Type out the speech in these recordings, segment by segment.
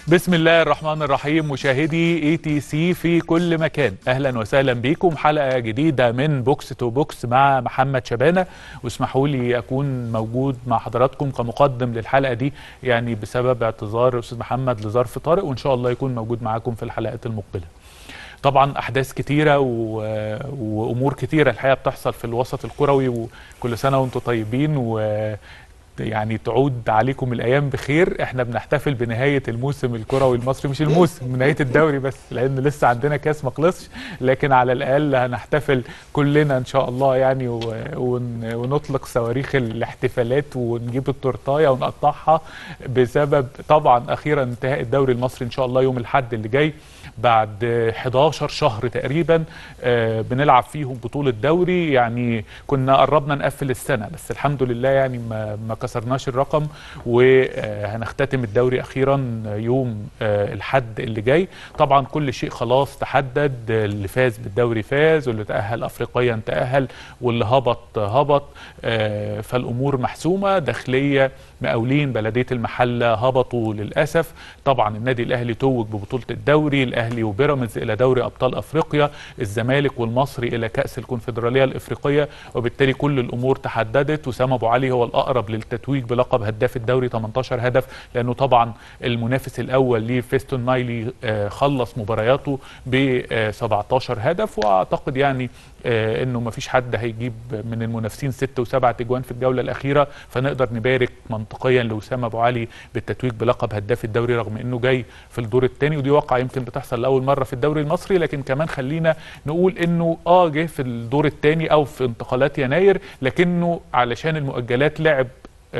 بسم الله الرحمن الرحيم مشاهدي اي تي سي في كل مكان اهلا وسهلا بكم حلقه جديده من بوكس تو بوكس مع محمد شبانه واسمحوا لي اكون موجود مع حضراتكم كمقدم للحلقه دي يعني بسبب اعتذار استاذ محمد لظرف طارئ وان شاء الله يكون موجود معاكم في الحلقات المقبله طبعا احداث كتيره و... وامور كتيره الحقيقه بتحصل في الوسط الكروي وكل سنه وانتم طيبين و يعني تعود عليكم الايام بخير احنا بنحتفل بنهايه الموسم الكروي المصري مش الموسم نهايه الدوري بس لان لسه عندنا كاس ما خلصش لكن على الاقل هنحتفل كلنا ان شاء الله يعني و... ون... ونطلق صواريخ الاحتفالات ونجيب التورتايه ونقطعها بسبب طبعا اخيرا انتهاء الدوري المصري ان شاء الله يوم الاحد اللي جاي بعد 11 شهر تقريبا آه بنلعب فيهم بطولة دوري يعني كنا قربنا نقفل السنة بس الحمد لله يعني ما, ما كسرناش الرقم وهنختتم الدوري أخيرا يوم آه الحد اللي جاي طبعا كل شيء خلاص تحدد اللي فاز بالدوري فاز واللي تأهل أفريقيا تأهل واللي هبط هبط آه فالأمور محسومة داخلية مقاولين بلدية المحلة هبطوا للأسف طبعا النادي الأهلي توج ببطولة الدوري الأهلي وبيراميدز إلى دوري أبطال أفريقيا الزمالك والمصري إلى كأس الكونفدرالية الإفريقية وبالتالي كل الأمور تحددت وسام أبو علي هو الأقرب للتتويج بلقب هداف الدوري 18 هدف لأنه طبعا المنافس الأول ليه فيستون مايلي خلص مبارياته ب 17 هدف وأعتقد يعني انه ما فيش حد هيجيب من المنافسين ست وسبع تجوان في الجوله الاخيره فنقدر نبارك منطقيا لوسام ابو علي بالتتويج بلقب هداف الدوري رغم انه جاي في الدور الثاني ودي واقعه يمكن بتحصل لاول مره في الدوري المصري لكن كمان خلينا نقول انه اه جه في الدور الثاني او في انتقالات يناير لكنه علشان المؤجلات لعب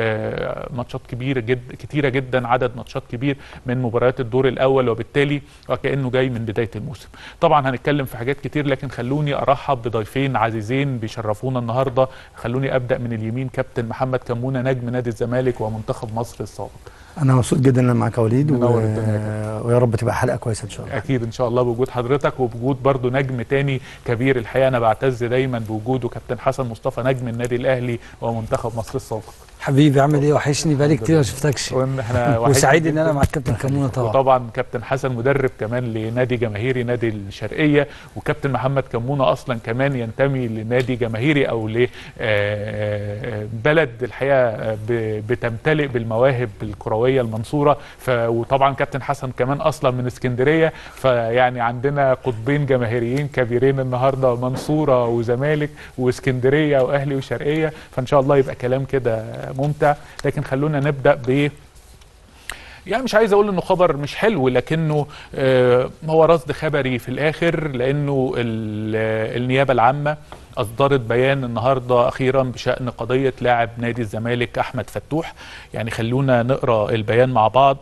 آه ماتشات كبيره جدا كتيره جدا عدد ماتشات كبير من مباريات الدور الاول وبالتالي وكانه جاي من بدايه الموسم. طبعا هنتكلم في حاجات كتير لكن خلوني ارحب بضيفين عزيزين بيشرفونا النهارده خلوني ابدا من اليمين كابتن محمد كمونه نجم نادي الزمالك ومنتخب مصر السابق. انا مبسوط جدا ان انا معاك يا وليد و... ويا رب تبقى حلقه كويسه ان شاء الله اكيد ان شاء الله بوجود حضرتك وبوجود برضو نجم تاني كبير الحقيقه انا بعتز دايما بوجوده كابتن حسن مصطفى نجم النادي الاهلي ومنتخب مصر السابق حبيبي عامل ايه وحشني بقالي كتير ما شفتكش وسعيد ان انا مع الكابتن كمونه طبعا وطبعا كابتن حسن مدرب كمان لنادي جماهيري نادي الشرقيه وكابتن محمد كمونه اصلا كمان ينتمي لنادي جماهيري او لبلد الحقيقه بتمتلئ بالمواهب الكرويه المنصوره وطبعا كابتن حسن كمان اصلا من اسكندريه فيعني عندنا قطبين جماهيريين كبيرين النهارده منصوره وزمالك واسكندريه واهلي وشرقيه فان شاء الله يبقى كلام كده ممتع لكن خلونا نبدا ب يعني مش عايز اقول انه خبر مش حلو لكنه آه هو رصد خبري في الاخر لانه النيابه العامه اصدرت بيان النهارده اخيرا بشان قضيه لاعب نادي الزمالك احمد فتوح يعني خلونا نقرا البيان مع بعض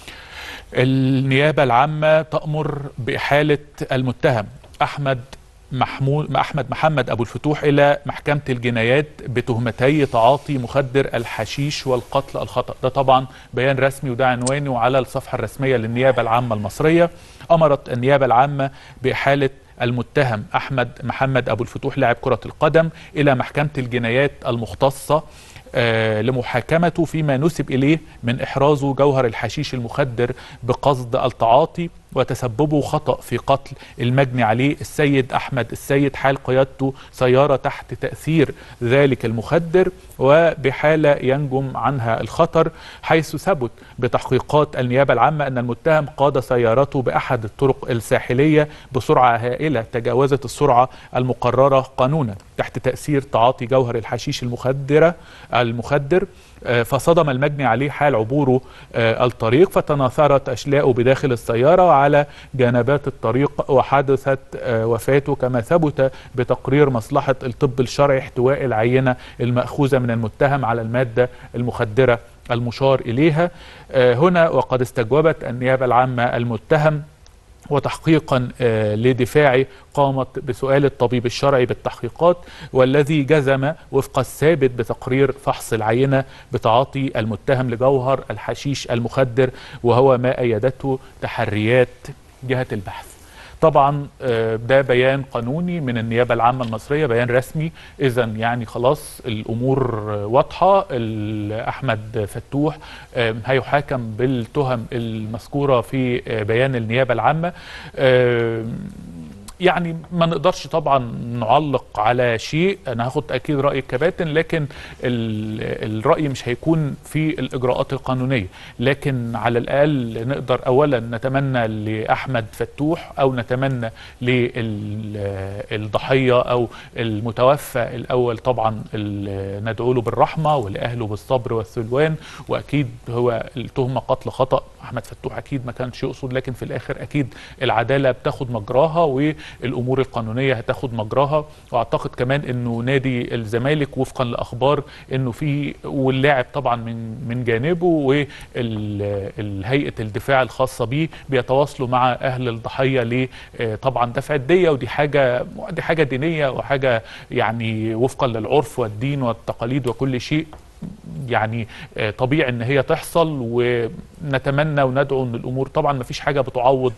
النيابه العامه تامر باحاله المتهم احمد محمود احمد محمد ابو الفتوح الى محكمه الجنايات بتهمتي تعاطي مخدر الحشيش والقتل الخطا ده طبعا بيان رسمي وده عنوانه على الصفحه الرسميه للنيابه العامه المصريه امرت النيابه العامه باحاله المتهم احمد محمد ابو الفتوح لاعب كره القدم الى محكمه الجنايات المختصه آه لمحاكمته فيما نسب اليه من احرازه جوهر الحشيش المخدر بقصد التعاطي وتسببه خطأ في قتل المجني عليه السيد أحمد السيد حال قيادته سيارة تحت تأثير ذلك المخدر وبحالة ينجم عنها الخطر حيث ثبت بتحقيقات النيابة العامة أن المتهم قاد سيارته بأحد الطرق الساحلية بسرعة هائلة تجاوزت السرعة المقررة قانونا تحت تأثير تعاطي جوهر الحشيش المخدرة المخدر فصدم المجني عليه حال عبوره الطريق فتناثرت أشلاؤه بداخل السيارة وعلى جانبات الطريق وحدثت وفاته كما ثبت بتقرير مصلحة الطب الشرعي احتواء العينة المأخوذة من المتهم على المادة المخدرة المشار إليها هنا وقد استجوبت النيابة العامة المتهم وتحقيقا لدفاعه قامت بسؤال الطبيب الشرعي بالتحقيقات والذي جزم وفق الثابت بتقرير فحص العينه بتعاطي المتهم لجوهر الحشيش المخدر وهو ما ايدته تحريات جهه البحث. طبعا ده بيان قانوني من النيابه العامه المصريه بيان رسمي اذا يعني خلاص الامور واضحه احمد فتوح هيحاكم بالتهم المذكوره في بيان النيابه العامه يعني ما نقدرش طبعا نعلق على شيء انا هاخد اكيد راي الكباتن لكن الراي مش هيكون في الاجراءات القانونيه لكن على الاقل نقدر اولا نتمنى لاحمد فتوح او نتمنى للضحيه او المتوفى الاول طبعا ندعو له بالرحمه ولاهله بالصبر والسلوان واكيد هو التهمه قتل خطا احمد فتوح اكيد ما كانش يقصد لكن في الاخر اكيد العداله بتاخد مجراها و الامور القانونيه هتاخد مجراها واعتقد كمان انه نادي الزمالك وفقا لاخبار انه في واللاعب طبعا من من جانبه وهيئه الدفاع الخاصه بيه بيتواصلوا مع اهل الضحيه ل طبعا دفع الديه ودي حاجه دي حاجه دينيه وحاجه يعني وفقا للعرف والدين والتقاليد وكل شيء يعني طبيعي ان هي تحصل ونتمنى وندعو ان الامور طبعا ما فيش حاجه بتعوض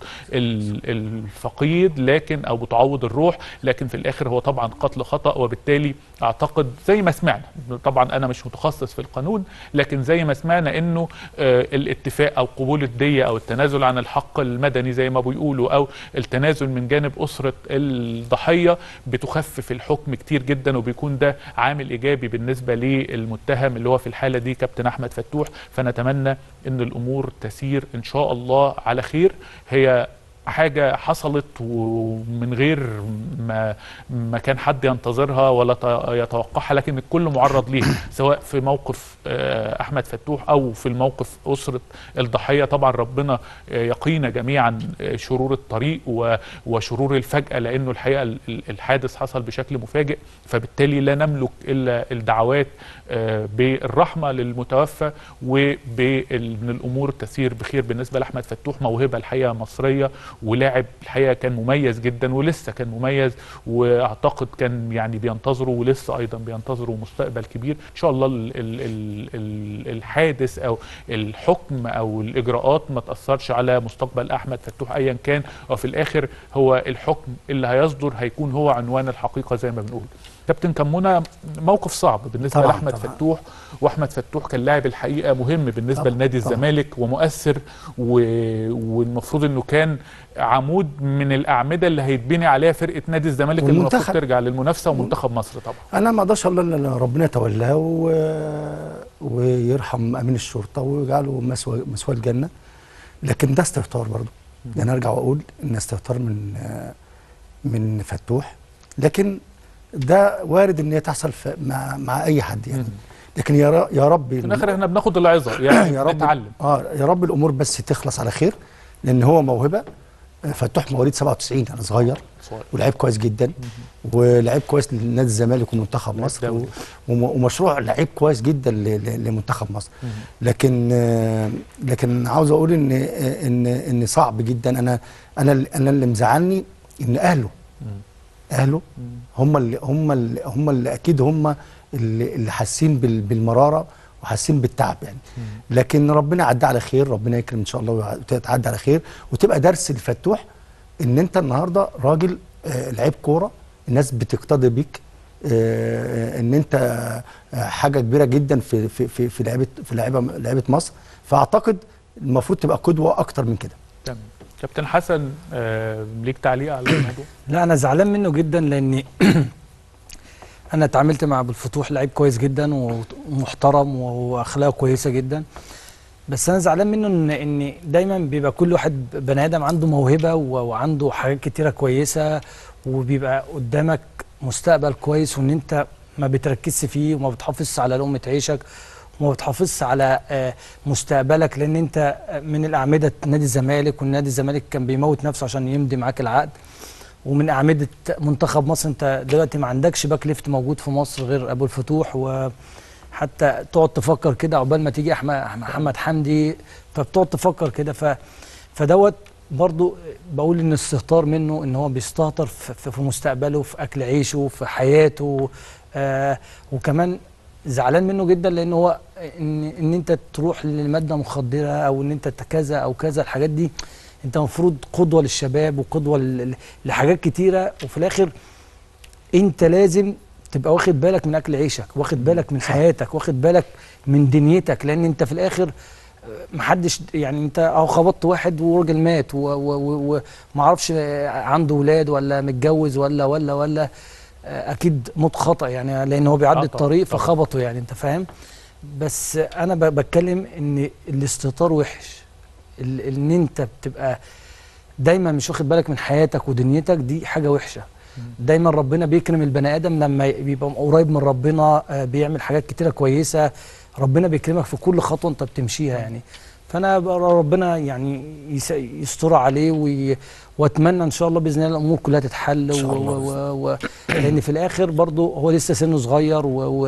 الفقيد لكن او بتعوض الروح لكن في الاخر هو طبعا قتل خطا وبالتالي اعتقد زي ما سمعنا طبعا انا مش متخصص في القانون لكن زي ما سمعنا انه الاتفاق او قبول الديه او التنازل عن الحق المدني زي ما بيقولوا او التنازل من جانب اسره الضحيه بتخفف الحكم كتير جدا وبيكون ده عامل ايجابي بالنسبه للمتهم اللي هو في الحاله دي كابتن احمد فتوح فنتمنى ان الامور تسير ان شاء الله على خير هي حاجة حصلت ومن غير ما ما كان حد ينتظرها ولا يتوقعها لكن الكل معرض ليها سواء في موقف أحمد فتوح أو في الموقف أسرة الضحية طبعا ربنا يقينا جميعا شرور الطريق وشرور الفجأة لأنه الحقيقة الحادث حصل بشكل مفاجئ فبالتالي لا نملك إلا الدعوات بالرحمة للمتوفى وبأن الأمور تسير بخير بالنسبة لأحمد فتوح موهبة الحقيقة مصرية ولاعب الحقيقه كان مميز جدا ولسه كان مميز واعتقد كان يعني بينتظره ولسه ايضا بينتظره مستقبل كبير ان شاء الله ال ال ال ال الحادث او الحكم او الاجراءات ما تاثرش على مستقبل احمد فتوح ايا كان وفي الاخر هو الحكم اللي هيصدر هيكون هو عنوان الحقيقه زي ما بنقول كابتن كمونه موقف صعب بالنسبه طبعاً لاحمد طبعاً. فتوح واحمد فتوح كان لاعب الحقيقه مهم بالنسبه طبعاً لنادي طبعاً. الزمالك ومؤثر و... والمفروض انه كان عمود من الاعمده اللي هيتبني عليها فرقه نادي الزمالك اللي المفروض والمنتخب. ترجع للمنافسه ومنتخب مصر طبعا انا ما اقدرش اقول الا إن ربنا يتولاه و... ويرحم امين الشرطه ويجعله مسوى مسوى الجنه لكن ده استهتار برضه يعني ارجع واقول ان استهتار من من فتوح لكن ده وارد ان هي تحصل في مع مع اي حد يعني لكن يا ر- يا رب في الاخر احنا بناخد العظه يعني يا رب نتعلم اه يا رب الامور بس تخلص على خير لان هو موهبه آه، فتوح مواليد 97 يعني صغير صغير. ولعيب كويس جدا ولعيب كويس لنادي الزمالك ومنتخب لعيب مصر و- دولي. وم- ومشروع لعيب كويس جدا ل- ل- لمنتخب مصر لكن آه، لكن عاوز اقول ان آه، ان ان صعب جدا انا انا ال- انا اللي مزعلني ان اهله اهله هم اللي هم اللي هم اللي اكيد هم اللي, اللي حاسين بال- بالمراره وحاسين بالتعب يعني لكن ربنا يعدي على خير ربنا يكرم ان شاء الله وتعدي على خير وتبقى درس لفتوح ان انت النهارده راجل آه، لعيب كوره الناس بتقتدي بيك آه، ان انت آه، حاجه كبيره جدا في في في في لعيبه في لعيبه لعيبه مصر فاعتقد المفروض تبقى قدوه اكتر من كده تمام كابتن حسن آه ليك تعليق على الموضوع لا انا زعلان منه جدا لاني انا اتعاملت مع ابو الفتوح لعيب كويس جدا ومحترم واخلاقه كويسه جدا بس انا زعلان منه ان ان دايما بيبقى كل واحد بني ادم عنده موهبه و- وعنده حاجات كتيره كويسه وبيبقى قدامك مستقبل كويس وان انت ما بتركزش فيه وما بتحافظش على لقمه عيشك وما بتحافظش على آه، مستقبلك لان انت من الاعمده نادي الزمالك والنادي الزمالك كان بيموت نفسه عشان يمضي معاك العقد ومن اعمده منتخب مصر انت دلوقتي ما عندكش باك ليفت موجود في مصر غير ابو الفتوح وحتى تقعد تفكر كده عقبال ما تيجي احمد محمد حمدي فبتقعد تفكر كده ف فدوت برضو بقول ان استهتار منه ان هو بيستهتر في, في- في مستقبله في اكل عيشه في حياته آه وكمان زعلان منه جدا لان هو ان ان انت تروح لماده مخدره او ان انت كذا او كذا الحاجات دي انت المفروض قدوه للشباب وقدوه ل- لحاجات كتيره وفي الاخر انت لازم تبقى واخد بالك من اكل عيشك واخد بالك من حياتك واخد بالك من دنيتك لان انت في الاخر آه، محدش يعني انت اهو خبطت واحد وراجل مات و- و- و- وما اعرفش آه، عنده ولاد ولا متجوز ولا ولا ولا آه، اكيد موت خطا يعني لان هو بيعدي آه طبعاً، الطريق طبعاً. فخبطه يعني انت فاهم بس انا ب- بتكلم ان الاستهتار وحش ال- ان انت بتبقى دايما مش واخد بالك من حياتك ودنيتك دي حاجه وحشه دايما ربنا بيكرم البني ادم لما بيبقى قريب من ربنا آه، بيعمل حاجات كتيره كويسه ربنا بيكرمك في كل خطوه انت بتمشيها يعني فانا ب- ربنا يعني يس- يستر عليه وي واتمنى ان شاء الله باذن الله الامور كلها تتحل إن شاء و... الله و... و... لان في الاخر برضه هو لسه سنه صغير و... و...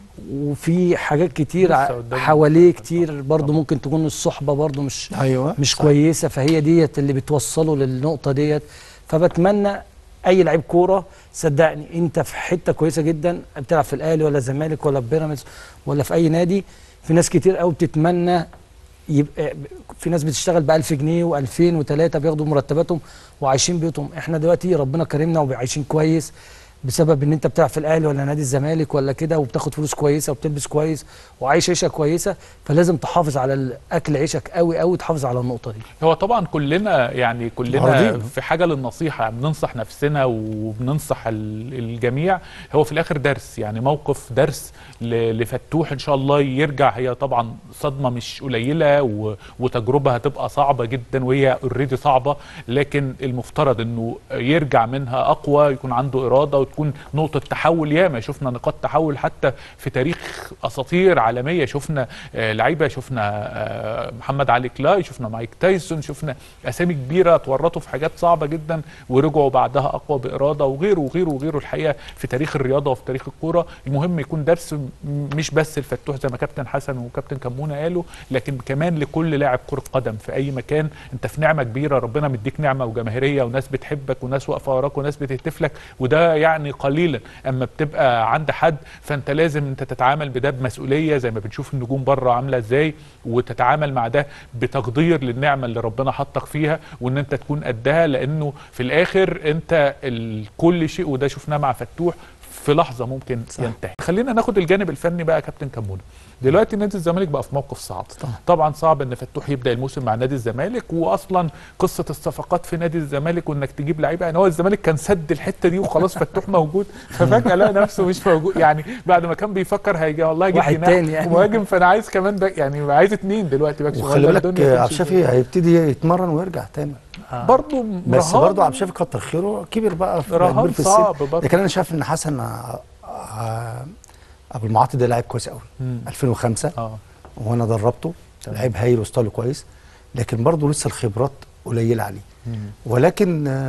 وفي حاجات كتير لسه ع- قدامه حواليه طبعاً. كتير برضه طبعاً. ممكن تكون الصحبه برضه مش ايوه مش صح. كويسه فهي ديت اللي بتوصله للنقطه ديت فبتمنى اي لعيب كوره صدقني انت في حته كويسه جدا بتلعب في الاهلي ولا الزمالك ولا في بيراميدز ولا في اي نادي في ناس كتير قوي بتتمنى يبقى في ناس بتشتغل ب 1000 جنيه و2000 و3 بياخدوا مرتباتهم وعايشين بيوتهم احنا دلوقتي ربنا كرمنا وعايشين كويس بسبب ان انت بتلعب في الاهلي ولا نادي الزمالك ولا كده وبتاخد فلوس كويسه وبتلبس كويس وعايش عيشه كويسه فلازم تحافظ على اكل عيشك قوي قوي تحافظ على النقطه دي هو طبعا كلنا يعني كلنا راضين. في حاجه للنصيحه يعني بننصح نفسنا وبننصح ال- الجميع هو في الاخر درس يعني موقف درس ل- لفتوح ان شاء الله يرجع هي طبعا صدمه مش قليله و- وتجربه هتبقى صعبه جدا وهي اوريدي صعبه لكن المفترض انه يرجع منها اقوى يكون عنده اراده وتكون نقطه تحول ياما شفنا نقاط تحول حتى في تاريخ اساطير عالميه شفنا آه، لعيبه شفنا آه، محمد علي كلاي شفنا مايك تايسون شفنا اسامي كبيره اتورطوا في حاجات صعبه جدا ورجعوا بعدها اقوى باراده وغيره وغيره وغيره الحقيقه في تاريخ الرياضه وفي تاريخ الكوره المهم يكون درس م- مش بس الفتوح زي ما كابتن حسن وكابتن كمونه قالوا لكن كمان لكل لاعب كره قدم في اي مكان انت في نعمه كبيره ربنا مديك نعمه وجماهيريه وناس بتحبك وناس واقفه وراك وناس بتهتف لك وده يعني قليلا اما بتبقى عند حد فانت لازم انت تتعامل بده بمسؤوليه زي ما بنشوف النجوم بره عامله ازاي وتتعامل مع ده بتقدير للنعمه اللي ربنا حطك فيها وان انت تكون قدها لانه في الاخر انت ال- كل شيء وده شفناه مع فتوح في لحظه ممكن صح. ينتهي خلينا ناخد الجانب الفني بقى يا كابتن كمونه دلوقتي نادي الزمالك بقى في موقف صعب طبعا. طبعا صعب ان فتوح يبدا الموسم مع نادي الزمالك واصلا قصه الصفقات في نادي الزمالك وانك تجيب لعيبه يعني هو الزمالك كان سد الحته دي وخلاص فتوح موجود ففجاه لقى نفسه مش موجود يعني بعد ما كان بيفكر هيجي والله هيجيب واحد جناح تاني يعني. مهاجم فانا عايز كمان باك يعني عايز اتنين دلوقتي باك وخلي ولا بالك الدنيا آه، تمشي عبد الشافي هيبتدي يتمرن ويرجع تاني برضه بس رهان. برضه عبد الشافي كتر خيره كبر بقى في رهان كبير في صعب السن برضه. لكن انا شايف ان حسن آه، آه، ابو المعاطي ده لعيب كويس قوي مم. 2005 اه وانا دربته تمام. لعيب هايل وستايله كويس لكن برضه لسه الخبرات قليله عليه مم. ولكن آه،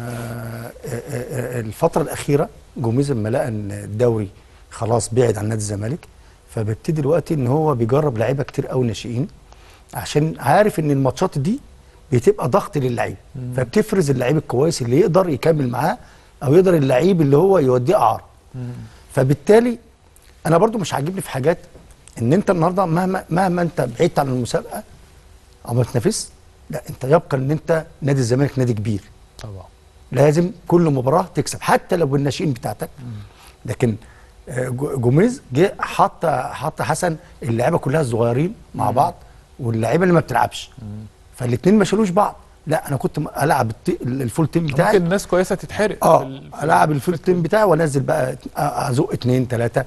آه، آه، الفتره الاخيره جوميز لما لقى ان الدوري خلاص بعد عن نادي الزمالك فبيبتدي دلوقتي ان هو بيجرب لعيبه كتير قوي ناشئين عشان عارف ان الماتشات دي بتبقى ضغط للعيب فبتفرز اللعيب الكويس اللي يقدر يكمل معاه او يقدر اللعيب اللي هو يوديه اعاره فبالتالي انا برضو مش عاجبني في حاجات ان انت النهارده مهما مهما انت بعدت عن المسابقه او ما تنافسش لا انت يبقى ان انت نادي الزمالك نادي كبير طبعا لازم كل مباراه تكسب حتى لو بالناشئين بتاعتك لكن آه، جو- جوميز جه حط حط حسن اللعيبه كلها الصغيرين مع بعض واللعيبه اللي ما بتلعبش فالاثنين ما شالوش بعض لا انا كنت م- العب الت- الفول تيم بتاعي ممكن ناس كويسه تتحرق في اه ال- في العب الفول تيم بتاعي وانزل بقى أ- ازق اثنين ثلاثه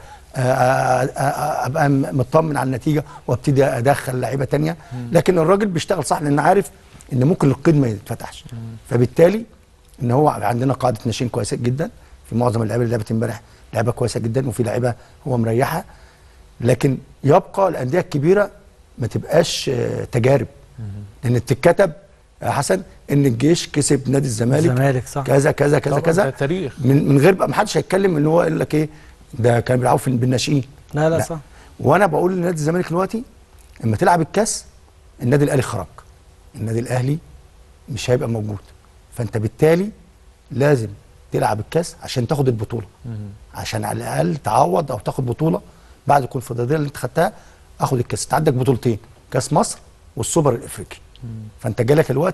ابقى م- مطمن على النتيجه وابتدي ادخل لعيبه تانية لكن الراجل بيشتغل صح لان عارف ان ممكن القيد ما يتفتحش فبالتالي ان هو عندنا قاعده ناشئين كويسه جدا في معظم اللعيبه اللي لعبت امبارح لعيبه كويسه جدا وفي لعيبه هو مريحها لكن يبقى الانديه الكبيره ما تبقاش آه، تجارب لان بتتكتب يا حسن ان الجيش كسب نادي الزمالك الزمالك صح كذا كذا كذا طبعاً كذا ده تاريخ من من غير بقى ما حدش هيتكلم ان هو يقول لك ايه ده كان بيلعبوا في بالناشئين لا لا لا. صح وانا بقول لنادي الزمالك دلوقتي اما تلعب الكاس النادي الاهلي خرج النادي الاهلي مش هيبقى موجود فانت بالتالي لازم تلعب الكاس عشان تاخد البطوله عشان على الاقل تعوض او تاخد بطوله بعد الكونفدراليه اللي انت خدتها اخد الكاس انت عندك بطولتين كاس مصر والسوبر الافريقي فانت جالك دلوقتي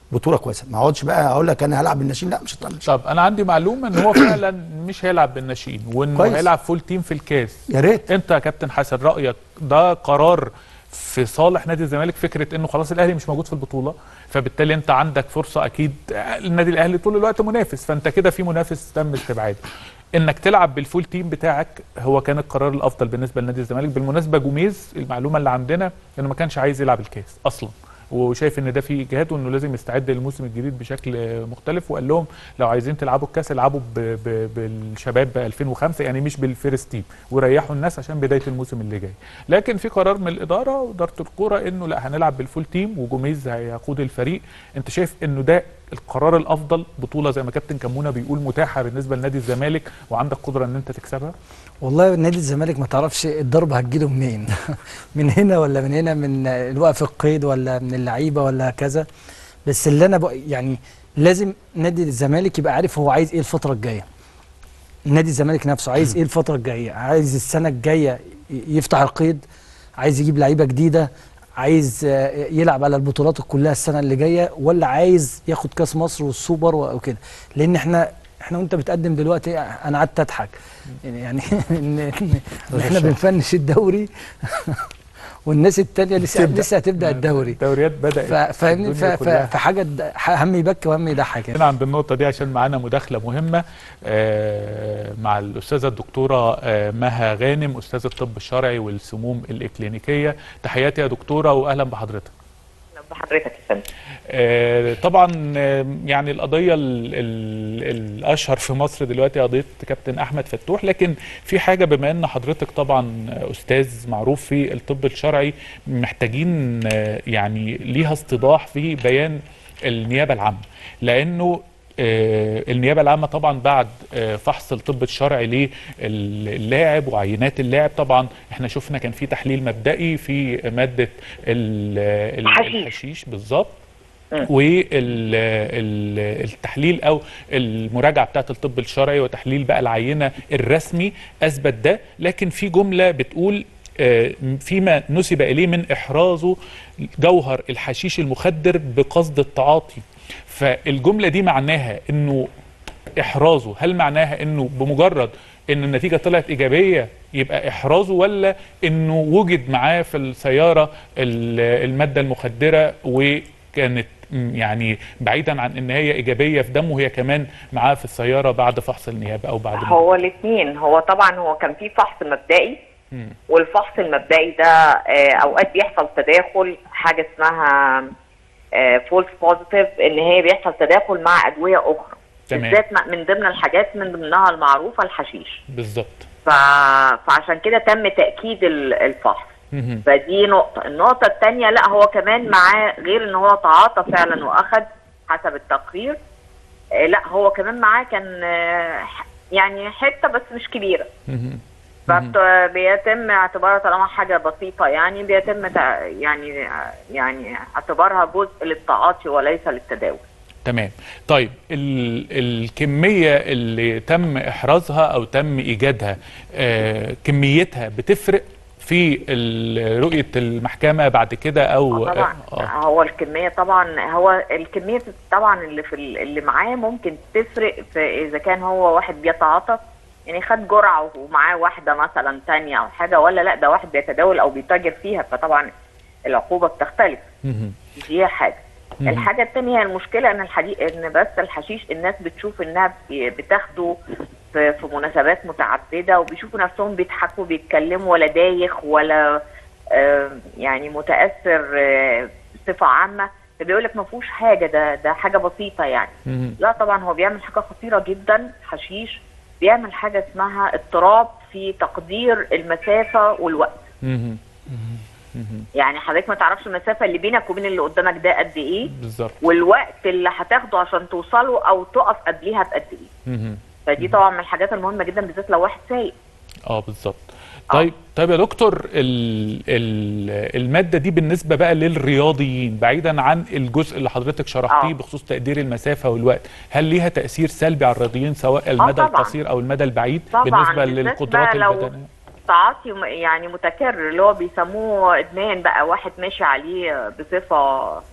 بطوله كويسه ما اقعدش بقى اقول لك انا هلعب بالناشئين لا مش هتلعب بالناشئين طب انا عندي معلومه ان هو فعلا مش هيلعب بالناشئين وانه كويس. هيلعب فول تيم في الكاس يا ريت انت يا كابتن حسن رايك ده قرار في صالح نادي الزمالك فكره انه خلاص الاهلي مش موجود في البطوله فبالتالي انت عندك فرصه اكيد النادي الاهلي طول الوقت منافس فانت كده في منافس تم استبعاده انك تلعب بالفول تيم بتاعك هو كان القرار الافضل بالنسبه لنادي الزمالك بالمناسبه جوميز المعلومه اللي عندنا انه ما كانش عايز يلعب الكاس اصلا وشايف ان ده فيه اجهاد وانه لازم يستعد للموسم الجديد بشكل مختلف وقال لهم لو عايزين تلعبوا الكاس العبوا ب- ب- بالشباب ب 2005 يعني مش بالفيرست تيم وريحوا الناس عشان بدايه الموسم اللي جاي لكن في قرار من الاداره واداره الكوره انه لا هنلعب بالفول تيم وجوميز هيقود الفريق انت شايف انه ده القرار الافضل بطوله زي ما كابتن كمونه بيقول متاحه بالنسبه لنادي الزمالك وعندك قدره ان انت تكسبها والله نادي الزمالك ما تعرفش الضربه هتجيله منين من هنا ولا من هنا من الوقف القيد ولا من اللعيبه ولا كذا بس اللي انا بق... يعني لازم نادي الزمالك يبقى عارف هو عايز ايه الفتره الجايه نادي الزمالك نفسه عايز ايه الفتره الجايه عايز السنه الجايه ي- يفتح القيد عايز يجيب لعيبه جديده عايز آه، يلعب على البطولات كلها السنه اللي جايه ولا عايز ياخد كاس مصر والسوبر و- وكده لان احنا احنا وانت بتقدم دلوقتي انا قعدت اضحك يعني يعني ان إن- إن احنا بنفنش الدوري والناس التانية لسه تبدأ. لسه هتبدا الدوري الدوريات بدات ف- فاهمني ف- الدنيا ف- كلها. فحاجه د- هم يبكي وهم يضحك يعني هنا عند النقطة دي عشان معانا مداخلة مهمة آه، مع الأستاذة الدكتورة آه، مها غانم أستاذ الطب الشرعي والسموم الإكلينيكية تحياتي يا دكتورة وأهلا بحضرتك بحضرتك يا فندم آه، طبعا آه، يعني القضية ال- ال- الأشهر في مصر دلوقتي قضية كابتن أحمد فتوح لكن في حاجة بما أن حضرتك طبعا أستاذ معروف في الطب الشرعي محتاجين آه، يعني ليها استيضاح في بيان النيابة العامة لأنه آه، النيابة العامة طبعا بعد آه، فحص الطب الشرعي للاعب وعينات اللاعب طبعا احنا شفنا كان في تحليل مبدئي في مادة ال- ال- الحشيش. الحشيش بالظبط مم. والتحليل او المراجعه بتاعت الطب الشرعي وتحليل بقى العينه الرسمي اثبت ده لكن في جمله بتقول آه، فيما نسب اليه من احرازه جوهر الحشيش المخدر بقصد التعاطي فالجمله دي معناها انه احرازه هل معناها انه بمجرد ان النتيجه طلعت ايجابيه يبقى احرازه ولا انه وجد معاه في السياره ال- الماده المخدره وكانت م، يعني بعيدا عن ان هي ايجابيه في دمه هي كمان معاه في السياره بعد فحص النيابه او بعد ما- هو الاثنين هو طبعا هو كان في فحص مبدئي مم. والفحص المبدئي ده آه، اوقات بيحصل تداخل حاجه اسمها فولس بوزيتيف ان هي بيحصل تداخل مع ادويه اخرى تمام. بالذات م- من ضمن الحاجات من ضمنها المعروفه الحشيش بالظبط ف... فعشان كده تم تاكيد ال- الفحص مهم. فدي نقطة، النقطة التانية لا هو كمان معاه غير ان هو تعاطى فعلا واخد حسب التقرير آه، لا هو كمان معاه كان آه، ح- يعني حتة بس مش كبيرة مهم. فبيتم اعتبارها طالما حاجة بسيطة يعني بيتم تع- يعني آه، يعني اعتبارها جزء للتعاطي وليس للتداول تمام طيب ال الكمية اللي تم إحرازها أو تم إيجادها آه كميتها بتفرق في ال- رؤية المحكمة بعد كده أو آه طبعا آه هو الكميه طبعا هو الكميه طبعا اللي في ال- اللي معاه ممكن تفرق في اذا كان هو واحد بيتعاطى يعني خد جرعه ومعاه واحده مثلا تانية او حاجه ولا لا ده واحد بيتداول او بيتاجر فيها فطبعا العقوبه بتختلف مهم. دي حاجه مم. الحاجه التانية هي المشكله ان الحديث ان بس الحشيش الناس بتشوف انها بي- بتاخده في, في مناسبات متعدده وبيشوفوا نفسهم بيضحكوا بيتكلموا ولا دايخ ولا آه، يعني متاثر آه، بصفه عامه فبيقول لك ما فيهوش حاجه ده ده حاجه بسيطه يعني مهم. لا طبعا هو بيعمل حاجه خطيره جدا حشيش بيعمل حاجه اسمها اضطراب في تقدير المسافه والوقت مهم. مهم. يعني حضرتك ما تعرفش المسافه اللي بينك وبين اللي قدامك ده قد ايه بالظبط والوقت اللي هتاخده عشان توصله او تقف قبليها بقد ايه مهم. فدي طبعا من الحاجات المهمه جدا بالذات لو واحد سايق اه بالظبط طيب طيب يا دكتور ال ال الماده دي بالنسبه بقى للرياضيين بعيدا عن الجزء اللي حضرتك شرحتيه آه. بخصوص تقدير المسافه والوقت هل ليها تاثير سلبي على الرياضيين سواء المدى طبعاً. القصير او المدى البعيد طبعاً، بالنسبه بالذات للقدرات بقى لو- البدنيه تعاطي م- يعني متكرر اللي هو بيسموه ادمان بقى واحد ماشي عليه بصفه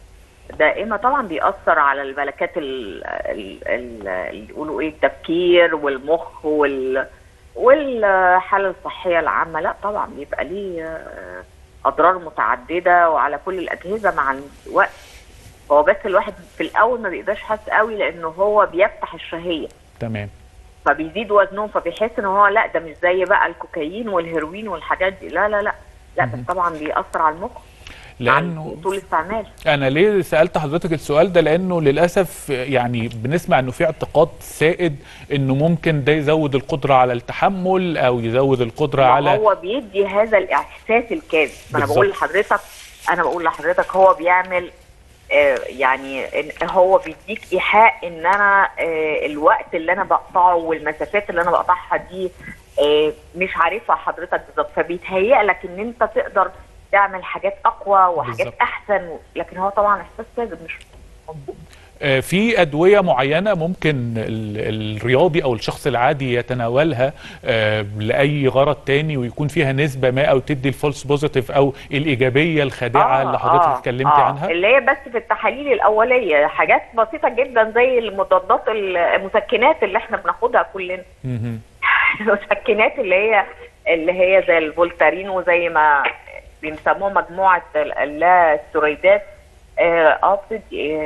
دائمة طبعا بيأثر على الملكات ال- ال- ال- اللي يقولوا ايه التفكير والمخ وال والحالة الصحية العامة لا طبعا بيبقى ليه آه، أضرار متعددة وعلى كل الأجهزة مع الوقت هو بس الواحد في الأول ما بيبقاش حاسس قوي لأنه هو بيفتح الشهية تمام فبيزيد وزنهم فبيحس ان هو لا ده مش زي بقى الكوكايين والهيروين والحاجات دي لا لا لا لا بس طبعا بيأثر على المخ لانه عن طول الاستعمال انا ليه سالت حضرتك السؤال ده لانه للاسف يعني بنسمع انه في اعتقاد سائد انه ممكن ده يزود القدره على التحمل او يزود القدره على هو بيدي هذا الاحساس الكاذب ما انا بقول بالظبط. لحضرتك انا بقول لحضرتك هو بيعمل آه يعني إن هو بيديك ايحاء ان انا آه الوقت اللي انا بقطعه والمسافات اللي انا بقطعها دي آه مش عارفها حضرتك بالظبط فبيتهيأ لك ان انت تقدر تعمل حاجات اقوى وحاجات بالظبط. احسن لكن هو طبعا احساس كاذب مش مظبوط آه، في ادويه معينه ممكن ال- الرياضي او الشخص العادي يتناولها آه، لاي غرض تاني ويكون فيها نسبه ما او تدي الفولس بوزيتيف او الايجابيه الخادعه اللي حضرتك اتكلمتي عنها اللي هي بس في التحاليل الاوليه حاجات بسيطه جدا زي المضادات المسكنات اللي احنا بناخدها كلنا مهم. المسكنات اللي هي اللي هي زي الفولتارين وزي ما بيسموها مجموعه ال- اللاسترويدات اه آه، بتدي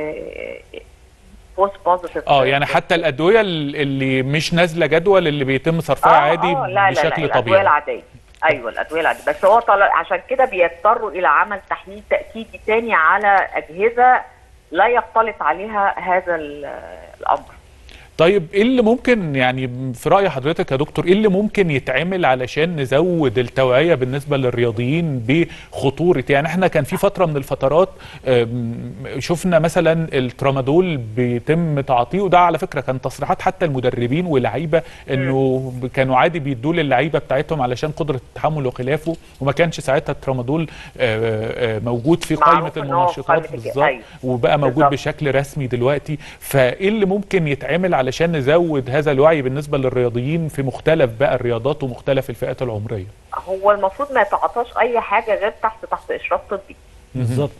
فوس بوزيتيف اه يعني حتى الادويه ال- اللي مش نازله جدول اللي بيتم صرفها عادي لا لا لا بشكل الادويه طبيعي العاديه ايوه الادويه العاديه بس هو طلع عشان كده بيضطروا الى عمل تحليل تاكيدي تاني على اجهزه لا يختلط عليها هذا ال- الامر طيب ايه اللي ممكن يعني في راي حضرتك يا دكتور ايه اللي ممكن يتعمل علشان نزود التوعيه بالنسبه للرياضيين بخطوره يعني احنا كان في فتره من الفترات آم، شفنا مثلا الترامادول بيتم تعاطيه وده على فكره كان تصريحات حتى المدربين واللعيبه انه كانوا عادي بيدوه للعيبه بتاعتهم علشان قدره التحمل وخلافه وما كانش ساعتها الترامادول آه، آه، موجود في قائمه معروف إن هو في المنشطات قائمة الج- بالظبط أيوة. وبقى موجود بالظبط. بشكل رسمي دلوقتي فايه اللي ممكن يتعمل علشان نزود هذا الوعي بالنسبه للرياضيين في مختلف بقى الرياضات ومختلف الفئات العمريه هو المفروض ما يتعاطاش اي حاجه غير تحت تحت اشراف طبي بالظبط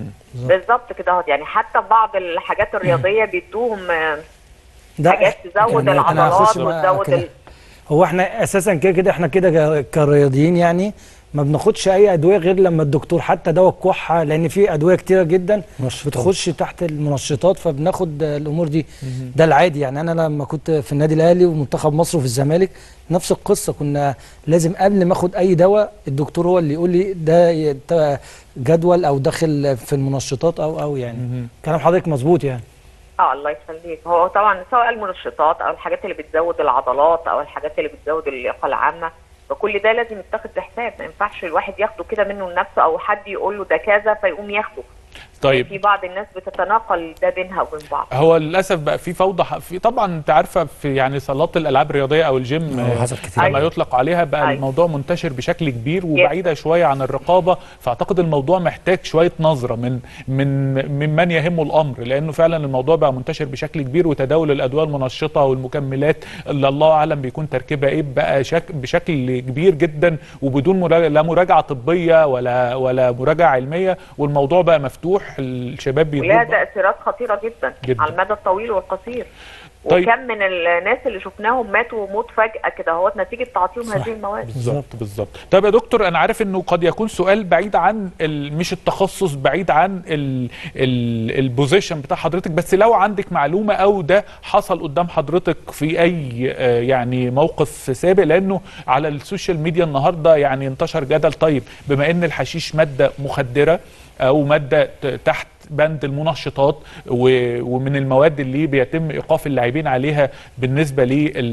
بالظبط كده اهوت يعني حتى بعض الحاجات الرياضيه بيدوهم آه، ده حاجات تزود يعني أنا العضلات هخش مع وتزود كده. ال... هو احنا اساسا كده كده احنا كده ك- كرياضيين يعني ما بناخدش اي ادويه غير لما الدكتور حتى دواء الكحه لان في ادويه كتيره جدا منشطات. بتخش تحت المنشطات فبناخد آه، الامور دي ده العادي يعني انا لما كنت في النادي الاهلي ومنتخب مصر وفي الزمالك نفس القصه كنا لازم قبل ما اخد اي دواء الدكتور هو اللي يقول لي ده ي- ت- جدول او داخل في المنشطات او او يعني كلام حضرتك مظبوط يعني اه الله يخليك هو طبعا سواء المنشطات او الحاجات اللي بتزود العضلات او الحاجات اللي بتزود اللياقه العامه فكل ده لازم يتاخد بحساب ما ينفعش الواحد ياخده كده منه لنفسه او حد يقول له ده كذا فيقوم ياخده في طيب بعض الناس بتتناقل ده بينها وبين بعض هو للاسف بقى في فوضى ح- في طبعا انت عارفه في يعني صالات الالعاب الرياضيه او الجيم آه، آه، حصل كتير. لما أيوة. يطلق عليها بقى أيوة. الموضوع منتشر بشكل كبير وبعيده شويه عن الرقابه فاعتقد الموضوع محتاج شويه نظره من من ممن يهمه الامر لانه فعلا الموضوع بقى منتشر بشكل كبير وتداول الادويه المنشطه والمكملات اللي الله اعلم بيكون تركيبها ايه بقى شك بشكل كبير جدا وبدون مراجعة لا مراجعه طبيه ولا ولا مراجعه علميه والموضوع بقى مفتوح الشباب ولها بيدوا تاثيرات خطيره جدا, جداً. على المدى الطويل والقصير طيب. وكم من الناس اللي شفناهم ماتوا موت فجاه كده اهوت نتيجه تعاطيهم صح. هذه المواد بالظبط بالظبط طب يا دكتور انا عارف انه قد يكون سؤال بعيد عن ال- مش التخصص بعيد عن ال- ال- البوزيشن بتاع حضرتك بس لو عندك معلومه او ده حصل قدام حضرتك في اي آه، يعني موقف سابق لانه على السوشيال ميديا النهارده يعني انتشر جدل طيب بما ان الحشيش ماده مخدره او ماده ت- تحت بند المنشطات و- ومن المواد اللي بيتم ايقاف اللاعبين عليها بالنسبه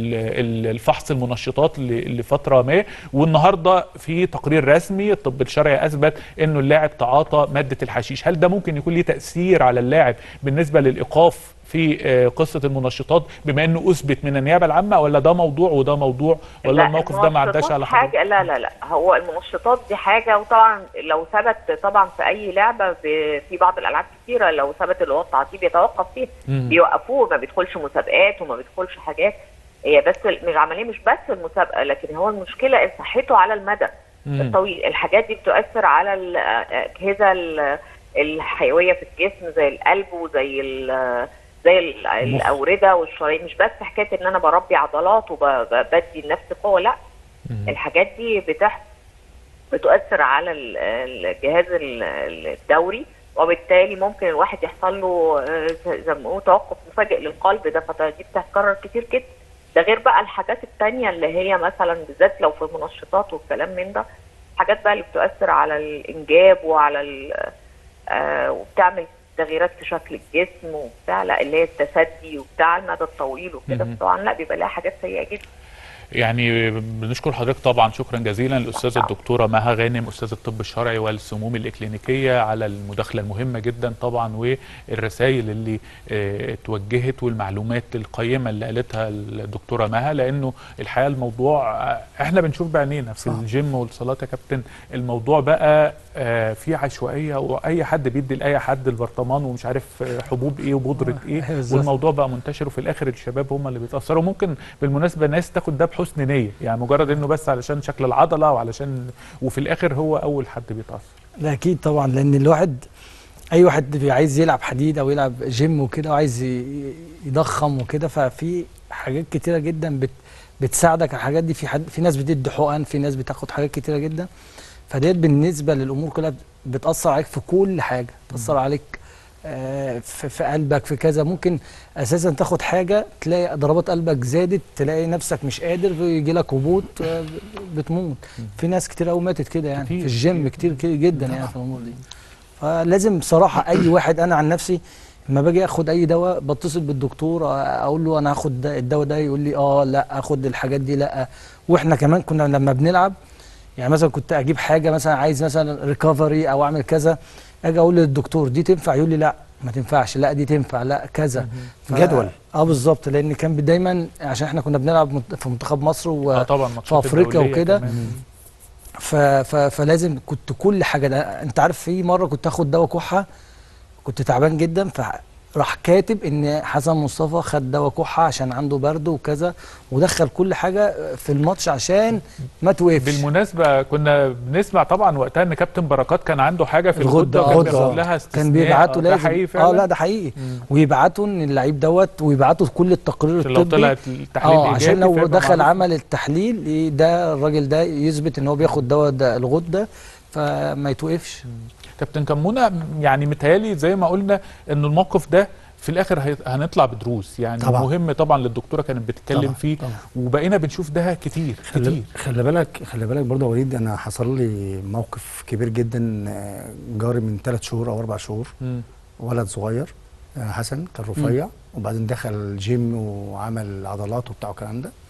للفحص المنشطات ل- لفتره ما والنهارده في تقرير رسمي الطب الشرعي اثبت انه اللاعب تعاطى ماده الحشيش هل ده ممكن يكون ليه تاثير على اللاعب بالنسبه للايقاف في آه، قصه المنشطات بما انه اثبت من النيابه العامه ولا ده موضوع وده موضوع ولا لا، الموقف ده ما عداش المنشطات على حضرتك حاجه لا لا لا هو المنشطات دي حاجه وطبعا لو ثبت طبعا في اي لعبه ب- في بعض الالعاب كتيره لو ثبت اللي هو التعاطي بيتوقف فيه مم. بيوقفوه ما بيدخلش مسابقات وما بيدخلش حاجات هي بس ال- العمليه مش بس المسابقه لكن هو المشكله إن صحته على المدى مم. الطويل الحاجات دي بتؤثر على الاجهزه ال- الحيويه في الجسم زي القلب وزي ال- زي ال- الاورده والشرايين مش بس حكايه ان انا بربي عضلات وبدي لنفسي قوه لا الحاجات دي بتح بتؤثر على ال- الجهاز ال- الدوري وبالتالي ممكن الواحد يحصل له آه، زي ما بنقول توقف مفاجئ للقلب ده فدي بتتكرر كتير جدا ده غير بقى الحاجات التانية اللي هي مثلا بالذات لو في منشطات والكلام من ده حاجات بقى اللي بتؤثر على الإنجاب وعلى ال- آه وبتعمل تغييرات في شكل الجسم وبتاع لا اللي هي التسدي وبتاع المدى الطويل وكده مهم. طبعا لا بيبقى لها حاجات سيئة جدا يعني بنشكر حضرتك طبعا شكرا جزيلا الاستاذه الدكتوره مها غانم استاذ الطب الشرعي والسموم الاكلينيكيه على المداخله المهمه جدا طبعا والرسائل اللي آه، اتوجهت والمعلومات القيمه اللي قالتها الدكتوره مها لانه الحقيقه الموضوع آه، احنا بنشوف بعينينا في صح. الجيم والصالات يا كابتن الموضوع بقى آه، فيه عشوائيه واي حد بيدي لاي حد البرطمان ومش عارف آه، حبوب ايه وبودره آه، ايه بالظبط. والموضوع بقى منتشر وفي الاخر الشباب هم اللي بيتاثروا ممكن بالمناسبه ناس تاخد ده بحسن نيه يعني مجرد انه بس علشان شكل العضله وعلشان وفي الاخر هو اول حد بيتاثر ده اكيد طبعا لان الواحد اي واحد بي- عايز يلعب حديد او يلعب جيم وكده وعايز ي- يضخم وكده ففي حاجات كتيره جدا بت بتساعدك على الحاجات دي في حد في ناس بتدي حقن في ناس بتاخد حاجات كتيره جدا فديت بالنسبه للامور كلها بتاثر عليك في كل حاجه بتاثر عليك آه، في في قلبك في كذا ممكن اساسا تاخد حاجه تلاقي ضربات قلبك زادت تلاقي نفسك مش قادر يجي لك هبوط آه، بتموت في ناس كتير قوي ماتت كده يعني كتير، في الجيم كتير كتير جدا يعني في الامور دي فلازم بصراحه اي واحد انا عن نفسي لما باجي اخد اي دواء بتصل بالدكتور اقول له انا هاخد ده- الدواء ده يقول لي اه لا اخد الحاجات دي لا واحنا كمان كنا لما بنلعب يعني مثلا كنت اجيب حاجه مثلا عايز مثلا ريكفري او اعمل كذا اجي اقول للدكتور دي تنفع يقول لي لا ما تنفعش لا دي تنفع لا كذا ف- جدول. اه بالظبط لان كان دايما عشان احنا كنا بنلعب منت- في منتخب مصر و... اه طبعا ماتشات في أفريقيا الدولية وكده. كمان. ف... ف... فلازم كنت كل حاجه ده انت عارف في مره كنت اخد دواء كحه كنت تعبان جدا فراح كاتب ان حسن مصطفى خد دواء كحه عشان عنده برد وكذا ودخل كل حاجه في الماتش عشان ما توقفش بالمناسبه كنا بنسمع طبعا وقتها ان كابتن بركات كان عنده حاجه في الغدة، الغده وكان الغدة. بياخد لها استثناء كان بيبعتوا آه، ده لازم حقيقي اه فعلا لا ده حقيقي مم. ويبعتوا ان اللعيب دوت ويبعتوا كل التقرير عشان لو الطبي طلعت التحليل اه عشان إيجابي لو فيبقى دخل معروف. عمل التحليل إيه ده الراجل ده يثبت ان هو بياخد دواء ده الغده فما يتوقفش كابتن كمونه يعني متهيألي زي ما قلنا ان الموقف ده في الاخر هي- هنطلع بدروس يعني طبعا. مهم طبعا للدكتوره كانت بتتكلم طبعا، فيه طبعا. وبقينا بنشوف ده كتير خلي, كتير خلي بالك خلي بالك برضه يا وليد انا حصل لي موقف كبير جدا آه، جاري من ثلاث شهور او اربع شهور مم. ولد صغير آه، حسن كان رفيع وبعدين دخل جيم وعمل عضلات وبتاع الكلام ده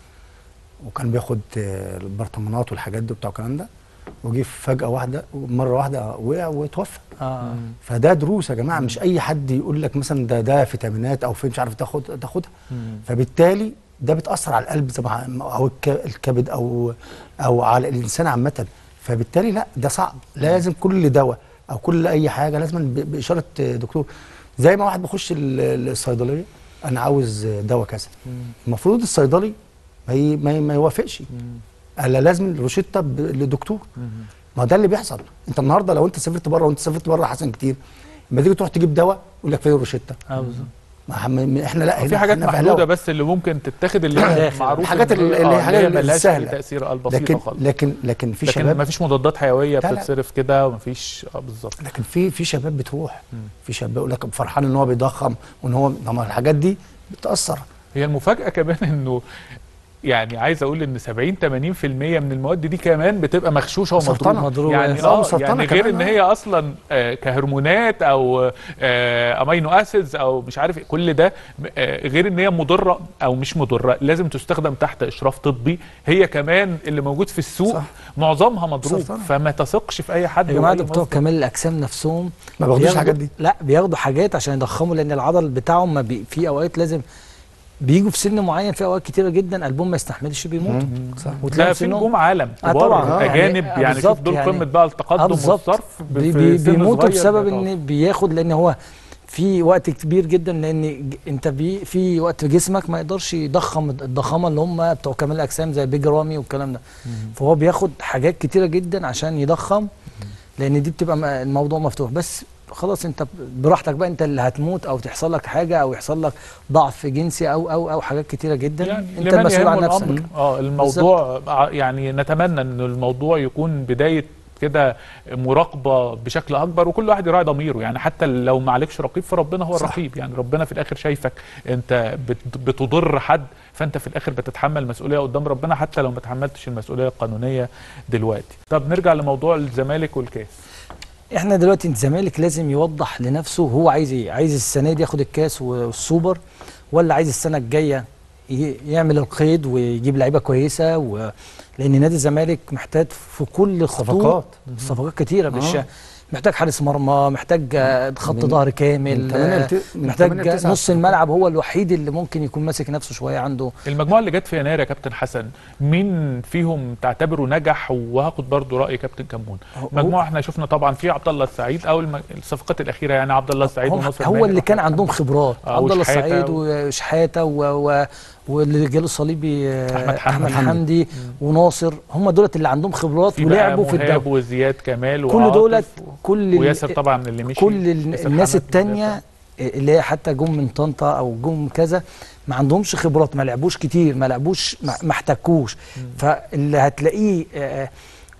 وكان بياخد آه، البرطمانات والحاجات دي وبتاع الكلام ده وجي فجأة واحدة مرة واحدة وقع وتوفى اه فده دروس يا جماعة مش أي حد يقول لك مثلا ده ده فيتامينات أو في مش عارف تاخد تاخدها مم. فبالتالي ده بتأثر على القلب زي ما أو الك- الكبد أو أو على الإنسان عامة فبالتالي لا ده صعب لازم كل دواء أو كل أي حاجة لازم ب- بإشارة دكتور زي ما واحد بيخش ال- الصيدلية أنا عاوز دواء كذا المفروض الصيدلي ما ي- ما ي- ما يوافقش الا لازم روشته ب- لدكتور ما هو ده اللي بيحصل انت النهارده لو انت سافرت بره وانت سافرت بره حسن كتير لما تيجي تروح تجيب دواء يقول لك فين الروشته اه بالظبط ما ما- احنا لا في هنا- حاجات احنا في محدوده علاوة. بس اللي ممكن تتاخد اللي هي داخل. معروفه الحاجات إن هي- اللي- اللي هي آه، حاجات ملهاش أي السهلة. تاثير البسيطه لكن خالص لكن لكن في لكن شباب ما فيش مضادات حيويه لا، لا. بتتصرف كده وما فيش اه بالظبط لكن في في شباب بتروح في شباب يقول لك فرحان ان هو بيضخم وان هو طبعا الحاجات دي بتاثر هي المفاجاه كمان انه يعني عايز اقول ان 70 80% من المواد دي كمان بتبقى مغشوشه مسرطنة. ومضروبه مضروبة، يعني آه، اه مسرطنة يعني غير كمان، ان آه. هي اصلا آه، كهرمونات او آه، امينو اسيدز او مش عارف إيه، كل ده آه، غير ان هي مضره او مش مضره لازم تستخدم تحت اشراف طبي هي كمان اللي موجود في السوق صح. معظمها مضروب مسرطنة. فما تثقش في اي حد يا جماعه وأي ده بتوع مصدر. كمال الاجسام نفسهم ما بياخدوش بياخدوا- الحاجات دي لا بياخدوا حاجات عشان يضخموا لان العضل بتاعهم ما بي في اوقات لازم بيجوا في سن معين في اوقات كتيره جدا قلبهم ما يستحملش بيموتوا صح لا وتلاقي في سنهم- نجوم عالم آه كبار طبعاً. آه، اجانب يعني- يعني, آه شوف بالظبط دول يعني. قمه بقى اه التقدم بالظبط والصرف ب- بي في بي سن بيموتوا صغير بسبب بيتعب. ان بياخد لان هو في وقت كبير جدا لان ج- انت بي في وقت في جسمك ما يقدرش يضخم الضخامه اللي هم بتوع كمال الاجسام زي بيج رامي والكلام ده فهو بياخد حاجات كتيره جدا عشان يضخم لان دي بتبقى م- الموضوع مفتوح بس خلاص انت براحتك بقى انت اللي هتموت او تحصل لك حاجه او يحصل لك ضعف جنسي او او او حاجات كتيره جدا يعني انت لمن المسؤول يهم عن نفسك الأمر. اه الموضوع ع- يعني نتمنى ان الموضوع يكون بدايه كده مراقبه بشكل اكبر وكل واحد يراعي ضميره يعني حتى لو ما عليكش رقيب فربنا هو صح. الرقيب يعني ربنا في الاخر شايفك انت بت- بتضر حد فانت في الاخر بتتحمل مسؤوليه قدام ربنا حتى لو ما تحملتش المسؤوليه القانونيه دلوقتي طب نرجع لموضوع الزمالك والكاس احنا دلوقتي الزمالك لازم يوضح لنفسه هو عايز ايه عايز السنه دي ياخد الكاس والسوبر ولا عايز السنه الجايه ي- يعمل القيد ويجيب لعيبه كويسه و... لان نادي الزمالك محتاج في كل خطوط صفقات. صفقات كتيره مش آه. محتاج حارس مرمى محتاج آه، خط من- ظهر كامل من تمانية آه، لت- من محتاج تمانية لتسعة نص الملعب هو الوحيد اللي ممكن يكون ماسك نفسه شويه عنده المجموعه اللي جت في يناير يا كابتن حسن مين فيهم تعتبره نجح وهاخد برضو راي كابتن كمون هو- مجموعه احنا شفنا طبعا في عبد الله السعيد او الم- الصفقات الاخيره يعني عبد الله السعيد هم وناصر هو ماهر اللي كان وأحمد عندهم حمدي. خبرات آه، عبد الله وشحاتة السعيد و- وشحاته و... و... واللي جاله صليبي آه، أحمد حمدي. احمد حمدي وناصر هم دولت اللي عندهم خبرات في بقى ولعبوا في مهاب الدوري وزياد كمال كل وعاطف دولت و- كل ال- وياسر طبعا اللي مشي كل ال- ياسر الناس حمد التانية اللي هي حتى جم من طنطا او جم كذا ما عندهمش خبرات ما لعبوش كتير ما لعبوش ما ما احتكوش فاللي هتلاقيه آه،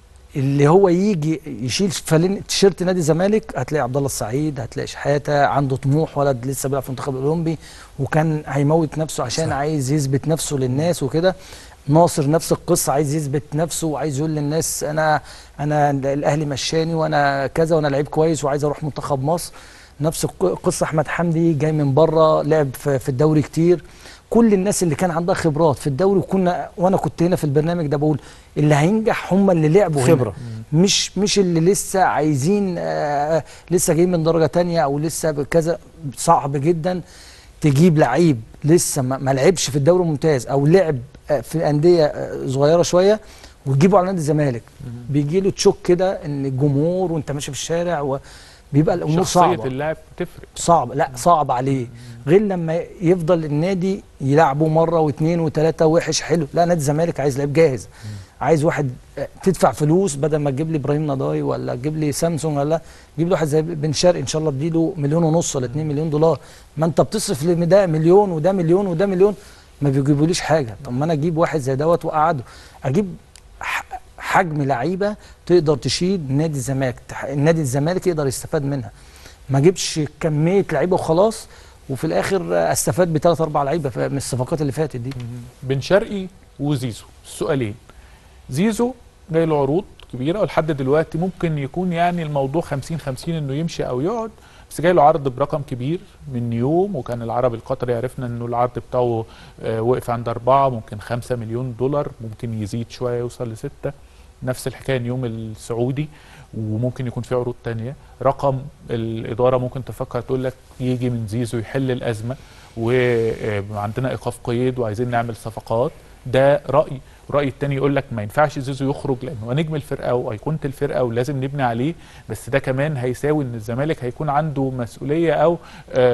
اللي هو يجي يشيل فلين تيشيرت نادي الزمالك هتلاقي عبد الله السعيد هتلاقي شحاته عنده طموح ولد لسه بيلعب في المنتخب الاولمبي وكان هيموت نفسه عشان صح. عايز يثبت نفسه للناس وكده ناصر نفس القصه عايز يثبت نفسه وعايز يقول للناس انا انا الاهلي مشاني وانا كذا وانا لعيب كويس وعايز اروح منتخب مصر نفس الق- قصه احمد حمدي جاي من بره لعب في في الدوري كتير كل الناس اللي كان عندها خبرات في الدوري وكنا وانا كنت هنا في البرنامج ده بقول اللي هينجح هم اللي لعبوا هنا. خبرة. مش مش اللي لسه عايزين آه لسه جايين من درجه تانية او لسه بكذا صعب جدا تجيب لعيب لسه ما, ما لعبش في الدوري الممتاز او لعب آه في انديه آه صغيره شويه وتجيبه على نادي الزمالك بيجي له تشوك كده ان الجمهور وانت ماشي في الشارع وبيبقى الامور شخصيه صعبه اللاعب تفرق صعب لا صعب عليه غير لما يفضل النادي يلعبه مره واثنين وثلاثه وحش حلو لا نادي الزمالك عايز لعيب جاهز عايز واحد آه، تدفع فلوس بدل ما تجيب لي ابراهيم نضاي ولا تجيب لي سامسونج ولا جيب لي واحد زي بن شرقي ان شاء الله اديله مليون ونص ولا 2 مليون دولار ما انت بتصرف لي ده مليون وده مليون وده مليون ما بيجيبوليش حاجه طب ما انا اجيب واحد زي دوت واقعده اجيب ح- حجم لعيبه تقدر تشيل نادي الزمالك تح- النادي الزمالك يقدر يستفاد منها ما اجيبش كميه لعيبه وخلاص وفي الاخر استفاد بثلاث اربع لعيبه ف- من الصفقات اللي فاتت دي بن شرقي وزيزو السؤالين زيزو جاي له عروض كبيره ولحد دلوقتي ممكن يكون يعني الموضوع 50 50 انه يمشي او يقعد بس جاي له عرض برقم كبير من يوم وكان العربي القطري عرفنا انه العرض بتاعه آه، وقف عند أربعة ممكن خمسة مليون دولار ممكن يزيد شويه يوصل لستة نفس الحكايه نيوم السعودي وممكن يكون في عروض تانية رقم الإدارة ممكن تفكر تقول لك يجي من زيزو يحل الأزمة وعندنا إيقاف قيد وعايزين نعمل صفقات ده رأي الرأي التاني يقول لك ما ينفعش زيزو يخرج لأنه هو نجم الفرقة وأيقونة الفرقة ولازم نبني عليه بس ده كمان هيساوي إن الزمالك هيكون عنده مسؤولية أو آه،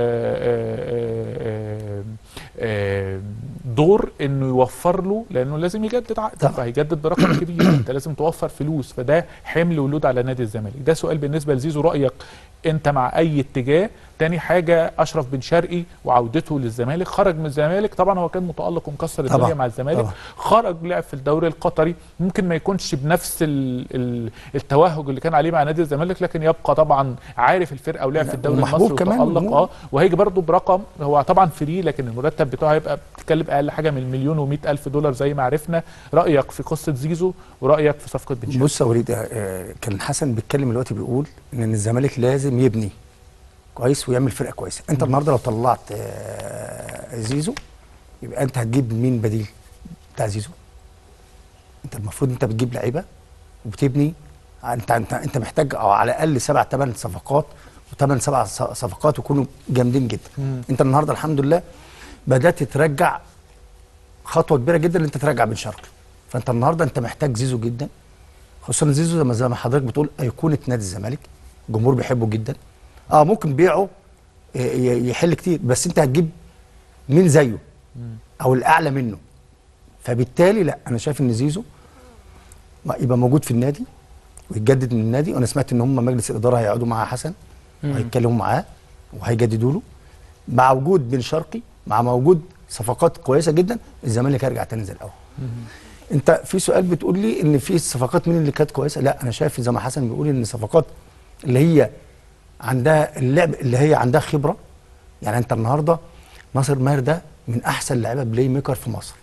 آه، آه، آه، دور إنه يوفر له لأنه لازم يجدد عقد طبعا. فهيجدد برقم كبير أنت لازم توفر فلوس فده حمل ولود على نادي الزمالك ده سؤال بالنسبة لزيزو رأيك انت مع اي اتجاه تاني حاجه اشرف بن شرقي وعودته للزمالك خرج من الزمالك طبعا هو كان متالق ومكسر طبعا. الدنيا مع الزمالك طبعا. خرج لعب في الدوري القطري ممكن ما يكونش بنفس ال ال التوهج اللي كان عليه مع نادي الزمالك لكن يبقى طبعا عارف الفرقه ولعب في الدوري ومحبوب المصري كمان وتالق والجمهور. اه وهيجي برضه برقم هو طبعا فري لكن المرتب بتاعه هيبقى بتتكلم اقل حاجه من مليون و الف دولار زي ما عرفنا رايك في قصه زيزو ورايك في صفقه بن شرقي بص يا وليد آه، كان حسن بيتكلم دلوقتي بيقول ان الزمالك لازم يبني كويس ويعمل فرقه كويسه انت النهارده لو طلعت آه، زيزو يبقى انت هتجيب مين بديل بتاع زيزو انت المفروض انت بتجيب لعيبه وبتبني انت انت انت محتاج او على الاقل سبع ثمان صفقات وثمان سبع ص- صفقات ويكونوا جامدين جدا انت النهارده الحمد لله بدات ترجع خطوه كبيره جدا ان انت ترجع بن شرقي فانت النهارده انت محتاج زيزو جدا خصوصا زيزو زي ما زي ما حضرتك بتقول ايقونه نادي الزمالك الجمهور بيحبه جدا اه ممكن بيعه ي- ي- يحل كتير بس انت هتجيب مين زيه او الاعلى منه فبالتالي لا انا شايف ان زيزو ما- يبقى موجود في النادي ويتجدد من النادي وانا سمعت ان هم مجلس الاداره هيقعدوا مع حسن وهيتكلموا معاه وهيجددوا له مع وجود بن شرقي مع وجود صفقات كويسه جدا الزمالك هيرجع تاني زي الاول انت في سؤال بتقول لي ان في صفقات مين اللي كانت كويسه لا انا شايف زي ما حسن بيقول ان صفقات اللي هي عندها اللعب اللي هي عندها خبره يعني انت النهارده ناصر ماهر ده من احسن لعيبه بلاي ميكر في مصر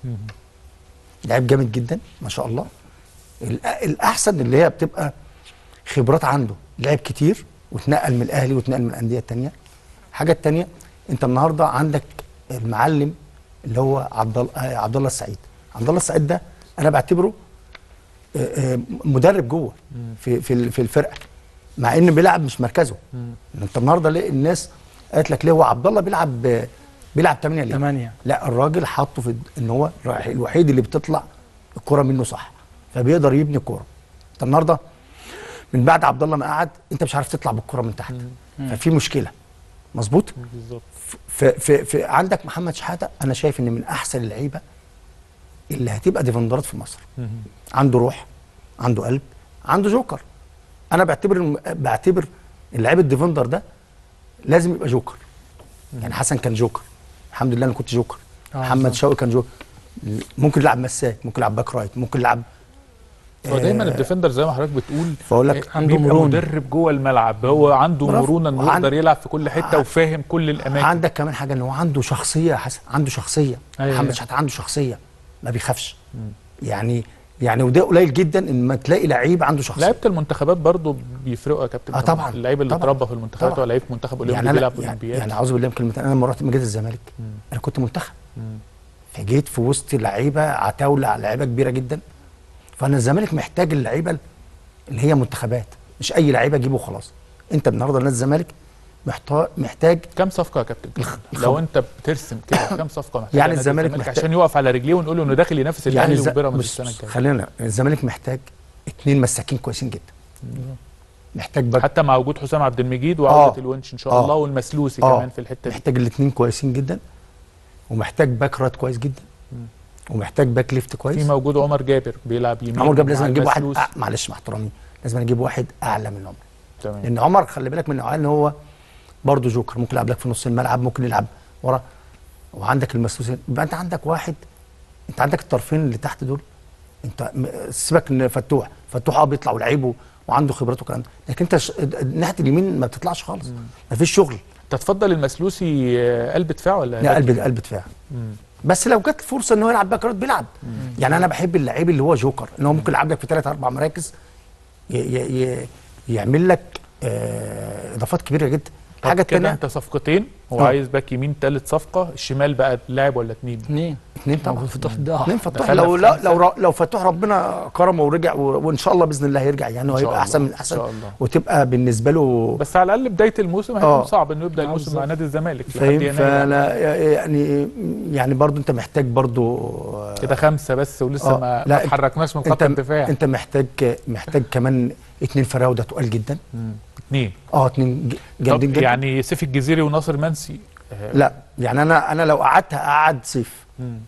لعيب جامد جدا ما شاء الله الأ- الاحسن اللي هي بتبقى خبرات عنده لعب كتير واتنقل من الاهلي واتنقل من الانديه التانيه الحاجه التانيه انت النهارده عندك المعلم اللي هو عبد الله آه، عبد الله السعيد عبد الله السعيد ده انا بعتبره آه، آه، مدرب جوه في في ال- في الفرقه مع ان بيلعب مش مركزه انت النهارده ليه الناس قالت لك ليه هو عبد الله بيلعب آه، بيلعب 8 ليه؟ تمانية. لا الراجل حاطه في ان هو الرايح- الوحيد اللي بتطلع الكره منه صح فبيقدر يبني كوره انت النهارده من بعد عبد الله ما قعد انت مش عارف تطلع بالكره من تحت ففي مشكله مظبوط بالظبط في, في, في عندك محمد شحاته انا شايف ان من احسن اللعيبه اللي هتبقى ديفندرات في مصر عنده روح عنده قلب عنده جوكر انا بعتبر الم- بعتبر اللعيب الديفندر ده لازم يبقى جوكر يعني حسن كان جوكر الحمد لله انا كنت جوكر آه، محمد بالظبط. شوقي كان جوكر ممكن يلعب مساك ممكن يلعب باك رايت ممكن يلعب هو دايما آه، الديفندر زي ما حضرتك بتقول فأقول لك آه، عنده بيبقى مرونة. مدرب جوه الملعب هو عنده برافو. مرونه انه وعن- يقدر يلعب في كل حته عن- وفاهم كل الاماكن عندك كمان حاجه ان هو عنده شخصيه يا حسن عنده شخصيه أيوة. محمد شحاته عنده شخصيه ما بيخافش يعني يعني وده قليل جدا ان ما تلاقي لعيب عنده شخصيه لعيبه المنتخبات برضو بيفرقوا يا كابتن آه طبعا. اللعيب اللي طبعا. اتربى في المنتخبات طبعا. ولعيب منتخب اولمبي يعني بيلعب انا يعني, اولمبياد يعني اعوذ بالله من كلمتين انا لما رحت مجلس الزمالك انا كنت منتخب فجيت في وسط لعيبه عتاوله على لعيبه كبيره جدا فانا الزمالك محتاج اللعيبه اللي هي منتخبات مش اي لعيبه اجيبه وخلاص انت النهارده نادي الزمالك محتاج محتاج كم صفقه يا كابتن الخ- لو انت بترسم كده كم صفقه محتاجه يعني نادي الزمالك محتاج- عشان يقف على رجليه ونقول له انه داخل ينافس الاهلي الز- وبيراميدز بص- السنه بص، الجايه خلينا الزمالك محتاج اتنين مساكين كويسين جدا محتاج باك حتى مع وجود حسام عبد المجيد وعوده آه. الونش ان شاء آه. الله والمسلوسي آه. كمان في الحته دي محتاج الاثنين كويسين جدا ومحتاج باك رايت كويس جدا ومحتاج باك ليفت في كويس موجود عمر جابر بيلعب يمين عمر جاب مع لازم نجيب واحد المسلوسي. أع- معلش مع احترامي لازم نجيب واحد اعلى من عمر تمام لان عمر خلي بالك من النوعيه ان هو برضه جوكر ممكن يلعب لك في نص الملعب ممكن يلعب ورا وعندك المسلوسين يبقى انت عندك واحد انت عندك الطرفين اللي تحت دول انت م- سيبك ان فتوح فتوح اه بيطلع ولعيبه وعنده خبرات والكلام ده لكن انت ش... ناحيه اليمين ما بتطلعش خالص ما فيش شغل تتفضل المسلوسي آه، قلب دفاع ولا لا باك قلب قلب دفاع بس لو جت فرصه ان هو يلعب باك رايت بيلعب يعني انا بحب اللعيب اللي هو جوكر ان هو ممكن يلعب لك في ثلاث اربع مراكز ي... ي... ي... يعمل لك آه... اضافات كبيره جدا طب حاجه كده تانية انت صفقتين هو آه. عايز باك يمين ثالث صفقه الشمال بقى لاعب ولا اتنين اثنين اثنين طبعا موجود فتوح ده اثنين فتوح دخلنا لو في لا خمسة. لو ر- لو فتوح ربنا كرمه ورجع و... وان شاء الله باذن الله هيرجع يعني إن شاء وهيبقى الله. احسن من إن احسن شاء الله. وتبقى بالنسبه له بس على الاقل بدايه الموسم هيكون آه. صعب انه يبدا الموسم بالظبط. مع نادي الزمالك لحد فاهم يناير فانا يعني يعني برضو انت محتاج برضو كده خمسه بس ولسه آه، ما لا، ما اتحركناش من خط انت الدفاع انت محتاج محتاج كمان اتنين فراوده تقال جدا اثنين اه اتنين ج- طب جامدين جدا يعني سيف الجزيري وناصر منسي آه، لا يعني انا انا لو قعدت هقعد سيف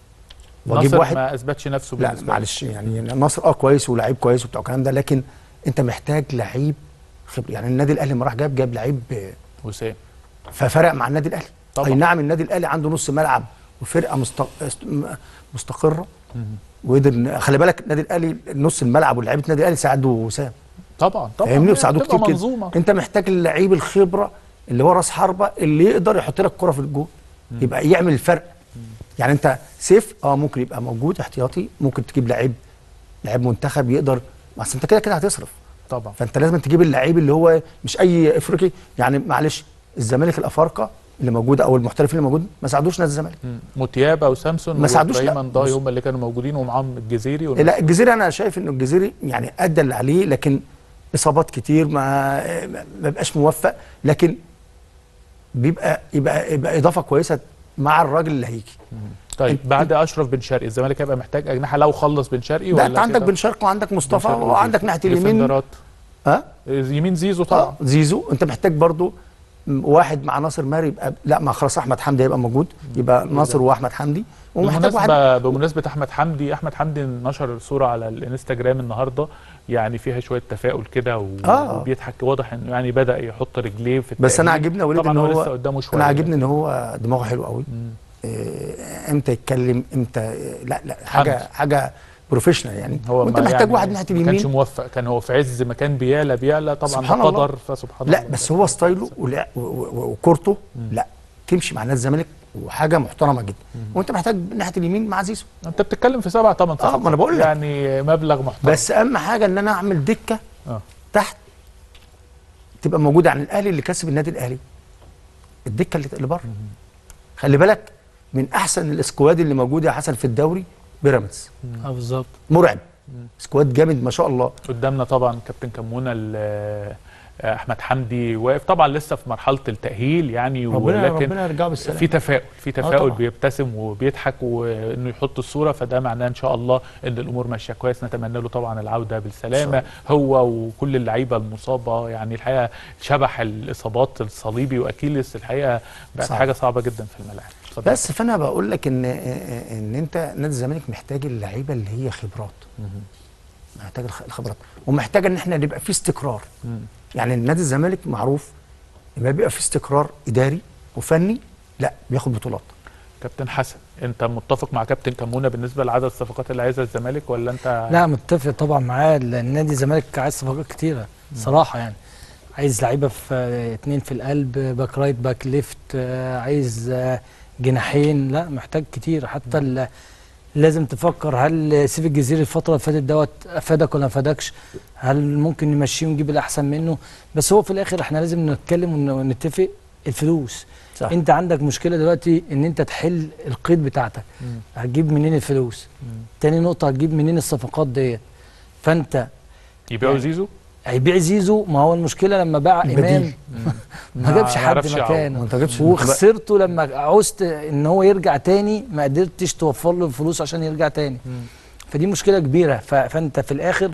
واجيب ناصر واحد ما اثبتش نفسه لا بالنسبة لي. معلش يعني ناصر اه كويس ولاعيب كويس وبتاع الكلام ده لكن انت محتاج لعيب خبره يعني النادي الاهلي لما راح جاب جاب لعيب آه، وسام ففرق مع النادي الاهلي طبعا. اي نعم النادي الاهلي عنده نص ملعب وفرقه مست... است- م- مستقره وقدر إن- خلي بالك النادي الاهلي نص الملعب ولاعيبه النادي الاهلي ساعدوا وسام طبعا طبعا فاهمني هي وساعدوه بتبقى كتير منظومه كده انت محتاج اللعيب الخبره اللي هو راس حربه اللي يقدر يحط لك كره في الجول يبقى يعمل الفرق يعني انت سيف اه ممكن يبقى موجود احتياطي ممكن تجيب لعيب لعيب منتخب يقدر بس انت كده كده هتصرف طبعا فانت لازم تجيب اللعيب اللي هو مش اي افريقي يعني معلش الزمالك الافارقه اللي موجوده او المحترفين اللي موجودين ما ساعدوش نادي الزمالك مم. متيابه وسامسون ما ساعدوش، لا. وابراهيم انضاي بص. هم اللي كانوا موجودين ومعاهم الجزيري والناس لا الجزيري انا شايف انه الجزيري يعني ادى اللي عليه لكن اصابات كتير ما ما بيبقاش موفق لكن بيبقى يبقى يبقى اضافه كويسه مع الراجل اللي هيجي طيب انت- بعد اشرف بن شرقي الزمالك هيبقى محتاج اجنحه لو خلص بن شرقي ده ولا انت عندك كده؟ بن شرقي وعندك مصطفى بن شرقي وعندك ناحيه اليمين ديفندرات. ها يمين زيزو آه، طبعا زيزو انت محتاج برضو م- واحد مع ناصر ماهر يبقى لا ما خلاص احمد حمدي هيبقى موجود يبقى ناصر واحمد حمدي ومحتاج واحد بمناسبة بمناسبة أحمد حمدي أحمد حمدي نشر صورة على الانستجرام النهاردة يعني فيها شوية تفاؤل كده و- آه. وبيضحك واضح إنه يعني بدأ يحط رجليه في بس انا التأهيل. عاجبني يا وليد طبعا ان هو هو لسه قدامه شوية انا عاجبني ان هو دماغه حلو قوي مم. آه، امتى يتكلم امتى لا لا حاجه حمد. حاجه بروفيشنال يعني هو وانت ما محتاج يعني واحد ناحيه ما كانش اليمين موفق كان هو في عز ما كان بيعلى بيعلى طبعا سبحان ده الله. قدر فسبحان لا الله بس هو ستايله ولا- و- و- وكورته لا تمشي مع نادي الزمالك وحاجه محترمه جدا وانت محتاج ناحيه اليمين مع زيزو انت بتتكلم في سبعة ثمان آه، ما أنا بقول لك. يعني مبلغ محترم بس اهم حاجه ان انا اعمل دكه اه تحت تبقى موجوده عن الاهلي اللي كسب النادي الاهلي الدكه اللي اللي بره خلي بالك من احسن الاسكواد اللي موجوده يا حسن في الدوري بيراميدز اه بالظبط مرعب سكواد جامد ما شاء الله قدامنا طبعا كابتن كمونه ال- احمد حمدي واقف طبعا لسه في مرحله التاهيل يعني ربنا ولكن ربنا يرجعه بالسلامه في تفاؤل في تفاؤل طبعا. بيبتسم وبيضحك وانه يحط الصوره فده معناه ان شاء الله ان الامور ماشيه كويس نتمنى له طبعا العوده بالسلامه هو وكل اللعيبه المصابه يعني الحقيقه شبح الاصابات الصليبي واكيلس الحقيقه بقت صعب. حاجه صعبه جدا في الملاعب اتفضل. بس فانا بقول لك ان ان انت نادي الزمالك محتاج اللعيبه اللي هي خبرات محتاج الخ- الخبرات ومحتاج ان احنا نبقى في استقرار مم. يعني نادي الزمالك معروف لما بيبقى في استقرار اداري وفني لا بياخد بطولات كابتن حسن انت متفق مع كابتن كمونه بالنسبه لعدد الصفقات اللي عايزها الزمالك ولا انت لا متفق طبعا معاه لان نادي الزمالك عايز صفقات كتيره صراحه يعني عايز لعيبه في آه، اتنين في القلب باك رايت باك ليفت آه، عايز آه، جناحين لا محتاج كتير حتى ال- لازم تفكر هل سيف الجزيري الفتره اللي فاتت دوت افادك ولا ما افادكش هل ممكن نمشيه ونجيب الاحسن منه بس هو في الاخر احنا لازم نتكلم ون- ونتفق الفلوس صح. انت عندك مشكله دلوقتي ان انت تحل القيد بتاعتك مم. هتجيب منين الفلوس مم. تاني نقطة هتجيب منين الصفقات ديت فانت يبيعوا يعني زيزو هيبيع زيزو ما هو المشكلة لما باع بديل. إمام ما جابش حد يعرفش يعوض. مكانه ما انت جبتش وخسرته لما عوزت ان هو يرجع تاني ما قدرتش توفر له الفلوس عشان يرجع تاني مم. فدي مشكلة كبيرة ف... فانت في الاخر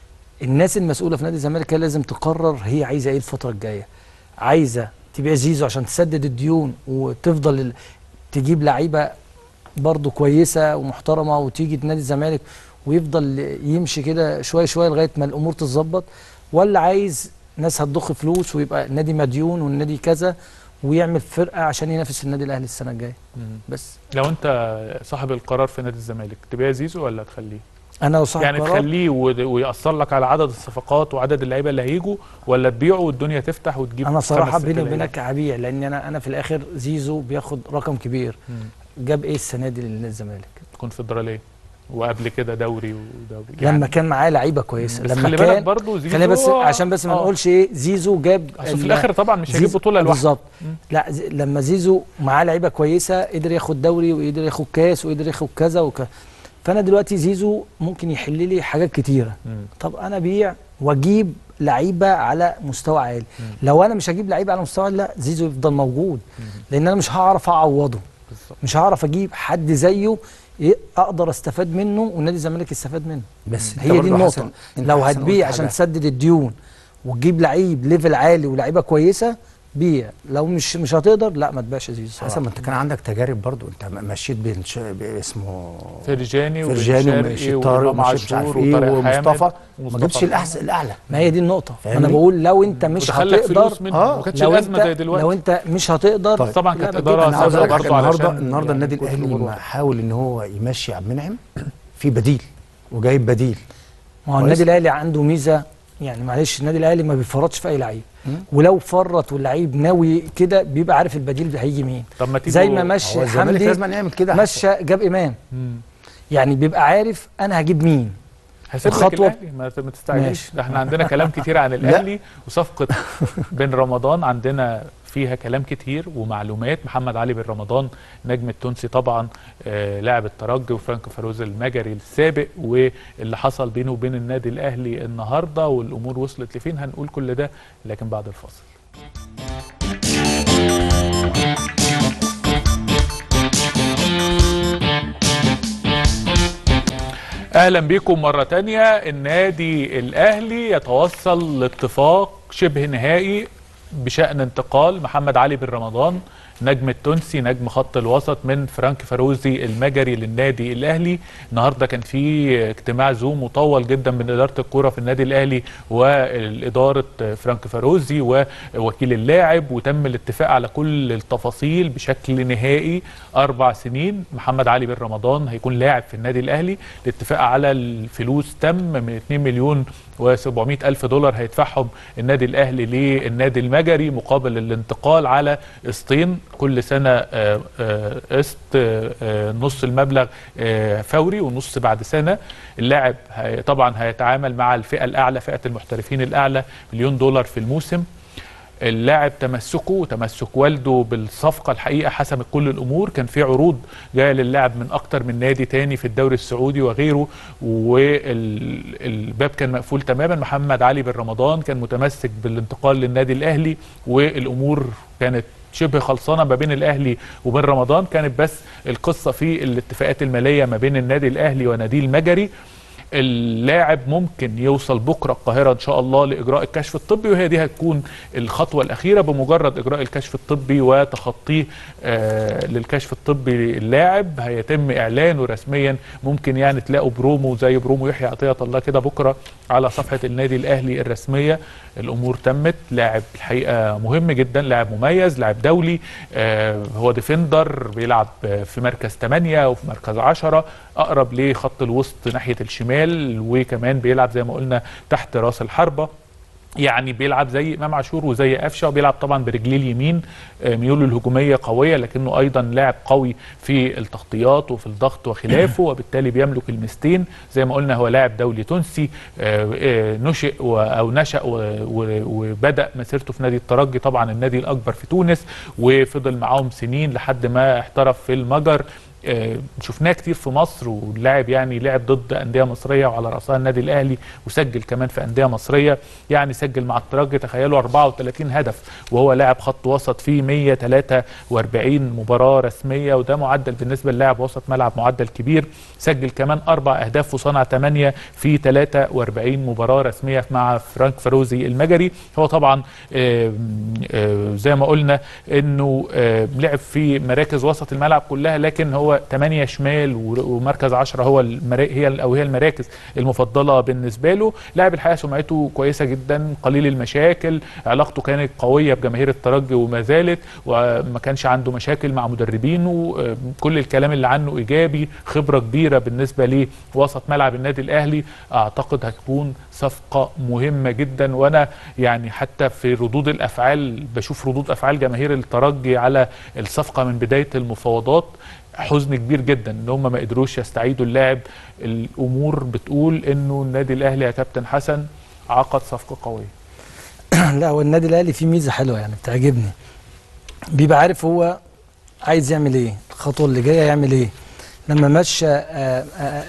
الناس المسؤولة في نادي الزمالك هي لازم تقرر هي عايزة ايه الفترة الجاية عايزة تبيع زيزو عشان تسدد الديون وتفضل ال... تجيب لعيبة برضه كويسة ومحترمة وتيجي نادي الزمالك ويفضل يمشي كده شوية شوية لغاية ما الأمور تتظبط ولا عايز ناس هتضخ فلوس ويبقى النادي مديون والنادي كذا ويعمل فرقة عشان ينافس النادي الأهلي السنة الجاية مم. بس لو انت صاحب القرار في نادي الزمالك تبيع زيزو ولا تخليه أنا لو صاحب يعني قرار تخليه ود- ويأثر لك على عدد الصفقات وعدد اللعيبه اللي هيجوا ولا تبيعه والدنيا تفتح وتجيب انا خمس صراحه ست بيني لعيبة؟ وبينك هبيع لان انا انا في الاخر زيزو بياخد رقم كبير مم. جاب ايه السنه دي للنادي الزمالك كونفدراليه وقبل كده دوري ودوري لما كان معاه لعيبه كويسه بس لما خلي كان بالك برضه زيزو خلينا بس عشان بس ما آه. نقولش ايه زيزو جاب اصل في ال- الاخر طبعا مش هيجيب زيزو- بطوله لوحده بالظبط مم. لا زي لما زيزو معاه لعيبه كويسه قدر ياخد دوري وقدر ياخد كاس وقدر ياخد كذا وك فانا دلوقتي زيزو ممكن يحل لي حاجات كتيره مم. طب انا بيع واجيب لعيبه على مستوى عالي لو انا مش هجيب لعيبه على مستوى عالي لا زيزو يفضل موجود لان انا مش هعرف اعوضه بالظبط مش هعرف اجيب حد زيه ي- اقدر استفاد منه والنادي الزمالك يستفاد منه بس انت هي دي برضه النقطه حسن- انت لو حسن هتبيع قلت عشان حاجة. تسدد الديون وتجيب لعيب ليفل عالي ولاعيبه كويسه بيع لو مش مش هتقدر لا ما تبيعش زيزو حسن صراحة. ما انت كان عندك تجارب برضو انت مشيت بين ش... اسمه فرجاني فرجاني وبن ومشيت شرقي طارق وإمام ومشيت مش عارف عاشور ايه وطارق ومصطفى حامد ما ومصطفى جبتش محمد. الاحسن الاعلى ما هي دي النقطه ما انا فاهمني؟ بقول لو انت مش ودخلك هتقدر فلوس منه آه، ما كانتش لو الازمه انت زي دلوقتي لو انت مش هتقدر طيب. طبعا لا، كانت ما اداره تجيب- انا عاوز سابقه اقول لك برضه النهارده علشان النهارده النادي كتر الاهلي الجمهور. لما حاول ان هو يمشي عبد المنعم في بديل وجايب بديل ما هو كويس. النادي الاهلي عنده ميزه يعني معلش النادي الاهلي ما بيفرطش في اي لعيب مم. ولو فرط واللعيب ناوي كده بيبقى عارف البديل هيجي مين طب ما تيجوا زي ما هو مشي الزمالك حمدي لازم يعمل كده مشى جاب امام مم. يعني بيبقى عارف انا هجيب مين هسيب لك الخطوة- الاهلي ما ما تستعجلش ماشي. ده احنا عندنا كلام كتير عن الاهلي وصفقه بن رمضان عندنا فيها كلام كتير ومعلومات محمد علي بن رمضان نجم التونسي طبعا آه لاعب الترجي وفرانك فاروز المجري السابق واللي حصل بينه وبين النادي الاهلي النهارده والامور وصلت لفين هنقول كل ده لكن بعد الفاصل اهلا بكم مره تانية النادي الاهلي يتوصل لاتفاق شبه نهائي بشان انتقال محمد علي بن رمضان نجم التونسي نجم خط الوسط من فرانك فاروزي المجري للنادي الاهلي النهارده كان في اجتماع زوم مطول جدا من اداره الكوره في النادي الاهلي واداره فرانك فاروزي ووكيل اللاعب وتم الاتفاق على كل التفاصيل بشكل نهائي اربع سنين محمد علي بن رمضان هيكون لاعب في النادي الاهلي الاتفاق على الفلوس تم من 2 مليون و700 ألف دولار هيدفعهم النادي الأهلي للنادي المجري مقابل الانتقال على قسطين كل سنة آه، آه، قسط آه، نص المبلغ آه، فوري ونص بعد سنة اللاعب هي- طبعا هيتعامل مع الفئة الأعلى فئة المحترفين الأعلى مليون دولار في الموسم اللاعب تمسكه وتمسك والده بالصفقه الحقيقه حسمت كل الامور كان في عروض جايه للاعب من اكتر من نادي تاني في الدوري السعودي وغيره والباب كان مقفول تماما محمد علي بن رمضان كان متمسك بالانتقال للنادي الاهلي والامور كانت شبه خلصانه ما بين الاهلي وبين رمضان كانت بس القصه في الاتفاقات الماليه ما بين النادي الاهلي ونادي المجري اللاعب ممكن يوصل بكره القاهره ان شاء الله لاجراء الكشف الطبي وهي دي هتكون الخطوه الاخيره بمجرد اجراء الكشف الطبي وتخطيه آه للكشف الطبي اللاعب هيتم اعلانه رسميا ممكن يعني تلاقوا برومو زي برومو يحيى عطيه الله كده بكره على صفحه النادي الاهلي الرسميه الامور تمت لاعب الحقيقه مهم جدا لاعب مميز لاعب دولي آه هو ديفندر بيلعب في مركز 8 وفي مركز 10 اقرب لخط الوسط ناحيه الشمال وكمان بيلعب زي ما قلنا تحت راس الحربه يعني بيلعب زي امام عاشور وزي قفشه وبيلعب طبعا برجليه اليمين آه، ميوله الهجوميه قويه لكنه ايضا لاعب قوي في التغطيات وفي الضغط وخلافه وبالتالي بيملك المستين زي ما قلنا هو لاعب دولي تونسي آه، آه، نشئ و- او نشا و- و- وبدا مسيرته في نادي الترجي طبعا النادي الاكبر في تونس وفضل معاهم سنين لحد ما احترف في المجر آه، شفناه كتير في مصر واللاعب يعني لعب ضد انديه مصريه وعلى راسها النادي الاهلي وسجل كمان في انديه مصريه يعني سجل مع الترجي تخيلوا 34 هدف وهو لاعب خط وسط في 143 مباراه رسميه وده معدل بالنسبه للاعب وسط ملعب معدل كبير سجل كمان اربع اهداف وصنع 8 في 43 مباراه رسميه مع فرانك فاروزي المجري هو طبعا آه، آه، زي ما قلنا انه آه، لعب في مراكز وسط الملعب كلها لكن هو 8 شمال و- ومركز 10 هو المرا... هي او هي المراكز المفضله بالنسبه له لاعب الحقيقه سمعته كويسه جدا قليل المشاكل علاقته كانت قويه بجماهير الترجي وما زالت وما كانش عنده مشاكل مع مدربينه آه، كل الكلام اللي عنه ايجابي خبره كبيره بالنسبه لوسط ملعب النادي الاهلي اعتقد هتكون صفقه مهمه جدا وانا يعني حتى في ردود الافعال بشوف ردود افعال جماهير الترجي على الصفقه من بدايه المفاوضات حزن كبير جدا ان هم ما قدروش يستعيدوا اللاعب الامور بتقول انه النادي الاهلي يا كابتن حسن عقد صفقه قويه لا هو النادي الاهلي فيه ميزه حلوه يعني بتعجبني بيبقى عارف هو عايز يعمل ايه الخطوه اللي جايه يعمل ايه لما مشى آه، آه،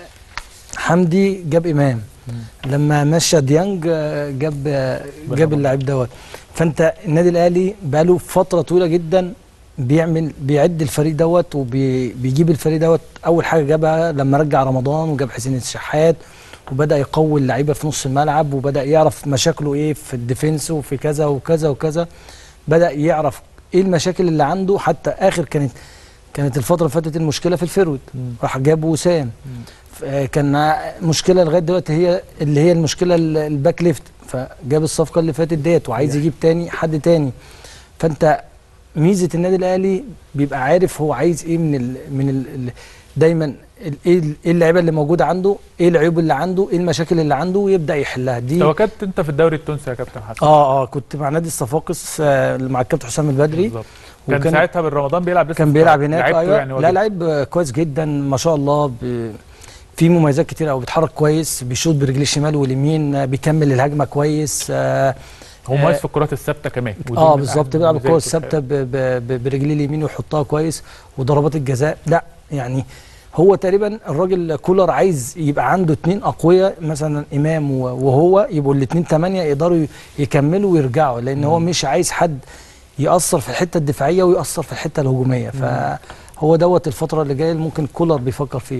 حمدي جاب امام لما مشى ديانج آه، جاب آه، جاب اللاعب دوت فانت النادي الاهلي بقاله فتره طويله جدا بيعمل بيعد الفريق دوت وبيجيب الفريق دوت اول حاجه جابها لما رجع رمضان وجاب حسين الشحات وبدا يقوي اللعيبه في نص الملعب وبدا يعرف مشاكله ايه في الديفنس وفي كذا وكذا وكذا بدا يعرف ايه المشاكل اللي عنده حتى اخر كانت كانت الفتره اللي فاتت المشكله في الفيرود راح جاب وسام ف- آه، كان مشكله لغايه دلوقتي هي اللي هي المشكله ال- الباك ليفت فجاب الصفقه اللي فاتت ديت وعايز يجيب تاني حد تاني فانت ميزه النادي الاهلي بيبقى عارف هو عايز ايه من ال من ال ال دايما ال- ايه ال- ايه اللعيبه اللي موجوده عنده ايه العيوب اللي عنده ايه المشاكل اللي عنده ويبدا يحلها دي توكلت انت في الدوري التونسي يا كابتن حسن اه اه كنت مع نادي الصفاقس آه مع الكابتن حسام البدري بالظبط كان وكان- ساعتها بن رمضان بيلعب لسه كان في بيلعب الترجي. هناك لعبته ايوه يعني لا واجب. لعيب آه، كويس جدا ما شاء الله ب... في مميزات كتير قوي بيتحرك كويس بيشوط برجليه الشمال واليمين آه، بيكمل الهجمه كويس آه هو مميز في الكرات الثابته كمان ودي اه من بالظبط أهم بيلعب الكره مميزاته الثابته ب- ب- ب- برجليه اليمين ويحطها كويس وضربات الجزاء لا يعني هو تقريبا الراجل كولر عايز يبقى عنده اتنين اقوياء مثلا امام و- وهو يبقوا الاتنين تمانية يقدروا ي- يكملوا ويرجعوا لان هو مش عايز حد ياثر في الحته الدفاعيه ويأثر في الحته الهجوميه فهو دوت الفتره اللي جايه اللي ممكن كولر بيفكر فيه يعني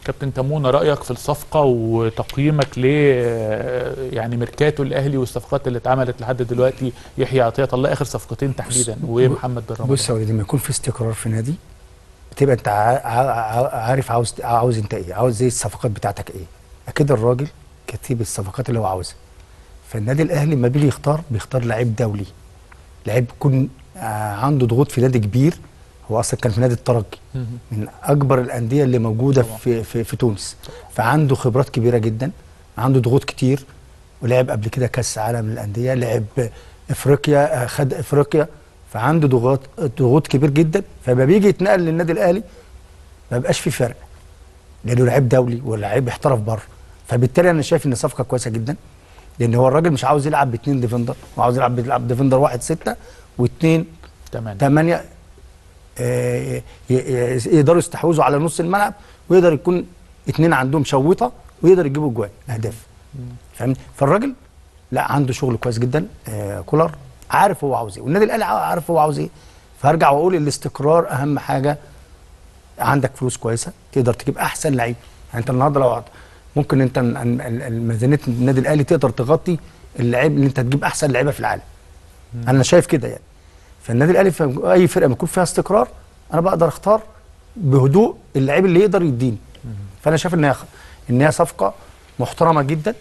كابتن كمونه رايك في الصفقه وتقييمك ل يعني ميركاتو الاهلي والصفقات اللي اتعملت لحد دلوقتي يحيى عطيه الله اخر صفقتين تحديدا ومحمد بن رمضان بص يا وليد لما يكون في استقرار في نادي بتبقى انت ع- ع- عارف عاوز عاوز انت ايه عاوز زي الصفقات بتاعتك ايه اكيد الراجل كتيب الصفقات اللي هو عاوزها فالنادي الاهلي لما بيجي يختار بيختار لعيب دولي لعيب يكون آه، عنده ضغوط في نادي كبير هو اصلا كان في نادي الترجي من اكبر الانديه اللي موجوده طبعا. في, في في تونس فعنده خبرات كبيره جدا عنده ضغوط كتير ولعب قبل كده كاس عالم للانديه لعب افريقيا آه، خد افريقيا فعنده ضغوط ضغوط كبير جدا فلما بيجي يتنقل للنادي الاهلي ما بيبقاش في فرق لانه لعيب دولي ولعيب احترف بره فبالتالي انا شايف ان صفقه كويسه جدا لان هو الراجل مش عاوز يلعب باثنين ديفندر هو عاوز يلعب بيلعب ديفندر واحد سته واثنين تمام ثمانية آه، ي- ي- يقدروا يستحوذوا على نص الملعب ويقدر يكون اتنين عندهم شويطه ويقدر يجيبوا جوان اهداف فاهمني فالراجل لا عنده شغل كويس جدا آه كولر عارف هو عاوز ايه والنادي الاهلي عارف هو عاوز ايه فهرجع واقول الاستقرار اهم حاجه عندك فلوس كويسه تقدر تجيب احسن لعيب يعني انت النهارده لو ممكن انت ال- ال- ال- ميزانيه النادي الاهلي تقدر تغطي اللعيب اللي انت تجيب احسن لعيبه في العالم انا شايف كده يعني فالنادي الاهلي في اي فرقه ما يكون فيها استقرار انا بقدر اختار بهدوء اللعيب اللي يقدر يديني فانا شايف ان هي ان هي صفقه محترمه جدا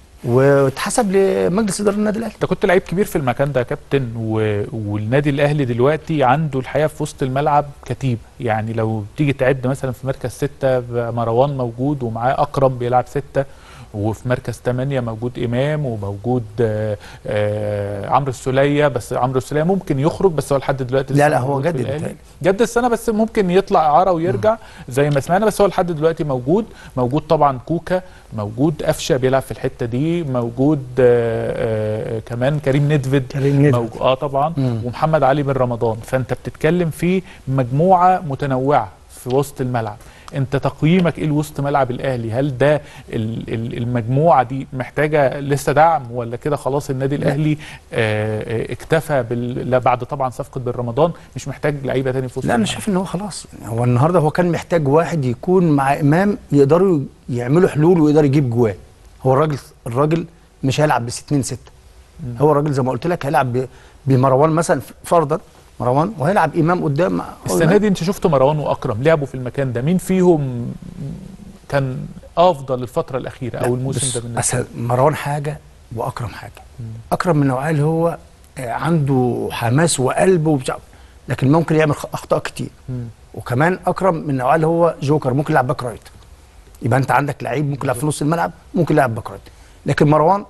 وتحسب لمجلس اداره النادي الاهلي انت كنت لعيب كبير في المكان ده يا كابتن و... والنادي الاهلي دلوقتي عنده الحقيقه في وسط الملعب كتيب يعني لو تيجي تعد مثلا في مركز ستة مروان موجود ومعاه اكرم بيلعب ستة وفي مركز ثمانية موجود امام وموجود آه آه عمرو السوليه بس عمرو السوليه ممكن يخرج بس هو لحد دلوقتي لا، لسه لا، هو موجود في جدد الأهلي. بيتهيألي. جد السنه بس ممكن يطلع اعاره ويرجع زي ما سمعنا بس هو لحد دلوقتي موجود موجود طبعا كوكا موجود قفشه بيلعب في الحته دي موجود آه آه كمان كريم ندفد كريم ندفد. موجود اه طبعا مم. ومحمد علي بن رمضان فانت بتتكلم في مجموعه متنوعه في وسط الملعب انت تقييمك ايه لوسط ملعب الاهلي هل ده ال- ال- المجموعه دي محتاجه لسه دعم ولا كده خلاص النادي الاهلي آه آه، اكتفى بال... لا بعد طبعا صفقه بن رمضان مش محتاج لعيبه تاني في وسط لا انا الملعب. شايف ان هو خلاص يعني هو النهارده هو كان محتاج واحد يكون مع امام يقدروا يعملوا حلول ويقدر يجيب جوان هو الراجل الراجل مش هيلعب بس 2 6 هو الراجل زي ما قلت لك هيلعب ب- بمروان مثلا فرضا مروان وهيلعب امام قدام مع- هو السنه إمام. دي انت شفت مروان واكرم لعبوا في المكان ده مين فيهم كان افضل الفتره الاخيره او لا، الموسم بص، ده بالنسبه أسهل مروان حاجه واكرم حاجه اكرم من النوعيه اللي هو آه، عنده حماس وقلب وبتاع لكن ممكن يعمل خ- اخطاء كتير مم. وكمان اكرم من النوعيه اللي هو جوكر ممكن يلعب باك رايت يبقى انت عندك لعيب ممكن يلعب في نص الملعب ممكن يلعب باك رايت لكن مروان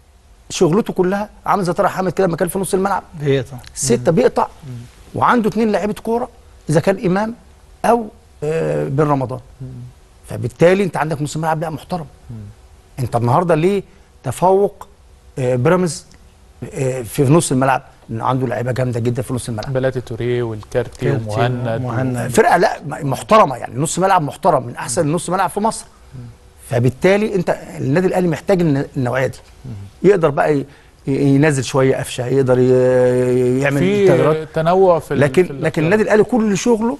شغلته كلها عامل زي طارق حامد كده لما كان في نص الملعب بيقطع سته بيقطع وعنده اثنين لعيبه كوره اذا كان امام او آه، بن رمضان فبالتالي انت عندك نص ملعب لا محترم انت النهارده ليه تفوق آه، بيراميدز آه، في نص الملعب لانه عنده لعيبه جامده جدا في نص الملعب بلاتي توريه والكارتي كارتي ومهند ومهند. فرقه لا م- محترمه يعني نص ملعب محترم من احسن نص ملعب في مصر فبالتالي انت النادي الاهلي محتاج الن- النوعيه دي يقدر بقى ي- ي- ينزل شويه قفشه يقدر ي- يعمل في تغييرات تنوع في ال- لكن في لكن النادي الاهلي كل شغله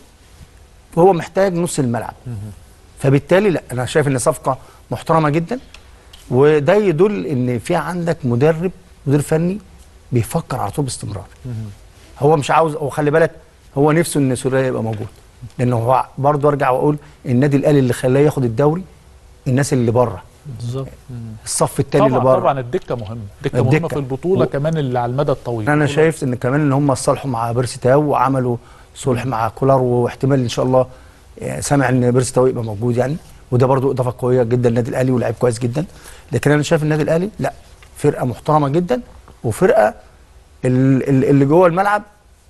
هو محتاج نص الملعب فبالتالي لا انا شايف ان صفقه محترمه جدا وده يدل ان في عندك مدرب مدير فني بيفكر على طول باستمرار هو مش عاوز هو خلي بالك هو نفسه ان سوريا يبقى موجود لانه هو برضه ارجع واقول النادي الاهلي اللي خلاه ياخد الدوري الناس اللي بره بالظبط الصف الثاني اللي طبعا بره طبعا الدكه مهمه الدكه الدكة. مهمه في البطوله و- كمان اللي على المدى الطويل انا شايف ان كمان ان هم صالحوا مع بيرسي تاو وعملوا صلح مع كولر واحتمال ان شاء الله آه، سامع ان بيرسي تاو يبقى موجود يعني وده برضو اضافه قويه جدا للنادي الاهلي ولاعيب كويس جدا لكن انا شايف النادي الاهلي لا فرقه محترمه جدا وفرقه ال- ال- اللي جوه الملعب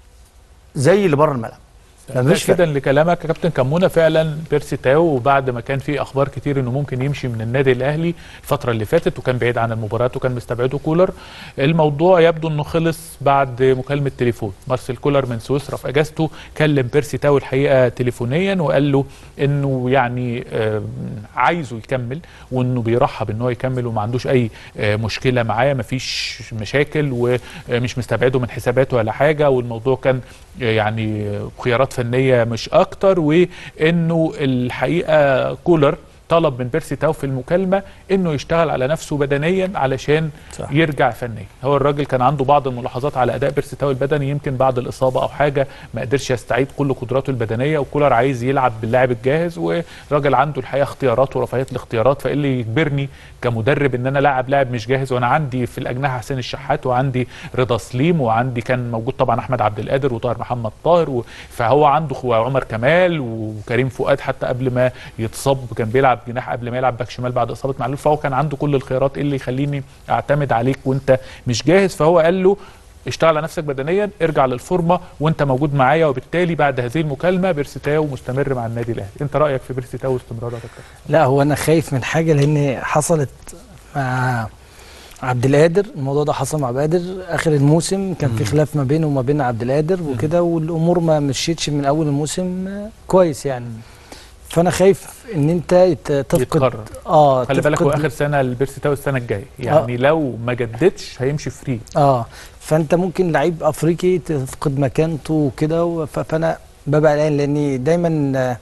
زي اللي بره الملعب مفيش تأكيدا فرق لكلامك يا كابتن كمونه فعلا بيرسي تاو وبعد ما كان في اخبار كتير انه ممكن يمشي من النادي الاهلي الفتره اللي فاتت وكان بعيد عن المباريات وكان مستبعده كولر الموضوع يبدو انه خلص بعد مكالمه تليفون مارسيل كولر من سويسرا في اجازته كلم بيرسي تاو الحقيقه تليفونيا وقال له انه يعني آه، عايزه يكمل وانه بيرحب ان هو يكمل وما عندوش اي آه، مشكله معاه ما فيش مشاكل ومش مستبعده من حساباته ولا حاجه والموضوع كان آه، يعني خيارات فنيه مش اكتر وانه الحقيقه كولر طلب من بيرسي تاو في المكالمه انه يشتغل على نفسه بدنيا علشان صح. يرجع فنيا هو الراجل كان عنده بعض الملاحظات على اداء بيرسي تاو البدني يمكن بعد الاصابه او حاجه ما قدرش يستعيد كل قدراته البدنيه وكولر عايز يلعب باللاعب الجاهز والراجل عنده الحقيقه اختيارات ورفاهيه الاختيارات فايه اللي يجبرني كمدرب ان انا لاعب لاعب مش جاهز وانا عندي في الاجنحه حسين الشحات وعندي رضا سليم وعندي كان موجود طبعا احمد عبد القادر وطاهر محمد طاهر و... فهو عنده خو- عمر كمال وكريم فؤاد حتى قبل ما يتصاب كان بيلعب جناح قبل ما يلعب باك شمال بعد اصابه معلول فهو كان عنده كل الخيارات إيه اللي يخليني اعتمد عليك وانت مش جاهز فهو قال له اشتغل على نفسك بدنيا ارجع للفورمه وانت موجود معايا وبالتالي بعد هذه المكالمه بيرسيتاو مستمر مع النادي الاهلي انت رايك في بيرسيتاو واستمراره يا كابتن؟ لا هو انا خايف من حاجه لان حصلت مع عبد القادر الموضوع ده حصل مع عبد القادر اخر الموسم كان في خلاف ما بينه وما بين عبد القادر وكده والامور ما مشيتش من اول الموسم آه، كويس يعني فانا خايف ان انت يت- تفقد يتكرر. اه خلي بالك هو تفقد- اخر سنه لبيرسيتاو السنه الجايه يعني لو ما جددش هيمشي فري اه فانت ممكن لعيب افريقي تفقد مكانته وكده و- ف- فانا ببقى قلقان لاني دايما آه،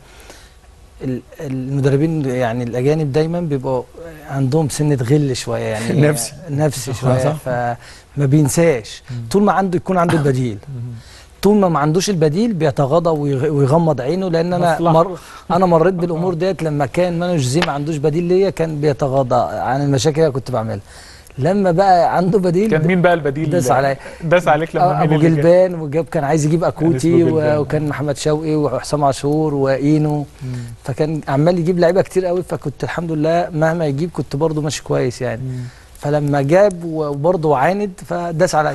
ال- المدربين يعني الاجانب دايما بيبقوا عندهم سنه غل شويه يعني نفسي. نفسي شويه صح. فما بينساش طول ما عنده يكون عنده البديل طول ما ما عندوش البديل بيتغاضى ويغ- ويغمض عينه لان انا مصلحة. مر انا مريت بالامور ديت لما كان مانو جوزيه ما عندوش بديل ليا كان بيتغاضى عن المشاكل اللي كنت بعملها لما بقى عنده بديل كان مين بقى البديل داس عليا. داس عليك لما آه، مين ابو اللي جه؟ جلبان وجاب كان عايز يجيب اكوتي اسمه جلبان. و- وكان محمد شوقي وحسام عاشور واينو فكان عمال يجيب لعيبه كتير قوي فكنت الحمد لله مهما يجيب كنت برضه ماشي كويس يعني فلما جاب وبرضه عاند فداس عليا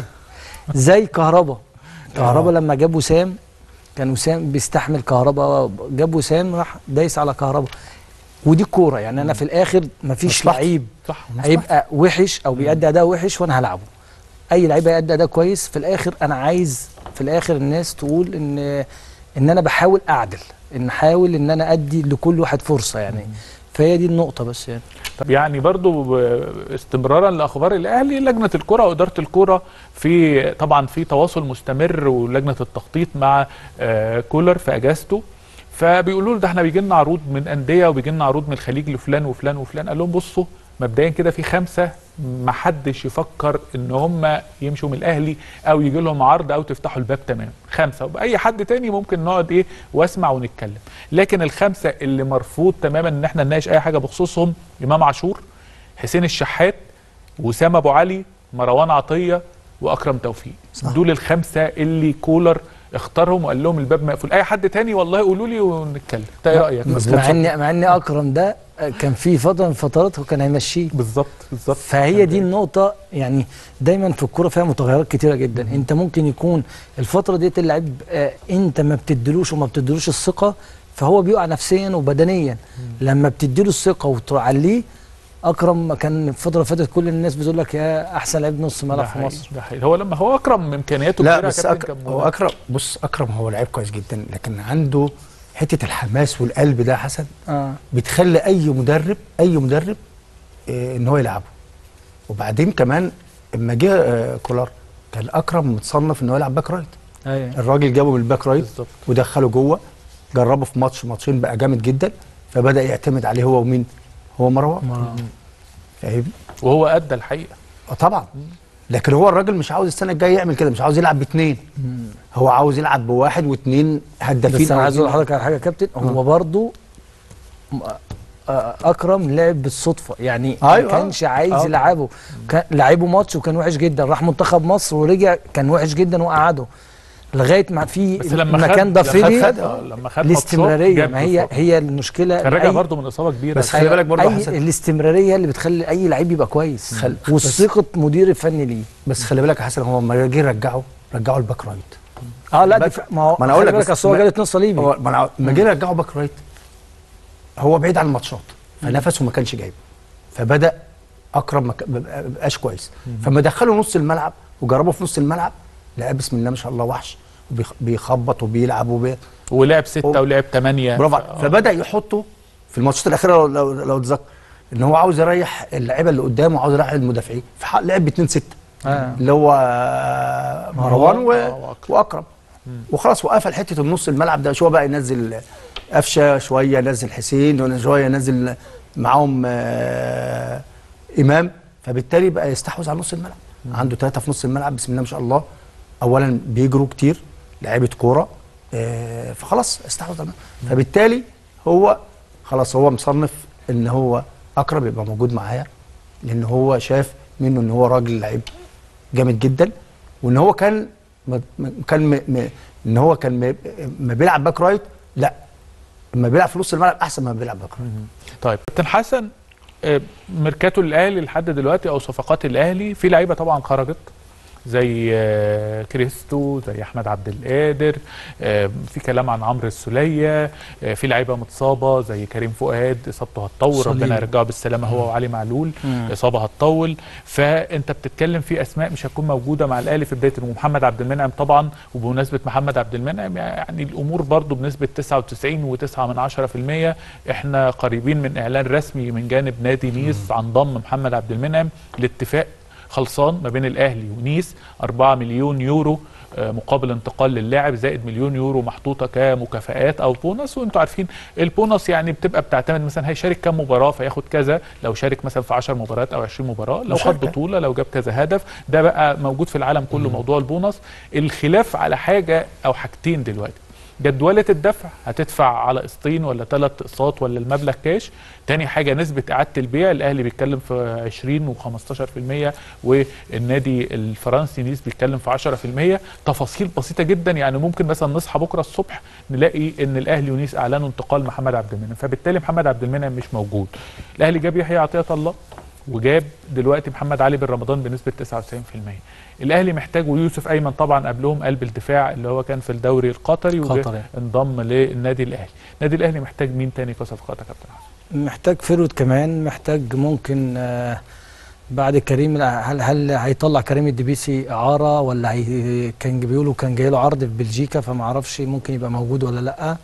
زي كهربا كهربا لما جاب وسام كان وسام بيستحمل كهربا جاب وسام راح دايس على كهربا ودي الكوره يعني انا في الاخر مفيش مصلحتي. لعيب صح هيبقى وحش او بيأدي اداء وحش وانا هلعبه اي لعيب هيأدي اداء كويس في الاخر انا عايز في الاخر الناس تقول ان ان انا بحاول اعدل ان احاول ان انا ادي لكل واحد فرصه يعني فهي دي النقطه بس يعني طب يعني برضو ب- استمرارا لاخبار الاهلي لجنه الكره واداره الكره في طبعا في تواصل مستمر ولجنه التخطيط مع آه، كولر في اجازته فبيقولوا له ده احنا بيجي لنا عروض من انديه وبيجي لنا عروض من الخليج لفلان وفلان وفلان قال لهم بصوا مبدئيا كده في خمسه ما حدش يفكر ان هم يمشوا من الاهلي او يجي لهم عرض او تفتحوا الباب تمام خمسه واي حد تاني ممكن نقعد ايه واسمع ونتكلم لكن الخمسه اللي مرفوض تماما ان احنا نناقش اي حاجه بخصوصهم امام عاشور حسين الشحات وسام ابو علي مروان عطيه واكرم توفيق صح. دول الخمسه اللي كولر اختارهم وقال لهم الباب مقفول اي حد تاني والله قولوا لي ونتكلم انت ايه رايك مع ان مع ان اكرم ده كان في فتره من الفترات هو كان هيمشيه بالظبط بالظبط فهي دي النقطة يعني دايما في الكورة فيها متغيرات كتيرة جدا انت ممكن يكون الفترة ديت اللاعب آه انت ما بتديلوش وما بتديلوش الثقة فهو بيقع نفسيا وبدنيا لما بتديله الثقة وتعليه اكرم كان الفترة اللي فاتت كل الناس بتقول لك يا احسن لعيب نص ده ملعب في حقيقي، مصر ده حقيقي. هو لما هو اكرم امكانياته لا كبيرة يا بس كابتن أك... كان هو مدرب. اكرم بص اكرم هو لعيب كويس جدا لكن عنده حته الحماس والقلب ده يا حسن اه بتخلي اي مدرب اي مدرب آه، ان هو يلعبه وبعدين كمان اما جه آه، كولر كان اكرم متصنف ان هو يلعب باك رايت ايوه الراجل جابه من الباك رايت بالظبط ودخله جوه جربه في ماتش ماتشين بقى جامد جدا فبدا يعتمد عليه هو ومين هو مروان فاهم وهو ادى الحقيقه اه طبعا لكن هو الراجل مش عاوز السنه الجايه يعمل كده مش عاوز يلعب باثنين هو عاوز يلعب بواحد واثنين هدافين بس انا عايز اقول عاوزين- لحضرتك على حاجه يا كابتن هو برضه م- آه، اكرم لعب بالصدفه يعني أيوة. ما كانش عايز آه. يلعبه كان لعبه ماتش وكان وحش جدا راح منتخب مصر ورجع كان وحش جدا وقعده لغايه ما في بس لما مكان خد لما ضفيري خد آه، لما خد الاستمراريه ماتشات ما هي جاب هي المشكله كان راجع أي- برضه من اصابه كبيره بس خلي بالك برضه أي حسن الاستمراريه اللي بتخلي اي لعيب يبقى كويس خل- والثقه مدير الفني ليه بس خلي بالك يا حسن هو لما جه رجعه رجعه الباك رايت اه لا دي بس- ف- ما هو ما أنا أقول خلي لك بالك بس اصل هو ما- جاله اتنين صليبي هو ما أنا- لما جه رجعه باك رايت هو بعيد عن الماتشات فنفسه ما كانش جايب فبدا اكرم ما ك- ما بقاش كويس فما دخله نص الملعب وجربه في نص الملعب لقى بسم الله ما شاء الله وحش وبيخ- بيخبط وبيلعب وبي... ولعب سته هو- ولعب ثمانيه برافو عليك. فبدا يحطه في الماتشات الاخيره لو لو, لو تذكر ان هو عاوز يريح اللعيبه اللي قدامه وعاوز يريح المدافعين فلعب ب 2 6 آه. اللي هو آه، مروان و... آه، وأكرم. واكرم وخلاص وقفل حته النص الملعب ده شويه بقى ينزل قفشه شويه ينزل حسين شويه ينزل معاهم آه امام فبالتالي بقى يستحوذ على نص الملعب عنده ثلاثه في نص الملعب بسم الله ما شاء الله اولا بيجروا كتير لعيبه كوره آه فخلاص استحوذ على الملعب. فبالتالي هو خلاص هو مصنف ان هو اقرب يبقى موجود معايا لان هو شاف منه ان هو راجل لعيب جامد جدا وان هو كان م- م- كان م- م- ان هو كان م- ما بيلعب باك رايت لا لما بيلعب في نص الملعب احسن ما بيلعب باك رايت طيب كابتن حسن آه، ميركاتو الاهلي لحد دلوقتي او صفقات الاهلي في لعيبه طبعا خرجت زي آه، كريستو زي احمد عبد القادر آه، في كلام عن عمرو السوليه آه، في لعيبه متصابه زي كريم فؤاد اصابته هتطول صليبي. ربنا يرجعه بالسلامه هو وعلي معلول مم. اصابه هتطول فانت بتتكلم في اسماء مش هتكون موجوده مع الاهلي في بدايه ومحمد عبد المنعم طبعا وبمناسبه محمد عبد المنعم يعني الامور برضو بنسبه 99.9 من 10% احنا قريبين من اعلان رسمي من جانب نادي نيس عن ضم محمد عبد المنعم لاتفاق خلصان ما بين الاهلي ونيس 4 مليون يورو آه، مقابل انتقال للاعب زائد مليون يورو محطوطه كمكافآت او بونص وانتوا عارفين البونص يعني بتبقى بتعتمد مثلا هيشارك كام مباراه فياخد كذا لو شارك مثلا في 10 مباريات او 20 مباراه لو خد مشاركة. بطوله لو جاب كذا هدف ده بقى موجود في العالم كله موضوع البونص الخلاف على حاجه او حاجتين دلوقتي جدولة الدفع هتدفع على قسطين ولا ثلاث اقساط ولا المبلغ كاش تاني حاجة نسبة إعادة البيع الأهلي بيتكلم في 20 و15% والنادي الفرنسي نيس بيتكلم في 10% تفاصيل بسيطة جدا يعني ممكن مثلا نصحى بكرة الصبح نلاقي إن الأهلي ونيس أعلنوا انتقال محمد عبد المنعم فبالتالي محمد عبد المنعم مش موجود الأهلي جاب يحيى عطية الله وجاب دلوقتي محمد علي بن رمضان بنسبة 99% الاهلي محتاج ويوسف ايمن طبعا قبلهم قلب الدفاع اللي هو كان في الدوري القطري قطري. وانضم للنادي الاهلي النادي الاهلي محتاج مين تاني كصفقات يا كابتن حسن محتاج فيرود كمان محتاج ممكن آه، بعد كريم هل هل هيطلع كريم الدبيسي اعاره ولا هي كان بيقولوا كان جاي له عرض في بلجيكا فما اعرفش ممكن يبقى موجود ولا لا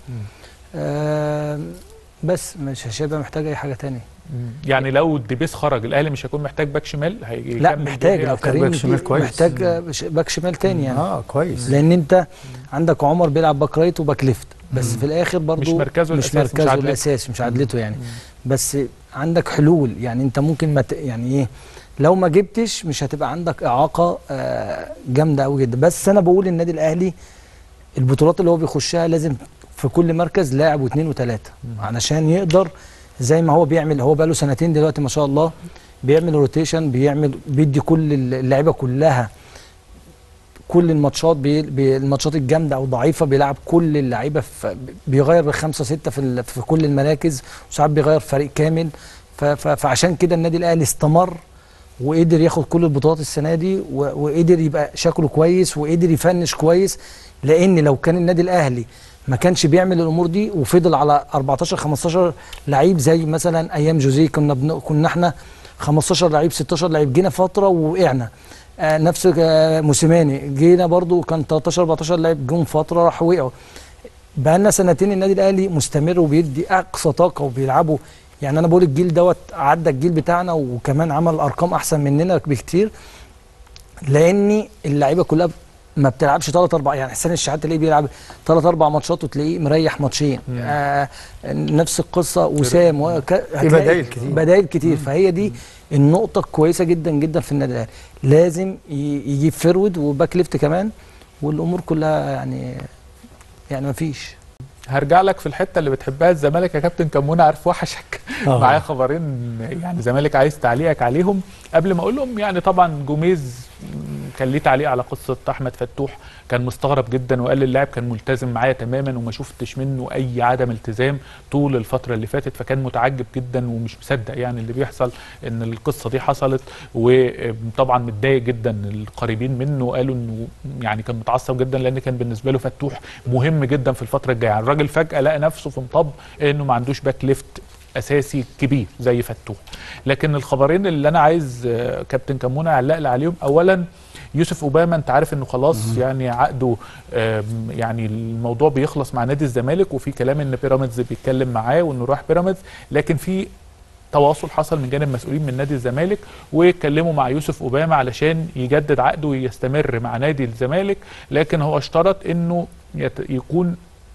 آه بس مش هيبقى محتاج اي حاجه تانية يعني لو الدبيس خرج الاهلي مش هيكون محتاج باك شمال هيكمل لا محتاج بيه لو أحسن. كريم باك شمال دي- كويس. محتاج آه، ش- باك شمال تاني يعني اه كويس لان انت عندك عمر بيلعب باك رايت وباك ليفت بس في الاخر برضو مش مركزه مش الأساسي، مش مركزه عدلته. الاساسي مش عدلته يعني بس عندك حلول يعني انت ممكن ما ت- يعني ايه لو ما جبتش مش هتبقى عندك اعاقه آه، جامده قوي جدا بس انا بقول النادي الاهلي البطولات اللي هو بيخشها لازم في كل مركز لاعب واثنين وثلاثه علشان يقدر زي ما هو بيعمل هو بقاله سنتين دلوقتي ما شاء الله بيعمل روتيشن بيعمل بيدي كل اللعيبه كلها كل الماتشات بي بي الماتشات الجامده او ضعيفه بيلعب كل اللعيبه في بيغير بخمسه سته في ال- في كل المراكز وساعات بيغير فريق كامل ف- ف- فعشان كده النادي الاهلي استمر وقدر ياخد كل البطولات السنه دي و- وقدر يبقى شكله كويس وقدر يفنش كويس لان لو كان النادي الاهلي ما كانش بيعمل الامور دي وفضل على 14 15 لعيب زي مثلا ايام جوزيه كنا بن... كنا احنا 15 لعيب 16 لعيب جينا فتره ووقعنا آه نفس آه موسيماني جينا برضو كان 13 14 لعيب جم فتره راح وقعوا بقى لنا سنتين النادي الاهلي مستمر وبيدي اقصى طاقه وبيلعبوا يعني انا بقول الجيل دوت عدى الجيل بتاعنا وكمان عمل ارقام احسن مننا بكتير لان اللعيبه كلها ما بتلعبش ثلاث اربع يعني حسين الشحات تلاقيه بيلعب ثلاث اربع ماتشات وتلاقيه مريح ماتشين آه نفس القصه وسام وك... هتلاقي بدايل كتير. بدايل كتير فهي دي النقطه الكويسه جدا جدا في النادي الاهلي لازم ي- يجيب فرود وباك ليفت كمان والامور كلها يعني يعني ما فيش هرجع لك في الحته اللي بتحبها الزمالك يا كابتن كمونه عارف وحشك آه. معايا خبرين يعني الزمالك عايز تعليقك عليهم قبل ما اقول لهم يعني طبعا جوميز كان ليه تعليق على قصه احمد فتوح كان مستغرب جدا وقال اللاعب كان ملتزم معايا تماما وما شفتش منه اي عدم التزام طول الفتره اللي فاتت فكان متعجب جدا ومش مصدق يعني اللي بيحصل ان القصه دي حصلت وطبعا متضايق جدا القريبين منه قالوا انه يعني كان متعصب جدا لان كان بالنسبه له فتوح مهم جدا في الفتره الجايه يعني الراجل فجاه لقى نفسه في مطب انه ما عندوش باك ليفت اساسي كبير زي فتوح لكن الخبرين اللي انا عايز آه، كابتن كمونه يعلق لي عليهم اولا يوسف اوباما انت عارف انه خلاص يعني عقده آم، يعني الموضوع بيخلص مع نادي الزمالك وفي كلام ان بيراميدز بيتكلم معاه وانه راح بيراميدز لكن في تواصل حصل من جانب مسؤولين من نادي الزمالك واتكلموا مع يوسف اوباما علشان يجدد عقده ويستمر مع نادي الزمالك لكن هو اشترط انه يت- يكون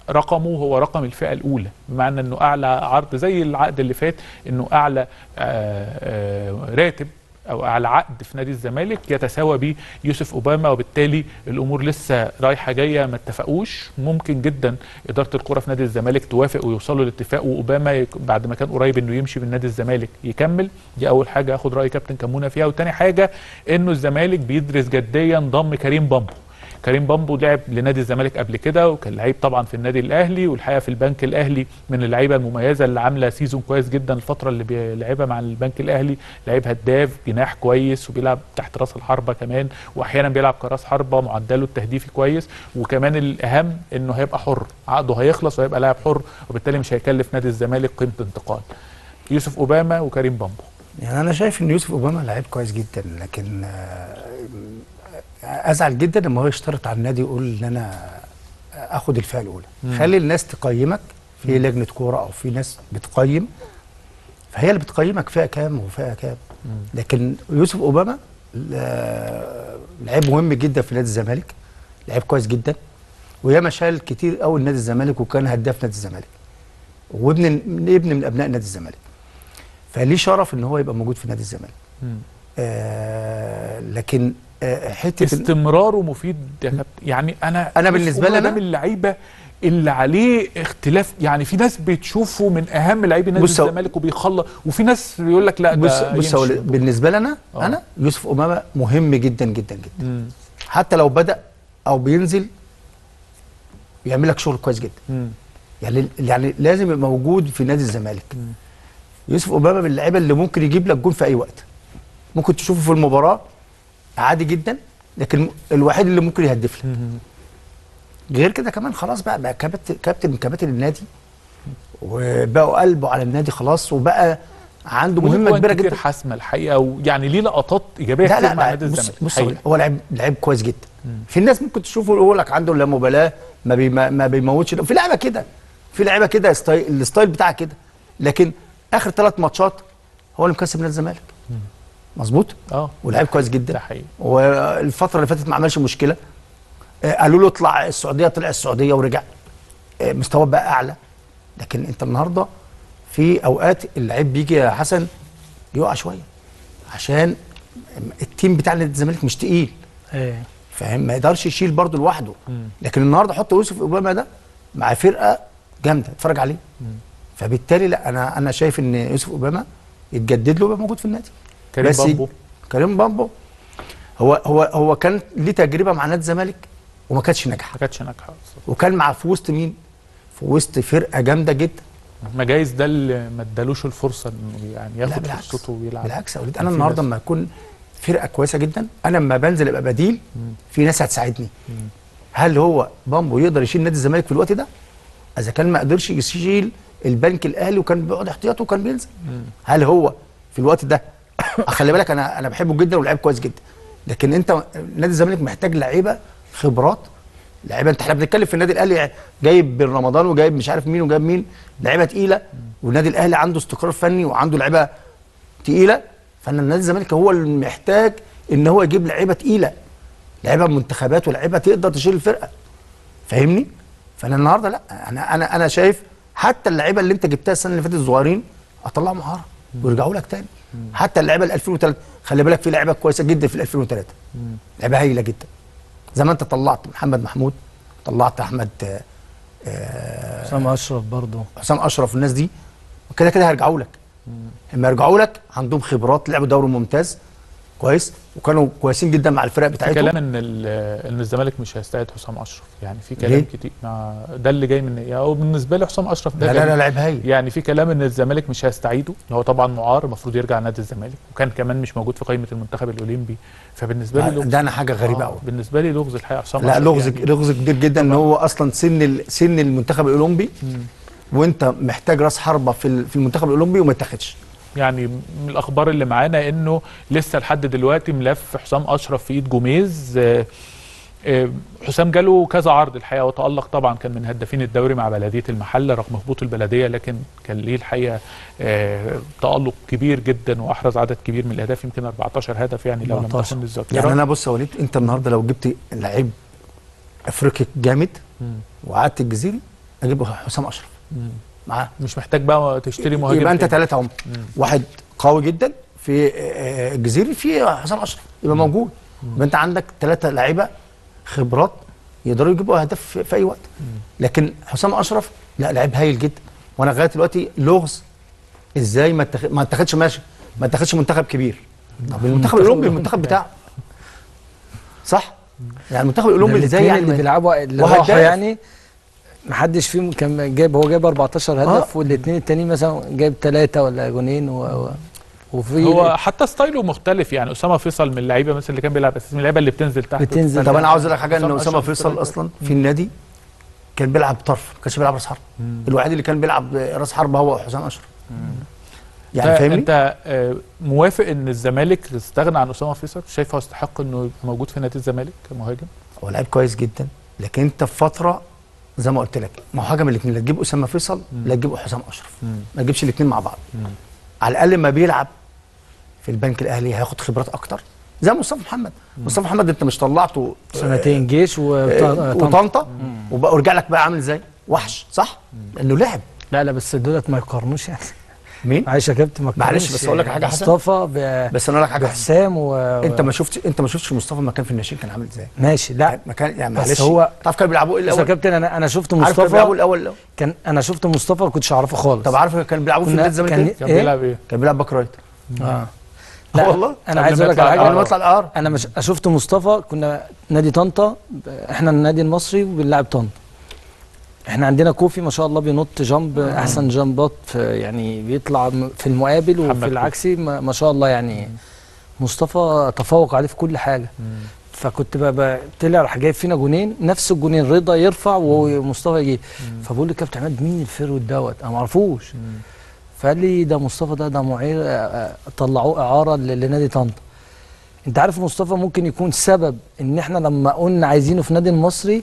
رقمه هو رقم الفئه الاولى بمعنى انه اعلى عرض زي العقد اللي فات انه اعلى آه، آه، راتب او اعلى عقد في نادي الزمالك يتساوى بيه يوسف اوباما وبالتالي الامور لسه رايحه جايه ما اتفقوش ممكن جدا اداره الكره في نادي الزمالك توافق ويوصلوا لاتفاق واوباما يك- بعد ما كان قريب انه يمشي من نادي الزمالك يكمل دي اول حاجه اخد راي كابتن كمونه فيها وتاني حاجه انه الزمالك بيدرس جديا ضم كريم بامبو كريم بامبو لعب لنادي الزمالك قبل كده وكان لعيب طبعا في النادي الاهلي والحقيقه في البنك الاهلي من اللعيبه المميزه اللي عامله سيزون كويس جدا الفتره اللي بيلعبها مع البنك الاهلي لعيب هداف جناح كويس وبيلعب تحت راس الحربه كمان واحيانا بيلعب كراس حربه معدله التهديفي كويس وكمان الاهم انه هيبقى حر عقده هيخلص وهيبقى لاعب حر وبالتالي مش هيكلف نادي الزمالك قيمه انتقال يوسف اوباما وكريم بامبو يعني انا شايف ان يوسف اوباما لعيب كويس جدا لكن آه، ازعل جدا لما هو يشترط على النادي يقول ان انا اخد الفئه الاولى خلي الناس تقيمك في لجنه كوره او في ناس بتقيم فهي اللي بتقيمك فئه كام وفئه كام لكن يوسف اوباما آه، لعيب مهم جدا في نادي الزمالك لعيب كويس جدا وياما شال كتير قوي نادي الزمالك وكان هداف نادي الزمالك وابن ابن من ابناء نادي الزمالك فليه شرف ان هو يبقى موجود في نادي الزمالك آه لكن آه حته إن- استمراره مفيد يا كابتن يعني انا أنا يوسف بالنسبة لي أوباما ده أنا- من اللعيبه اللي عليه اختلاف يعني في ناس بتشوفه من اهم لعيبه نادي بص هو- الزمالك وبيخلص وفي ناس يقول لك لا ده بص بص يمشي. هو بالنسبه لي انا آه. انا يوسف امامه مهم جدا جدا جدا مم. حتى لو بدا او بينزل بيعمل لك شغل كويس جدا مم. يعني يعني لازم يبقى موجود في نادي الزمالك يوسف اوباما من اللعيبه اللي ممكن يجيب لك جون في اي وقت ممكن تشوفه في المباراه عادي جدا لكن الوحيد اللي ممكن يهدف لك مم. غير كده كمان خلاص بقى بقى كابتن كابتن من كباتن النادي وبقوا قلبه على النادي خلاص وبقى عنده وليه مهمه جوان كبيره كتير جدا حاسمه الحقيقه ويعني ليه لقطات ايجابيه لا كتير لا مع لا نادي بص الزمالك بص الحقيقة. هو لعيب لعيب كويس جدا في ناس ممكن تشوفه يقول لك عنده لا مبالاه ما بي ما بيموتش في لعيبه كده في لعيبه كده ستايل الستايل بتاعها كده لكن اخر ثلاث ماتشات هو اللي مكسب نادي الزمالك مظبوط اه ولعيب كويس جدا ده حقيقي والفتره اللي فاتت ما عملش مشكله آه، قالوا له اطلع السعوديه طلع السعوديه ورجع آه، مستواه بقى اعلى لكن انت النهارده في اوقات اللعيب بيجي يا حسن يقع شويه عشان التيم بتاع نادي الزمالك مش تقيل ايه فاهم ما يقدرش يشيل برضه لوحده لكن النهارده حط يوسف اوباما ده مع فرقه جامده اتفرج عليه فبالتالي لا انا انا شايف ان يوسف اوباما يتجدد له يبقى موجود في النادي كريم بس بامبو كريم بامبو هو هو هو كان ليه تجربه مع نادي الزمالك وما كانتش ناجحه ما كانتش ناجحه أصلاً. وكان مع في وسط مين؟ في وسط فرقه جامده جدا ما جايز ده اللي ما ادالوش الفرصه انه يعني لا ياخد بالعكس فرصته ويلعب بالعكس يا وليد كان انا في النهارده ناس- لما اكون فرقه كويسه جدا انا لما بنزل ابقى بديل في ناس هتساعدني هل هو بامبو يقدر يشيل نادي الزمالك في الوقت ده؟ اذا كان ما قدرش يشيل البنك الاهلي وكان بيقعد احتياطي وكان بينزل هل هو في الوقت ده خلي بالك انا انا بحبه جدا ولعيب كويس جدا لكن انت نادي الزمالك محتاج لعيبه خبرات لعيبه انت احنا بنتكلم في النادي الاهلي جايب بن رمضان وجايب مش عارف مين وجايب مين لعيبه تقيله والنادي الاهلي عنده استقرار فني وعنده لعيبه تقيله فانا النادي الزمالك هو اللي محتاج ان هو يجيب لعيبه تقيله لعيبه منتخبات ولاعيبه تقدر تشيل الفرقه فاهمني فانا النهارده لا انا انا انا شايف حتى اللعيبه اللي انت جبتها السنه اللي فاتت الصغيرين اطلعهم مهاره ويرجعوا لك تاني حتى اللعيبه ال 2003 خلي بالك في لعيبه كويسه جدا في ال 2003 لعيبه هايله جدا زي ما انت طلعت محمد محمود طلعت احمد آه، آه، حسام اشرف برضه حسام اشرف الناس دي كده كده هيرجعوا لك لما يرجعوا لك عندهم خبرات لعبوا دوري ممتاز كويس وكانوا كويسين جدا مع الفرق في بتاعتهم كلام ان ال- ان الزمالك مش هيستعيد حسام اشرف يعني في كلام ليه؟ كتير مع ده اللي جاي من يعني هو بالنسبه لي حسام اشرف ده لا لا غريب. لا لعيب هايل يعني في كلام ان الزمالك مش هيستعيده هو طبعا معار المفروض يرجع نادي الزمالك وكان كمان مش موجود في قائمه المنتخب الاولمبي فبالنسبه لي لغز ده انا حاجه غريبه آه، قوي بالنسبه لي لغز الحقيقه حسام لا أشرف لغز يعني لغز كبير جدا ان هو اصلا سن ال- سن المنتخب الاولمبي وانت محتاج راس حربه في ال- في المنتخب الاولمبي وما اتاخدش يعني من الاخبار اللي معانا انه لسه لحد دلوقتي ملف حسام اشرف في ايد جوميز آه، آه، حسام جاله كذا عرض الحقيقه وتالق طبعا كان من هدافين الدوري مع بلديه المحله رغم هبوط البلديه لكن كان ليه الحقيقه آه، تالق كبير جدا واحرز عدد كبير من الاهداف يمكن 14 هدف يعني لو لم 14. تكن الذاكره يعني انا بص يا وليد انت النهارده لو جبت لعيب افريقي جامد مم. وقعدت الجزيري اجيب حسام اشرف معاه مش محتاج بقى تشتري مهاجم يبقى انت تاني. ثلاثه هم واحد قوي جدا في آه، الجزيري في حسام اشرف يبقى موجود يبقى انت عندك ثلاثه لعيبه خبرات يقدروا يجيبوا اهداف في, في اي وقت لكن حسام اشرف لا لعيب هايل جدا وانا لغايه دلوقتي لغز ازاي ما اتخ... ما اتخدش ماشي ما اتخدش منتخب كبير طب المنتخب الاولمبي المنتخب بتاعه صح يعني المنتخب الاولمبي ازاي الاثنين يعني اللي ما- بيلعبوا اللي وهداف. راحوا يعني محدش فيهم كان جايب هو جايب 14 هدف آه. والاثنين التانيين مثلا جايب ثلاثه ولا جونين و... و... وفي هو حتى ستايله مختلف يعني اسامه فيصل من اللعيبه مثلا اللي كان بيلعب اساسي من اللعيبه اللي بتنزل تحت بتنزل. طب انا عاوز اقول لك حاجه ان حسام اسامه أشرف فيصل طلع اصلا في النادي كان بيلعب طرف ما كانش بيلعب راس حرب الوحيد اللي كان بيلعب راس حرب هو حسام اشرف يعني انت, فاهمني انت آه، موافق ان الزمالك استغنى عن اسامه فيصل شايفه يستحق انه يبقى موجود في نادي الزمالك كمهاجم هو لعيب كويس جدا لكن انت في فتره زي ما قلت لك مهاجم الاثنين لا تجيب اسامه فيصل لا تجيب حسام اشرف ما تجيبش الاثنين مع بعض على الاقل ما بيلعب في البنك الاهلي هياخد خبرات اكتر زي مصطفى محمد مصطفى محمد انت مش طلعته سنتين جيش آه، وطنطا وطنطا وبقى ورجع لك بقى عامل ازاي وحش صح لانه لعب لا لا بس دولت ما يقارنوش يعني مين معلش يا كابتن ما معلش يقارنوش بس أقول لك حاجة حسن. مصطفى ب... بس انا اقول لك حاجه حسن. بحسام و... انت ما شفتش انت ما شفتش مصطفى مكان في الناشئين كان عامل ازاي ماشي لا مكان يعني بس معلش هو- تعرف كانوا بيلعبوا ايه بس يا الاول كابتن انا انا شفت عارف كانوا بيلعبوا مصطفى الاول الأول؟ كان انا شفت مصطفى ما كنتش اعرفه خالص طب عارف كانوا بيلعبوا في كنا- نادي الزمالك كان- ايه؟ كان إيه؟ بيلعب ايه كان بيلعب باك رايت اه آه والله. انا قبل عايز ما اقول لك يطلع على قبل حاجه ما يطلع القار انا مش شفت مصطفى كنا نادي طنطا احنا النادي المصري وبنلعب طنطا احنا عندنا كوفي ما شاء الله بينط جامب احسن جامبات في يعني بيطلع م- في المقابل محمد وفي كوفي. العكسي ما ما شاء الله يعني مصطفى تفوق عليه في كل حاجه فكنت بقى بقى طلع راح جايب فينا جونين نفس الجونين رضا يرفع ومصطفى يجيب فبقول لكابتن عماد مين الفيرود دوت انا ما اعرفوش فقال لي ده مصطفى ده ده معير آه، آه، طلعوه اعاره ل- لنادي طنطا انت عارف مصطفى ممكن يكون سبب ان احنا لما قلنا عايزينه في نادي المصري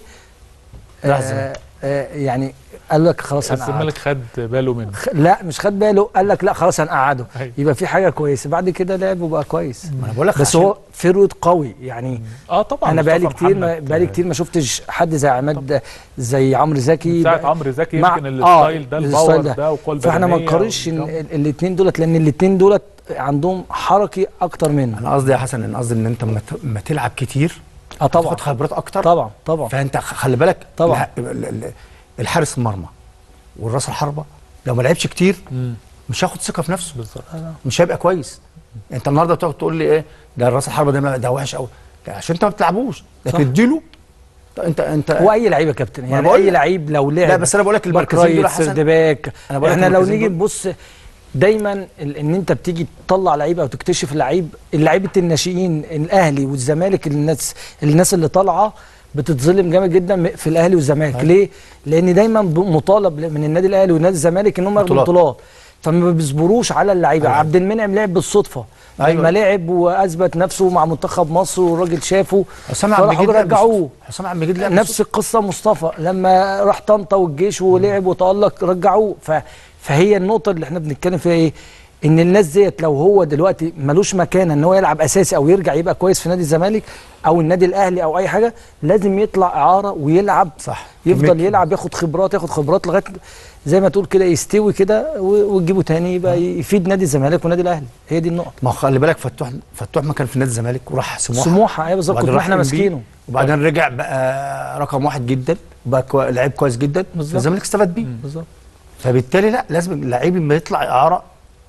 راح آه الزمالك. آه يعني قال لك خلاص هنقعده الزمالك خد باله منه خ- لا مش خد باله قال لك لا خلاص هنقعده أيوة. يبقى في حاجه كويسه بعد كده لعب وبقى كويس ما انا بقول لك بس عشان- هو فيرود قوي يعني اه طبعا انا بقالي مصطفى كتير ما محمد، بقالي آه، كتير ما شفتش حد زي عماد زي عمرو زكي من ساعه بقى- عمرو زكي مع- يمكن آه، الستايل ده الستايل الباور ده. ده وقوه فاحنا ما البدنية نقارنش والجو. الاثنين دولت لان الاثنين دولت عندهم حركي اكتر منه انا قصدي يا حسن ان قصدي ان انت لما ت- لما تلعب كتير اه طبعا تاخد خبرات اكتر طبعا طبعا فانت خ- خلي بالك طبعا. الح- ال- ال- الحارس المرمى والراس الحربه لو ما لعبش كتير مم. مش هياخد ثقه في نفسه بالظبط مش هيبقى كويس انت النهارده بتقعد تقول لي ايه ده الراس الحربه ده ما- ده وحش قوي عشان انت ما بتلعبوش صح. لكن اديله انت انت هو اي لعيب يا كابتن يعني بقول اي لك. لعيب لو لعب لا بس انا بقول لك باك المركزين دول يا رايت حسن سيرد باك أنا بقول لك احنا لو المركزين نيجي دول. نبص دايما ال- ان انت بتيجي تطلع لعيب او تكتشف لعيب اللعيبه الناشئين الاهلي والزمالك الناس الناس اللي طالعه بتتظلم جامد جدا م- في الاهلي والزمالك ليه؟ لان دايما ب- مطالب من النادي الاهلي والنادي الزمالك ان هم ياخدوا بطولات. بطولات فما بيصبروش على اللعيبه أيوة. عبد المنعم لعب بالصدفه أيوة. لما لعب واثبت نفسه مع منتخب مصر والراجل شافه حسام عبد فراحوا المجيد لعب رجعوه بالصدفة. حسام عبد المجيد لعب نفس القصه مصطفى لما راح طنطا والجيش ولعب وتالق رجعوه ف... فهي النقطه اللي احنا بنتكلم فيها ايه ان الناس ديت لو هو دلوقتي ملوش مكان ان هو يلعب اساسي او يرجع يبقى كويس في نادي الزمالك او النادي الاهلي او اي حاجه لازم يطلع اعاره ويلعب صح يفضل كمية- يلعب ياخد خبرات ياخد خبرات لغايه زي ما تقول كده يستوي كده و- وتجيبه تاني يبقى يفيد نادي الزمالك ونادي الاهلي هي دي النقطه ما هو خلي بالك فتوح فتوح ما كان في نادي الزمالك وراح سموحه سموحه ايوه بالظبط وبعدين كنا راح احنا MB ماسكينه وبعدين رجع بقى رقم واحد جدا بقى كو... لعيب كويس جدا بالظبط. الزمالك استفاد بيه بالظبط فبالتالي لا لازم اللعيب لما يطلع اعاره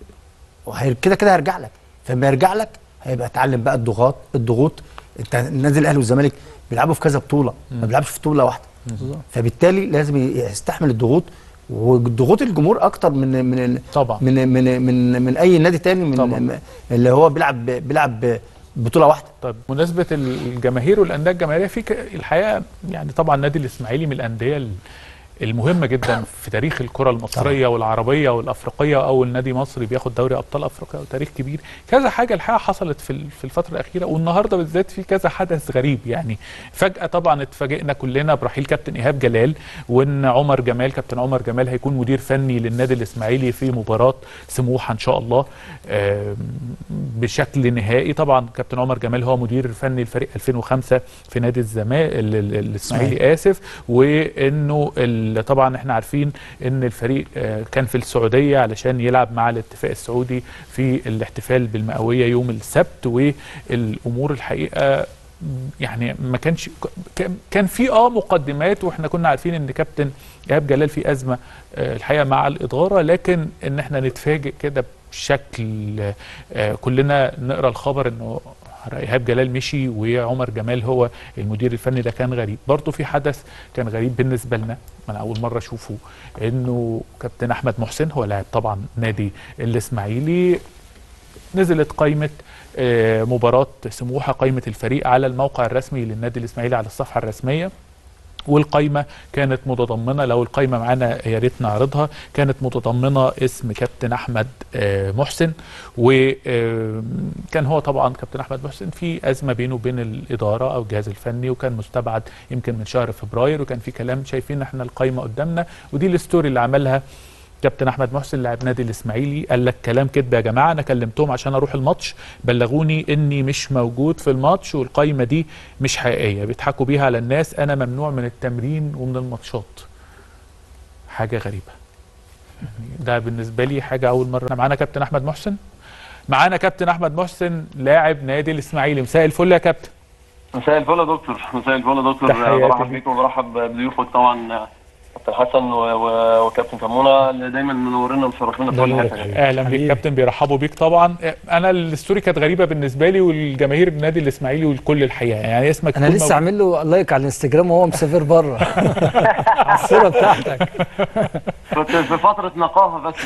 وهي- كده كده هيرجع لك فلما يرجع لك هيبقى اتعلم بقى الضغوط الضغوط انت النادي الاهلي والزمالك بيلعبوا في كذا بطوله ما بيلعبش في بطوله واحده بالظبط. فبالتالي لازم يستحمل الضغوط وضغوط الجمهور اكتر من من ال- طبعا. من من من, من اي نادي تاني من طبعا. اللي هو بيلعب بيلعب بطوله واحده طيب مناسبة الجماهير والأندية الجماهيرية في ك- الحقيقة يعني طبعا النادي الإسماعيلي من الأندية ال- المهمة جدا في تاريخ الكرة المصرية والعربية والأفريقية أول نادي مصري بياخد دوري أبطال أفريقيا وتاريخ كبير كذا حاجة الحقيقة حصلت في ال- في الفترة الأخيرة والنهاردة بالذات في كذا حدث غريب يعني فجأة طبعا اتفاجئنا كلنا برحيل كابتن إيهاب جلال وإن عمر جمال كابتن عمر جمال هيكون مدير فني للنادي الإسماعيلي في مباراة سموحة إن شاء الله آم، بشكل نهائي طبعا كابتن عمر جمال هو مدير فني الفريق 2005 في نادي الزمالك الاسماعيلي اسف وانه ال- ال- طبعا احنا عارفين ان الفريق آه، كان في السعوديه علشان يلعب مع الاتفاق السعودي في الاحتفال بالمئويه يوم السبت والامور الحقيقه يعني ما كانش كان- كان في اه مقدمات واحنا كنا عارفين ان كابتن ايهاب جلال في ازمه آه، الحقيقه مع الاداره لكن ان احنا نتفاجئ كده بشكل آه، كلنا نقرا الخبر انه ايهاب جلال مشي وعمر جمال هو المدير الفني ده كان غريب برضه في حدث كان غريب بالنسبه لنا انا اول مره اشوفه انه كابتن احمد محسن هو لاعب طبعا نادي الاسماعيلي نزلت قائمه آه، مباراه سموحه قائمه الفريق على الموقع الرسمي للنادي الاسماعيلي على الصفحه الرسميه والقايمه كانت متضمنه لو القايمه معانا يا ريت نعرضها كانت متضمنه اسم كابتن احمد آه، محسن وكان هو طبعا كابتن احمد محسن في ازمه بينه وبين الاداره او الجهاز الفني وكان مستبعد يمكن من شهر فبراير وكان في كلام شايفين احنا القايمه قدامنا ودي الستوري اللي عملها كابتن احمد محسن لاعب نادي الاسماعيلي قال لك كلام كده يا جماعه انا كلمتهم عشان اروح الماتش بلغوني اني مش موجود في الماتش والقايمه دي مش حقيقيه بيضحكوا بيها على الناس انا ممنوع من التمرين ومن الماتشات حاجه غريبه يعني ده بالنسبه لي حاجه اول مره معانا كابتن احمد محسن معانا كابتن احمد محسن لاعب نادي الاسماعيلي مساء الفل يا كابتن مساء الفل يا دكتور مساء الفل يا دكتور تحياتي برحب ليك. بيكم وبرحب بضيوفك طبعا كابتن حسن و- و- وكابتن كمونه اللي دايما منورنا ومشرفينا في ده كل نورك حته حبيبي. اهلا بيك حبيبي. كابتن بيرحبوا بيك طبعا انا الستوري كانت غريبه بالنسبه لي والجماهير النادي الاسماعيلي والكل الحقيقه يعني اسمك انا يكون لسه موجود. عامل له لايك على الانستجرام وهو مسافر بره على الصوره بتاعتك كنت في فتره نقاهه بس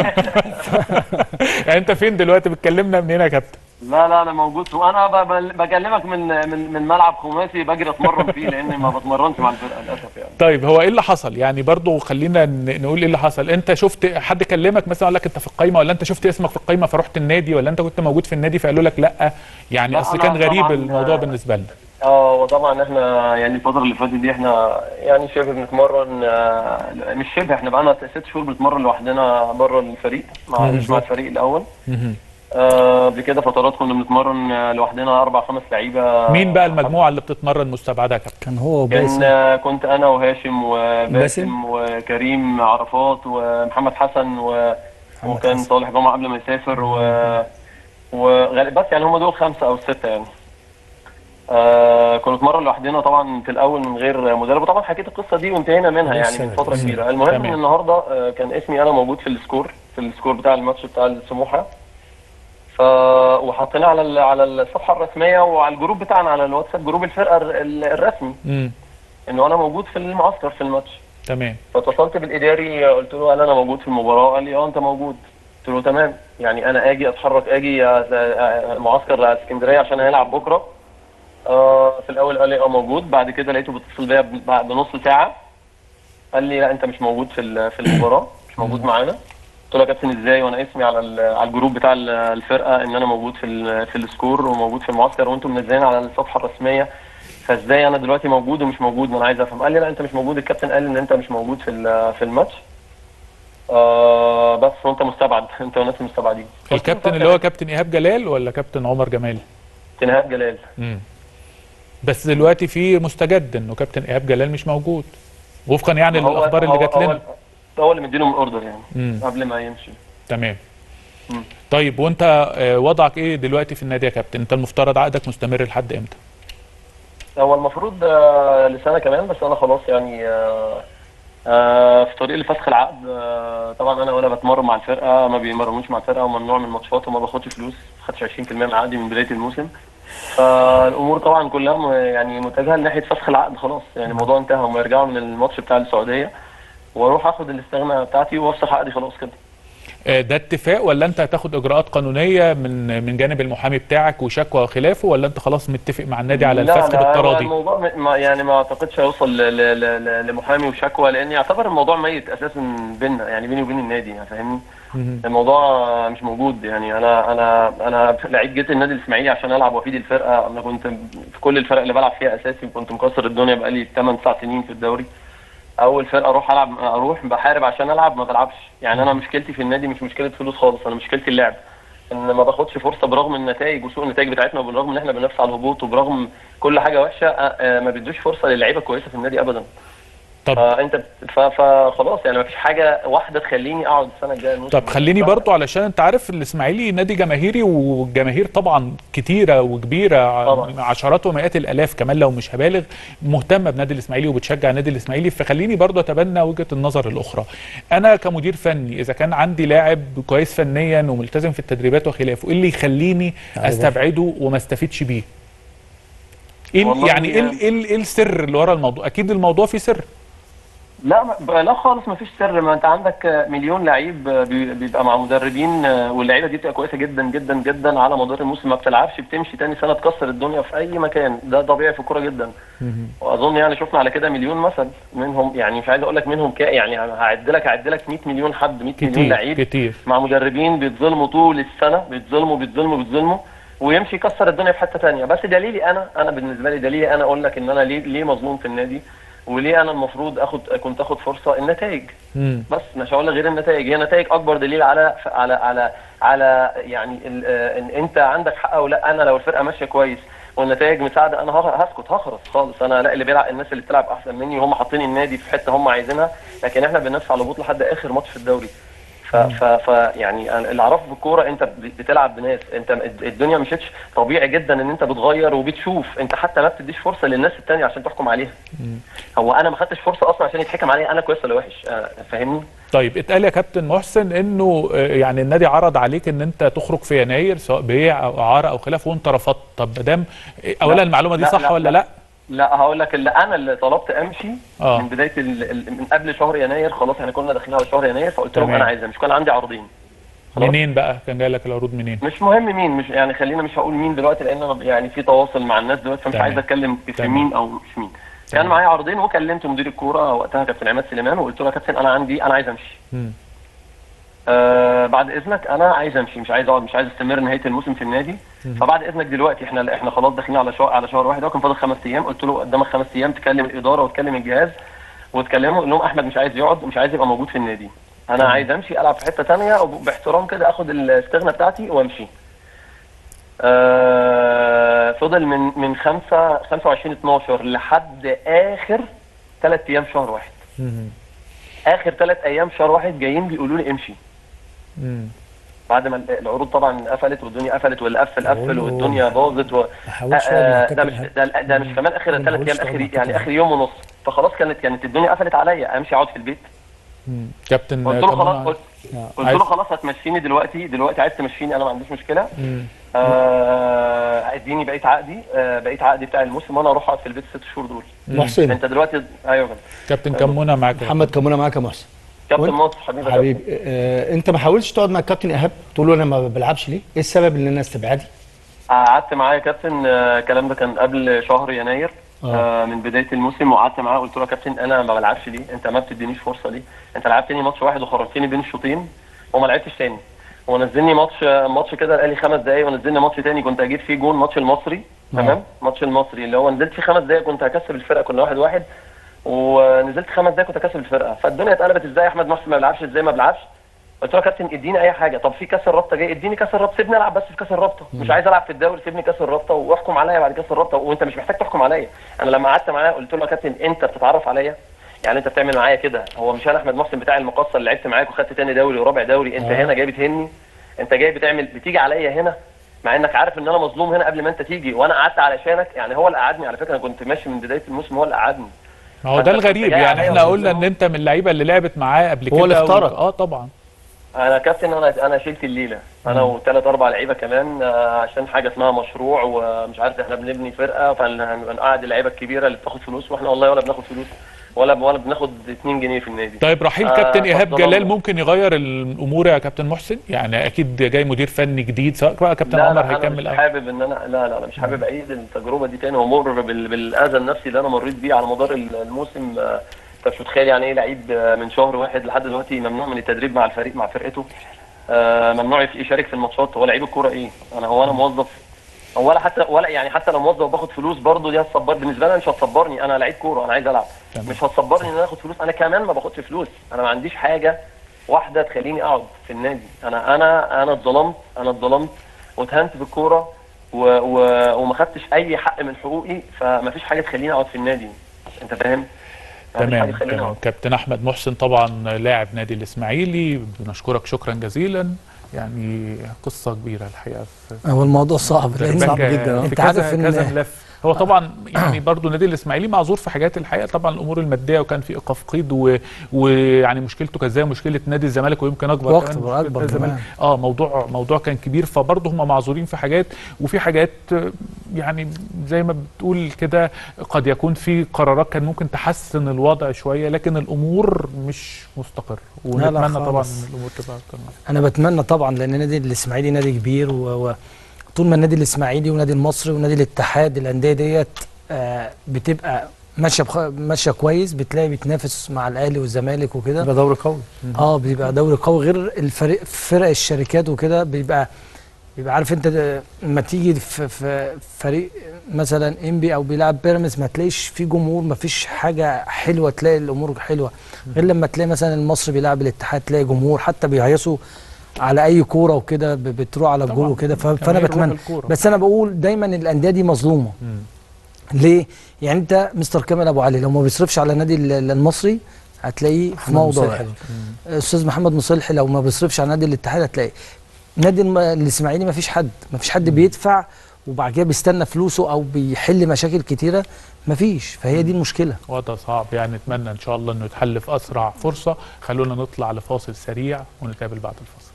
يعني انت فين دلوقتي بتكلمنا منين يا كابتن لا لا انا موجود وانا ب- ب- بكلمك من من من ملعب خماسي بجري اتمرن فيه لاني ما بتمرنش مع الفرقه للاسف يعني طيب هو ايه اللي حصل يعني برضو خلينا ن- نقول ايه اللي حصل انت شفت حد كلمك مثلا قال لك انت في القايمه ولا انت شفت اسمك في القايمه فرحت النادي ولا انت كنت موجود في النادي فقالوا لك لا يعني لا، اصل أنا كان غريب طبعاً، الموضوع آه، بالنسبه لنا اه وطبعا احنا يعني الفترة اللي فاتت دي احنا يعني شبه بنتمرن آه، مش شبه احنا بقالنا ست شهور بنتمرن لوحدنا بره الفريق مع مش مع الفريق الاول مهم. آه، قبل كده فترات كنا بنتمرن آه، لوحدنا اربع خمس لعيبه مين بقى المجموعه اللي بتتمرن مستبعده يا كابتن كان هو كان وباسم آه، كنت انا وهاشم باسم؟ وباسم وكريم عرفات ومحمد حسن و... محمد وكان حسن. صالح جمعه قبل ما يسافر و... وغالب بس يعني هم دول خمسه او سته يعني آه كنا نتمرن لوحدنا طبعا في الاول من غير مدرب وطبعا حكيت القصه دي وانتهينا منها يعني من فتره كبيره المهم تمام. ان النهارده آه كان اسمي انا موجود في السكور في السكور بتاع الماتش بتاع السموحه ف وحطيناه على ال- على الصفحه الرسميه وعلى الجروب بتاعنا على الواتساب جروب الفرقه ال- الرسمي امم انه انا موجود في المعسكر في الماتش تمام فاتصلت بالاداري قلت له هل انا موجود في المباراه قال لي اه انت موجود قلت له تمام يعني انا اجي اتحرك اجي آه، آه، معسكر على اسكندريه عشان هنلعب بكره آه في الاول قال لي اه موجود بعد كده لقيته بيتصل بيا بعد نص ساعه قال لي لا انت مش موجود في ال- في المباراه مش موجود معانا قلت له يا كابتن ازاي وانا اسمي على ال- على الجروب بتاع ال- الفرقه ان انا موجود في ال- في السكور وموجود في المعسكر وانتم منزلين على الصفحه الرسميه فازاي انا دلوقتي موجود ومش موجود ما انا عايز افهم قال لي لا انت مش موجود الكابتن قال ان انت مش موجود في ال- في الماتش آه بس وانت مستبعد انت والناس المستبعدين الكابتن اللي هو كابتن ايهاب جلال ولا كابتن عمر جمال كابتن ايهاب جلال امم بس دلوقتي في مستجد انه كابتن ايهاب جلال مش موجود وفقا يعني هو- للاخبار اللي هو- جات هو- لنا هو اللي مديله من الاوردر يعني امم قبل ما يمشي تمام مم. طيب وانت آه، وضعك ايه دلوقتي في النادي يا كابتن انت المفترض عقدك مستمر لحد امتى هو المفروض آه، لسنه كمان بس انا خلاص يعني آه، آه، في طريق لفسخ العقد آه، طبعا انا ولا بتمرن مع الفرقه ما بيمرنوش مع الفرقه وممنوع من الماتشات وما باخدش فلوس ما خدتش 20% من عقدي من بدايه الموسم فالامور طبعا كلها م- يعني متجهه لناحيه فسخ العقد خلاص يعني الموضوع انتهى هم يرجعوا من الماتش بتاع السعوديه واروح اخد الاستغناء بتاعتي وافسخ عقدي خلاص كده آه، ده اتفاق ولا انت هتاخد اجراءات قانونيه من من جانب المحامي بتاعك وشكوى وخلافه ولا انت خلاص متفق مع النادي على لا الفسخ لا هو بالتراضي الموضوع م- ما يعني ما اعتقدش هيوصل ل- ل- ل- ل- لمحامي وشكوى لان يعتبر الموضوع ميت اساسا بيننا يعني بيني وبين النادي يعني فاهمني مهم. الموضوع مش موجود يعني انا انا انا لعيب جيت النادي الاسماعيلي عشان العب وافيد الفرقه انا كنت في كل الفرق اللي بلعب فيها اساسي كنت مكسر الدنيا بقالي 8 9 سنين في الدوري اول فرقه اروح العب اروح بحارب عشان العب ما بلعبش يعني انا مشكلتي في النادي مش مشكله فلوس خالص انا مشكلتي اللعب ان ما باخدش فرصه برغم النتائج وسوء النتائج بتاعتنا وبالرغم ان احنا بننافس على الهبوط وبرغم كل حاجه وحشه آه، آه، ما بيدوش فرصه للعيبه كويسه في النادي ابدا طب فانت بت- ف- فخلاص يعني مفيش حاجه واحده تخليني اقعد السنه الجايه الموسم طب خليني برضو علشان انت عارف الاسماعيلي نادي جماهيري والجماهير طبعا كتيره وكبيره ع- طبعا. عشرات ومئات الالاف كمان لو مش هبالغ مهتمه بنادي الاسماعيلي وبتشجع النادي الاسماعيلي فخليني برضو اتبنى وجهه النظر الاخرى انا كمدير فني اذا كان عندي لاعب كويس فنيا وملتزم في التدريبات وخلافه ايه اللي يخليني استبعده وما استفيدش بيه ايه ال- والله يعني ايه ال- يعني- ايه ال- ايه السر اللي ورا الموضوع اكيد الموضوع فيه سر لا ما- لا خالص ما فيش سر ما انت عندك مليون لعيب بي- بيبقى مع مدربين واللعيبه دي بتبقى كويسه جدا جدا جدا على مدار الموسم ما بتلعبش بتمشي تاني سنه تكسر الدنيا في اي مكان ده طبيعي في الكوره جدا واظن يعني شفنا على كده مليون مثل منهم يعني مش عايز اقول لك منهم كا يعني هعد لك هعد لك 100 مليون حد 100 مليون كتير لعيب كتير مع مدربين بيتظلموا طول السنه بيتظلموا بيتظلموا بيتظلموا ويمشي يكسر الدنيا في حته تانية بس دليلي انا انا بالنسبه لي دليلي انا اقول لك ان انا ليه ليه مظلوم في النادي وليه انا المفروض اخد كنت اخد فرصه النتائج مم. بس مش هقول لك غير النتائج هي نتائج اكبر دليل على على على على يعني ال- آه، ان انت عندك حق او لا انا لو الفرقه ماشيه كويس والنتائج مساعده انا هخ- هسكت هخرس خالص انا لا اللي بيلعب الناس اللي بتلعب احسن مني وهم حاطين النادي في حته هم عايزينها لكن احنا بننافس على الهبوط لحد اخر ماتش في الدوري ف, ف, ف يعني أنا اللي اعرفه في الكوره انت ب- بتلعب بناس انت الد- الدنيا مشيتش طبيعي جدا ان انت بتغير وبتشوف انت حتى ما بتديش فرصه للناس التانية عشان تحكم عليها هو انا ما خدتش فرصه اصلا عشان يتحكم عليا انا كويس ولا وحش آه، فاهمني طيب اتقال يا كابتن محسن انه آه، يعني النادي عرض عليك ان انت تخرج في يناير سواء بيع او اعاره او خلافه وانت رفضت طب ما دام اولا لا، المعلومه دي لا، صح لا، ولا لا. لا لا هقول لك اللي انا اللي طلبت امشي آه. من بدايه ال... ال- من قبل شهر يناير خلاص احنا كنا داخلين على شهر يناير فقلت لهم تمام. انا عايز امشي كان عندي عرضين خلاص. منين بقى كان جاي لك العروض منين مش مهم مين مش يعني خلينا مش هقول مين دلوقتي لان انا يعني في تواصل مع الناس دلوقتي فمش تمام. عايز اتكلم في تمام. مين او مش مين كان تمام. معايا عرضين وكلمت مدير الكوره وقتها كابتن عماد سليمان وقلت له يا كابتن انا عندي انا عايز امشي مم. آه بعد اذنك انا عايز امشي مش عايز اقعد مش عايز استمر نهايه الموسم في النادي فبعد اذنك دلوقتي احنا احنا خلاص داخلين على شهر على شهر واحد هو كان فاضل خمس ايام قلت له قدامك خمس ايام تكلم الاداره وتكلم الجهاز وتكلمه قول لهم احمد مش عايز يقعد ومش عايز يبقى موجود في النادي انا عايز امشي العب في حته ثانيه وباحترام كده اخد الاستغنى بتاعتي وامشي آه فضل من من 5 25 12 لحد اخر ثلاث ايام شهر واحد مم. اخر ثلاث ايام شهر واحد جايين بيقولوا لي امشي مم. بعد ما العروض طبعا قفلت والدنيا قفلت واللي قفل قفل أقول له والدنيا باظت و... ما حاولش أقعد مع آه، ده كابتن مش إيهاب. ده, ده مش كمان اخر ما ثلاث حاولش ايام أقعد مع اخر كابتن يعني إيهاب. اخر يوم ونص فخلاص كانت كانت الدنيا قفلت عليا امشي اقعد في البيت مم. كابتن قلت له كمان خلاص قلت, قلت عايز- له خلاص هتمشيني دلوقتي دلوقتي عايز تمشيني انا ما عنديش مشكله مم. آه اديني بقيت عقدي آه بقيت عقدي بتاع الموسم وانا اروح اقعد في البيت ست شهور دول محسن انت دلوقتي ايوه كده. كابتن كمونه معاك يا محمد كمونه معاك يا محسن كابتن وأنت؟ مصر حبيبي يا حبيبي آه انت ما حاولتش تقعد مع الكابتن ايهاب تقول له انا ما بلعبش ليه؟ ايه السبب اللي انا استبعادي؟ قعدت معاه يا كابتن آه، الكلام ده كان قبل شهر يناير آه. آه من بدايه الموسم وقعدت معاه قلت له يا كابتن انا ما بلعبش ليه؟ انت ما بتدينيش فرصه ليه؟ انت لعبتني ماتش واحد وخرجتني بين الشوطين وما لعبتش تاني ونزلني ماتش ماتش كده بقالي خمس دقايق ونزلني ماتش تاني كنت هجيب فيه جون ماتش المصري تمام ماتش المصري اللي هو نزلت فيه خمس دقايق كنت هكسب الفرقه كنا واحد واحد ونزلت خمس دقايق كنت هكسب الفرقه فالدنيا اتقلبت ازاي يا احمد محسن ما بيلعبش ازاي ما بيلعبش قلت له يا كابتن اديني اي حاجه طب في كاس الرابطه جاي اديني كاس الرابطه سيبني العب بس في كاس الرابطه مش عايز العب في الدوري سيبني كاس الرابطه واحكم عليا بعد كاس الرابطه وانت مش محتاج تحكم عليا انا لما قعدت معاه قلت له يا كابتن انت بتتعرف عليا يعني انت بتعمل معايا كده هو مش انا احمد محسن بتاع المقصه اللي لعبت معاك وخدت تاني دوري ورابع دوري انت آه. هنا جاي بتهني انت جاي بتعمل بتيجي عليا هنا مع انك عارف ان انا مظلوم هنا قبل ما انت تيجي وانا قعدت علشانك يعني هو اللي قعدني على فكره انا كنت ماشي من بدايه الموسم هو اللي قعدني ما هو ده فأنت كنت الغريب جاي يعني عليا احنا وقلت قلنا له- ان انت من اللعيبه اللي لعبت معاه قبل كده هو اللي و- اختارك. اه طبعا انا كابتن انا انا شلت الليله انا وثلاث اربع لعيبه كمان آه، عشان حاجه اسمها مشروع ومش عارف احنا بنبني فرقه فهنقعد اللعيبه الكبيره اللي بتاخد فلوس واحنا والله ولا بناخد فلوس ولا ولا بناخد 2 جنيه في النادي طيب رحيل آه، كابتن ايهاب اتفضل جلال الله. ممكن يغير الامور يا كابتن محسن يعني اكيد جاي مدير فني جديد سواء بقى كابتن لا عمر لا انا هيكمل مش أو. حابب ان انا لا لا لا مش حابب اعيد التجربه دي تاني ومر بال- بالاذى النفسي اللي انا مريت بيه على مدار الموسم آه، انت مش متخيل يعني ايه لعيب آه، من شهر واحد لحد دلوقتي ممنوع من التدريب مع الفريق مع فرقته آه، ممنوع يشارك في الماتشات هو لعيب الكوره ايه انا هو انا موظف ولا حتى ولا يعني حتى لو موظف باخد فلوس برضه دي هتصبر بالنسبه لي أنا مش هتصبرني انا لعيب كوره انا عايز العب تمام. مش هتصبرني ان انا اخد فلوس انا كمان ما باخدش فلوس انا ما عنديش حاجه واحده تخليني اقعد في النادي انا انا انا اتظلمت انا اتظلمت واتهنت في الكوره و... و... وما خدتش اي حق من حقوقي فما فيش حاجه تخليني اقعد في النادي انت فاهم يعني مش حاجة تمام تخليني تمام أقعد. كابتن احمد محسن طبعا لاعب نادي الاسماعيلي بنشكرك شكرا جزيلا يعني قصه كبيره الحقيقه في هو الموضوع صعب لان دربكة صعب جدا، آه. في انت كذا عارف ان كذا ملف هو طبعا يعني برضو النادي الاسماعيلي معذور في حاجات الحقيقه طبعا الامور الماديه وكان في ايقاف قيد و- ويعني مشكلته كانت زي مشكله نادي الزمالك ويمكن اكبر وأكتر، كمان من مشكلة أكبر نادي الزمالك. كمان. اه موضوع موضوع كان كبير فبرضه هم معذورين في حاجات وفي حاجات آه، يعني زي ما بتقول كده قد يكون في قرارات كان ممكن تحسن الوضع شويه لكن الامور مش مستقر لا ونتمنى طبعا خالص. ان الامور تبقى أكتر. انا بتمنى طبعا لان نادي الاسماعيلي نادي كبير و... و... طول ما النادي الاسماعيلي ونادي المصري ونادي الاتحاد الانديه ديت آه بتبقى ماشيه بخ... ماشيه كويس بتلاقي بتنافس مع الاهلي والزمالك وكده يبقى دوري قوي اه بيبقى دوري قوي غير الفريق فرق الشركات وكده بيبقى بيبقى عارف انت ده- لما تيجي في, في فريق مثلا انبي او بيلعب بيراميدز ما تلاقيش في جمهور ما فيش حاجه حلوه تلاقي الامور حلوه غير لما تلاقي مثلا المصري بيلعب الاتحاد تلاقي جمهور حتى بيهيصوا على اي كوره وكده ب- بتروح على الجول طبعاً. وكده ف- كمان فانا روح بتمنى الكورة. بس انا بقول دايما الانديه دي مظلومه مم. ليه؟ يعني انت مستر كامل ابو علي لو ما بيصرفش على النادي ال- المصري هتلاقيه في محمد موضوع مصلحي. استاذ محمد مصلحي لو ما بيصرفش على نادي الاتحاد هتلاقي نادي الم- الاسماعيلي ما فيش حد ما فيش حد بيدفع وبعد كده بيستنى فلوسه او بيحل مشاكل كتيره ما فيش فهي دي المشكله وضع صعب يعني نتمنى ان شاء الله انه يتحل في اسرع فرصه خلونا نطلع لفاصل سريع ونتقابل بعد الفاصل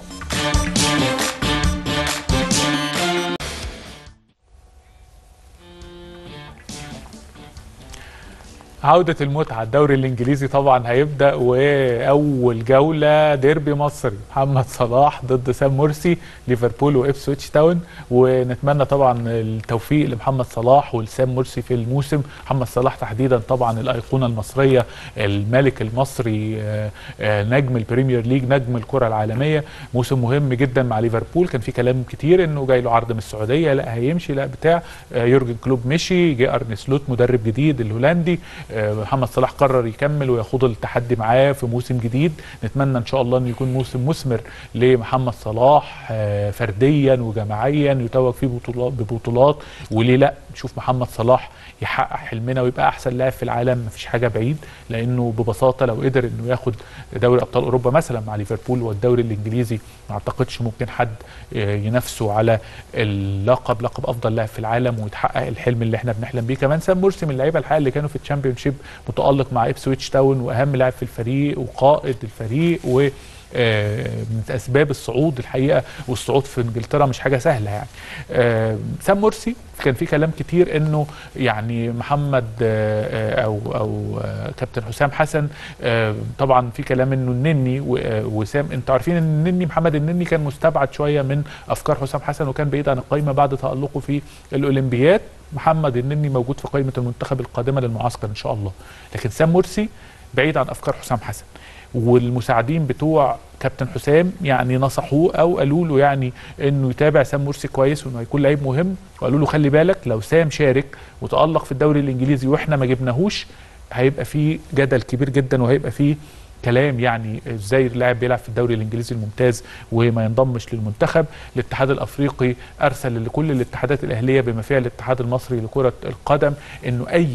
عودة المتعة الدوري الإنجليزي طبعا هيبدأ وأول جولة ديربي مصري محمد صلاح ضد سام مرسي ليفربول وإبسويتش تاون ونتمنى طبعا التوفيق لمحمد صلاح ولسام مرسي في الموسم محمد صلاح تحديدا طبعا الأيقونة المصرية الملك المصري آه، آه، نجم البريمير ليج نجم الكرة العالمية موسم مهم جدا مع ليفربول كان في كلام كتير انه جاي له عرض من السعوديه لا هيمشي لا بتاع آه، يورجن كلوب مشي جه ارني سلوت مدرب جديد الهولندي آه، محمد صلاح قرر يكمل ويخوض التحدي معاه في موسم جديد نتمنى ان شاء الله انه يكون موسم مثمر لمحمد صلاح آه، فرديا وجماعيا يتوج فيه بطولات ببطولات وليه لا نشوف محمد صلاح يحقق حلمنا ويبقى احسن لاعب في العالم مفيش حاجه بعيد لانه ببساطه لو قدر انه ياخد دوري ابطال اوروبا مثلا مع ليفربول والدوري الانجليزي ما اعتقدش ممكن حد آه، ينافسه على اللقب لقب افضل لاعب في العالم ويتحقق الحلم اللي احنا بنحلم بيه كمان سام مرسي من اللعيبه الحقيقه اللي كانوا في الشامبيون شيب متالق مع ابسويتش تاون واهم لاعب في الفريق وقائد الفريق و آه، من اسباب الصعود الحقيقه والصعود في انجلترا مش حاجه سهله يعني آه، سام مرسي كان في كلام كتير انه يعني محمد آه، آه، او او آه، كابتن حسام حسن آه، طبعا في كلام انه النني و- آه، وسام انتوا عارفين ان النني محمد النني كان مستبعد شويه من افكار حسام حسن وكان بعيد عن القائمه بعد تالقه في الاولمبياد محمد النني موجود في قائمه المنتخب القادمه للمعسكر ان شاء الله لكن سام مرسي بعيد عن افكار حسام حسن والمساعدين بتوع كابتن حسام يعني نصحوه او قالوا له يعني انه يتابع سام مرسي كويس وانه هيكون لعيب مهم وقالوا له خلي بالك لو سام شارك وتالق في الدوري الانجليزي واحنا ما جبناهوش هيبقى فيه جدل كبير جدا وهيبقى فيه كلام يعني ازاي اللاعب بيلعب في الدوري الانجليزي الممتاز وما ينضمش للمنتخب الاتحاد الافريقي ارسل لكل الاتحادات الاهليه بما فيها الاتحاد المصري لكره القدم انه اي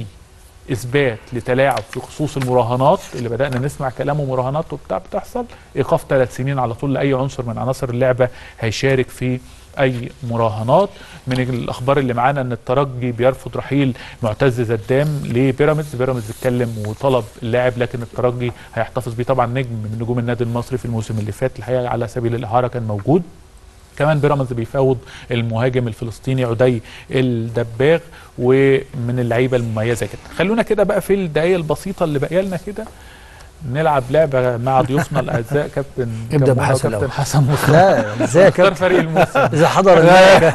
اثبات لتلاعب في خصوص المراهنات اللي بدانا نسمع كلامه مراهنات وبتاع بتحصل ايقاف ثلاث سنين على طول لاي عنصر من عناصر اللعبه هيشارك في اي مراهنات من الاخبار اللي معانا ان الترجي بيرفض رحيل معتز زدام لبيراميدز بيراميدز اتكلم وطلب اللاعب لكن الترجي هيحتفظ بيه طبعا نجم من نجوم النادي المصري في الموسم اللي فات الحقيقه على سبيل الاعاره كان موجود كمان بيراميدز بيفاوض المهاجم الفلسطيني عدي الدباغ ومن اللعيبه المميزه جدا خلونا كده بقى في الدقايق البسيطه اللي باقيه لنا كده نلعب لعبه مع ضيوفنا الاعزاء كابتن ابدأ كمونة بحسن وكابتن الأول. حسن مصطفى لا ازاي يا اختار كابتن فريق الموسم اذا حضر الملك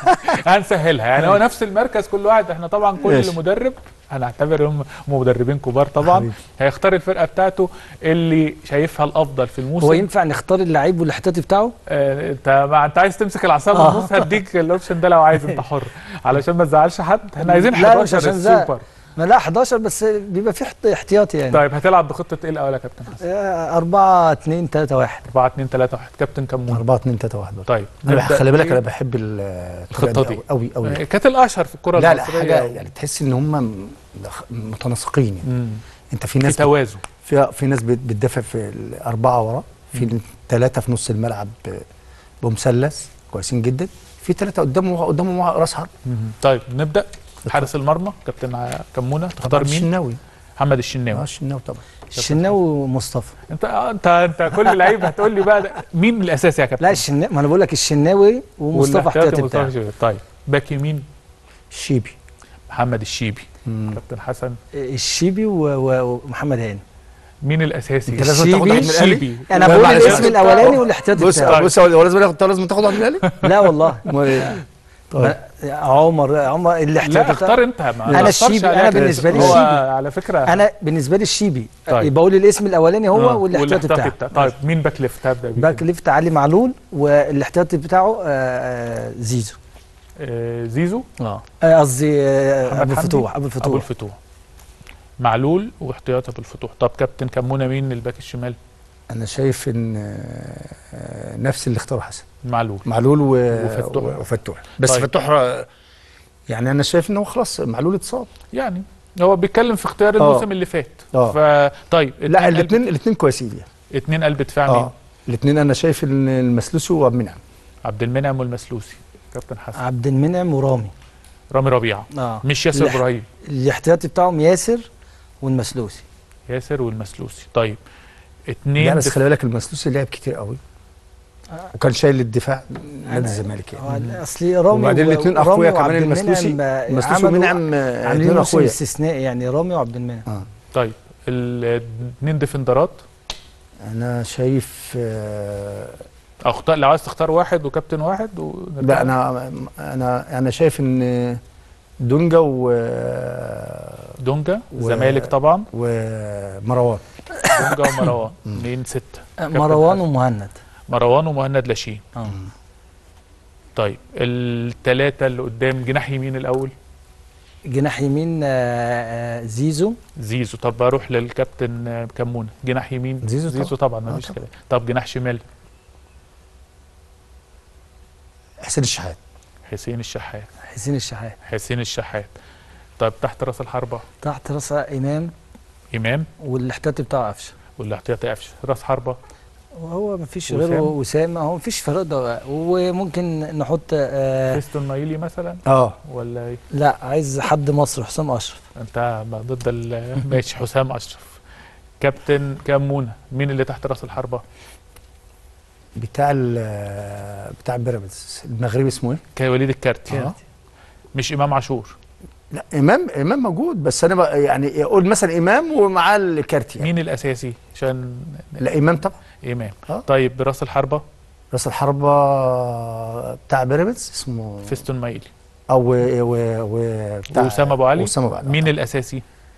هنسهلها يعني هو نفس المركز كل واحد احنا طبعا كل ماشي. مدرب هنعتبر هم هم مدربين كبار طبعا حبيبي. هيختار الفرقه بتاعته اللي شايفها الافضل في الموسم هو ينفع نختار اللعيب والاحتياطي بتاعه آه، انت ما انت عايز تمسك العصا من آه. النص هديك الاوبشن ده لو عايز انت حر علشان ما تزعلش حد احنا عايزين لا، مش 11 عشان زهق. السوبر ما لا 11 بس بيبقى في احت- احتياطي يعني طيب هتلعب بخطه ايه الاول يا كابتن حسن 4 2 3 1 4 2 3 1 كابتن كمون 4 2 3 1 طيب انا بح- نبدأ خلي بالك إيه؟ انا بحب ال- الخطة الطريقة دي. دي قوي قوي آه، كانت الاشهر في الكره لا لا المصريه حاجه و- يعني تحس ان هم م- متناسقين يعني. مم. انت في في ناس توازن في في ناس بت- بتدافع في الاربعه ورا في ثلاثه في نص الملعب ب- بمثلث كويسين جدا في ثلاثه قدامه قدامهم راس حرب طيب نبدا حارس المرمى كابتن ع- كمونه تختار مين الشناوي محمد اه الشناوي الشناوي طبعا الشناوي ومصطفى انت آه، انت انت كل لعيب هتقول لي بقى ده- مين الاساسي يا كابتن لا الشناوي ما انا بقول لك الشناوي ومصطفى والاحتياطي احتياطي مصطفى بتاعه شوبير. طيب باك يمين الشيبي محمد الشيبي مم. كابتن حسن الشيبي و- و- ومحمد هاني مين الاساسي انت لازم تاخد واحد من الاهلي الشيبي انا لا، بقول معلش، الاسم أنا- الاولاني والاحتياطي بص بتاعه بص هو لازم ياخد لازم تاخد واحد من الاهلي لا والله امال ايه طيب ما- عمر عمر الاحتياطي لا بتاعه اختار انت ما أنا تأثرش الشيبي، عليك. أنا بالنسبة لي هو الشيبي. على فكره انا بالنسبه لي الشيبي طيب. بقول الاسم الاولاني هو آه، والاحتياطي بتاعه طيب مين باك ليفت هبدا بيه باك ليفت علي معلول والاحتياطي بتاعه آه، آه، زيزو آه، زيزو اه آه، قصدي آه، محمد ابو حمدي؟ فتوح ابو ابو الفتوح الفتوح معلول واحتياطي ابو الفتوح طب كابتن كمونه مين الباك الشمال انا شايف ان آه، نفس اللي اختاره حسن معلول معلول و... وفتوح. و- وفتوح بس طيب. طيب. فتوح آه، يعني انا شايف ان هو خلاص معلول اتصاب يعني هو بيتكلم في اختيار آه. الموسم اللي فات آه. فطيب لا اتنين قلب- الاثنين الاثنين كويسين يعني اتنين قلب دفاع مين اه الاثنين انا شايف ان المسلوسي وعبد المنعم عبد المنعم والمسلوسي كابتن حسن عبد المنعم ورامي رامي ربيعه اه مش ياسر لا. ابراهيم الاحتياطي بتاعهم ياسر والمسلوسي ياسر والمسلوسي طيب اتنين لا بس دف- خلي بالك المسلوسي لعب كتير قوي وكان شايل الدفاع نادي الزمالك يعني هو اصل رامي وبعدين و- الاثنين رامي اخويا وعبد كمان المسلوسي المنعم، آه، المسلوسي عملوا- ومنعم آه، عاملين اثنين موسم اخويا استثنائي يعني رامي وعبد المنعم اه طيب الاثنين ديفندرات انا شايف آه، اختار لو عايز تختار واحد وكابتن واحد و... لا انا انا انا شايف ان دونجا و دونجا و- الزمالك طبعا ومروان دونجا ومروان مين ستة كابتن مروان حسن. ومهند مروان ومهند لاشين اه طيب الثلاثة اللي قدام جناح يمين الأول جناح يمين آه، آه، زيزو زيزو طب اروح للكابتن آه، كمونه جناح يمين زيزو زيزو طبعا. طبعا آه مفيش طبعا. كلام طب جناح شمال حسين الشحات حسين الشحات حسين الشحات حسين الشحات طب تحت راس الحربة تحت راس امام إمام والاحتياطي بتاعه قفشه والاحتياطي قفشه راس حربة وهو ما فيش وسام؟ غيره وسام هو ما فيش فرق ده وممكن نحط آه فيستون مايلي مثلا اه ولا إيه؟ لا عايز حد مصري حسام اشرف انت ما ضد ال- ماشي حسام أشرف كابتن كمونه مين اللي تحت راس الحربة بتاع ال- بتاع بيراميدز المغربي اسمه ايه؟ كان وليد الكارتي آه. مش إمام عاشور لا امام امام موجود بس انا بقى يعني اقول مثلا امام ومعاه الكارتي يعني. مين الأساسي عشان لا امام طبعا إمام آه. طيب براس الحربة راس الحربة بتاع بيراميدز اسمه فيستون مايلي او و و و بتاع وسام أبو علي وسام ابو علي مين طبعاً. الأساسي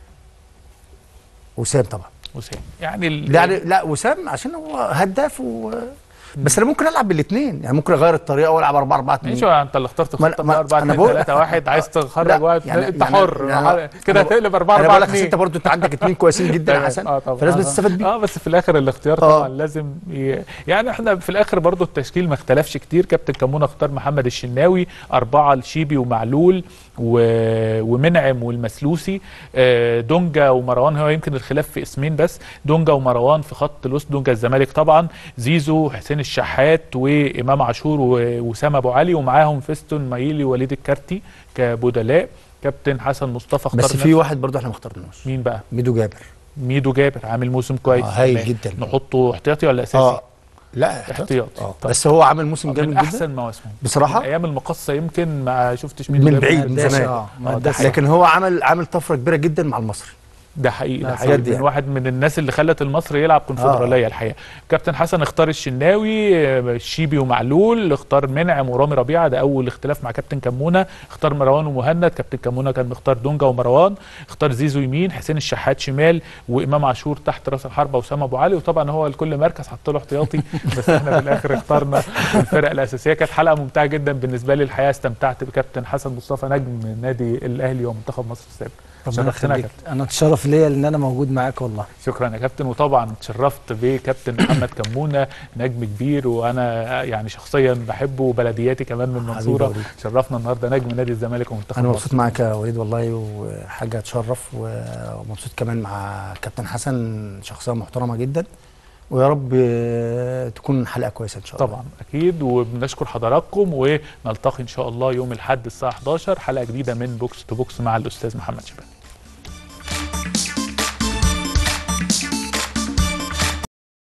وسام طبعا وسام يعني ال... لا يعني لا وسام عشان هو هداف و... بس انا ممكن العب بالاثنين يعني ممكن اغير الطريقه والعب 4 4 2 ماشي انت اللي اخترت ما- خطه ما- 4 أنا 2 بقول- 3 1 عايز تخرج لا، واحد يعني- انت يعني- حر يعني- كده أنا- هتقلب 4 انا 4 بقول لك 2 انت برضه انت عندك اثنين كويسين جدا يا تمام. حسن اه طبعا فلازم آه. تستفاد بيه اه بس في الاخر الاختيار آه. طبعا لازم ي... يعني احنا في الاخر برضو التشكيل ما اختلفش كتير كابتن كمونه اختار محمد الشناوي اربعه الشيبي ومعلول و... ومنعم والمسلوسي آه دونجا ومروان هو يمكن الخلاف في اسمين بس دونجا ومروان في خط الوسط دونجا الزمالك طبعا زيزو حسين الشحات وامام عاشور و- وسام ابو علي ومعاهم فيستون مايلي وليد الكارتي كبدلاء كابتن حسن مصطفى اختار بس في نفسه. واحد برضه احنا ما اخترناش مين بقى ميدو جابر ميدو جابر عامل موسم كويس آه، هايل تمام. جدا. نحطه احتياطي ولا اساسي اه لا احتياط. اه طب. بس هو عامل موسم جامد من جدا احسن مواسمه بصراحة؟ من ايام المقصه يمكن ما شفتش ميدو من جابر. بعيد من قداش، زمان اه ما آه، ده قداش. حقيقي. لكن هو عمل عامل طفره كبيره جدا مع المصري ده حقيقي ده لا، حقيقي بجد من يعني. واحد من الناس اللي خلت المصري يلعب كونفدراليه الحقيقه كابتن حسن اختار الشناوي آه، الشيبي ومعلول اختار منعم ورامي ربيعه ده اول اختلاف مع كابتن كمونه اختار مروان ومهند كابتن كمونه كان مختار دونجا ومروان اختار زيزو يمين حسين الشحات شمال وامام عاشور تحت راس الحربه وسام ابو علي وطبعا هو لكل مركز حط له احتياطي بس احنا في الاخر اخترنا الفرق الاساسيه كانت حلقه ممتعه جدا بالنسبه لي الحقيقه استمتعت بكابتن حسن مصطفى نجم نادي الاهلي ومنتخب مصر السابق ربنا شرفتنا يا يخليك انا اتشرف ليا ان انا موجود معاك والله شكرا يا كابتن وطبعا اتشرفت بكابتن محمد كمونه نجم كبير وانا يعني شخصيا بحبه وبلدياتي كمان من حبيبي المنصوره وليد. شرفنا النهارده نجم نادي الزمالك ومنتخب انا مصر مبسوط معاك يا وليد والله وحاجه تشرف ومبسوط كمان مع كابتن حسن شخصيه محترمه جدا ويا رب آه، تكون حلقه كويسه ان شاء الله طبعا اكيد وبنشكر حضراتكم ونلتقي ان شاء الله يوم الاحد الساعه 11 حلقه جديده من بوكس تو بوكس مع الاستاذ محمد شباب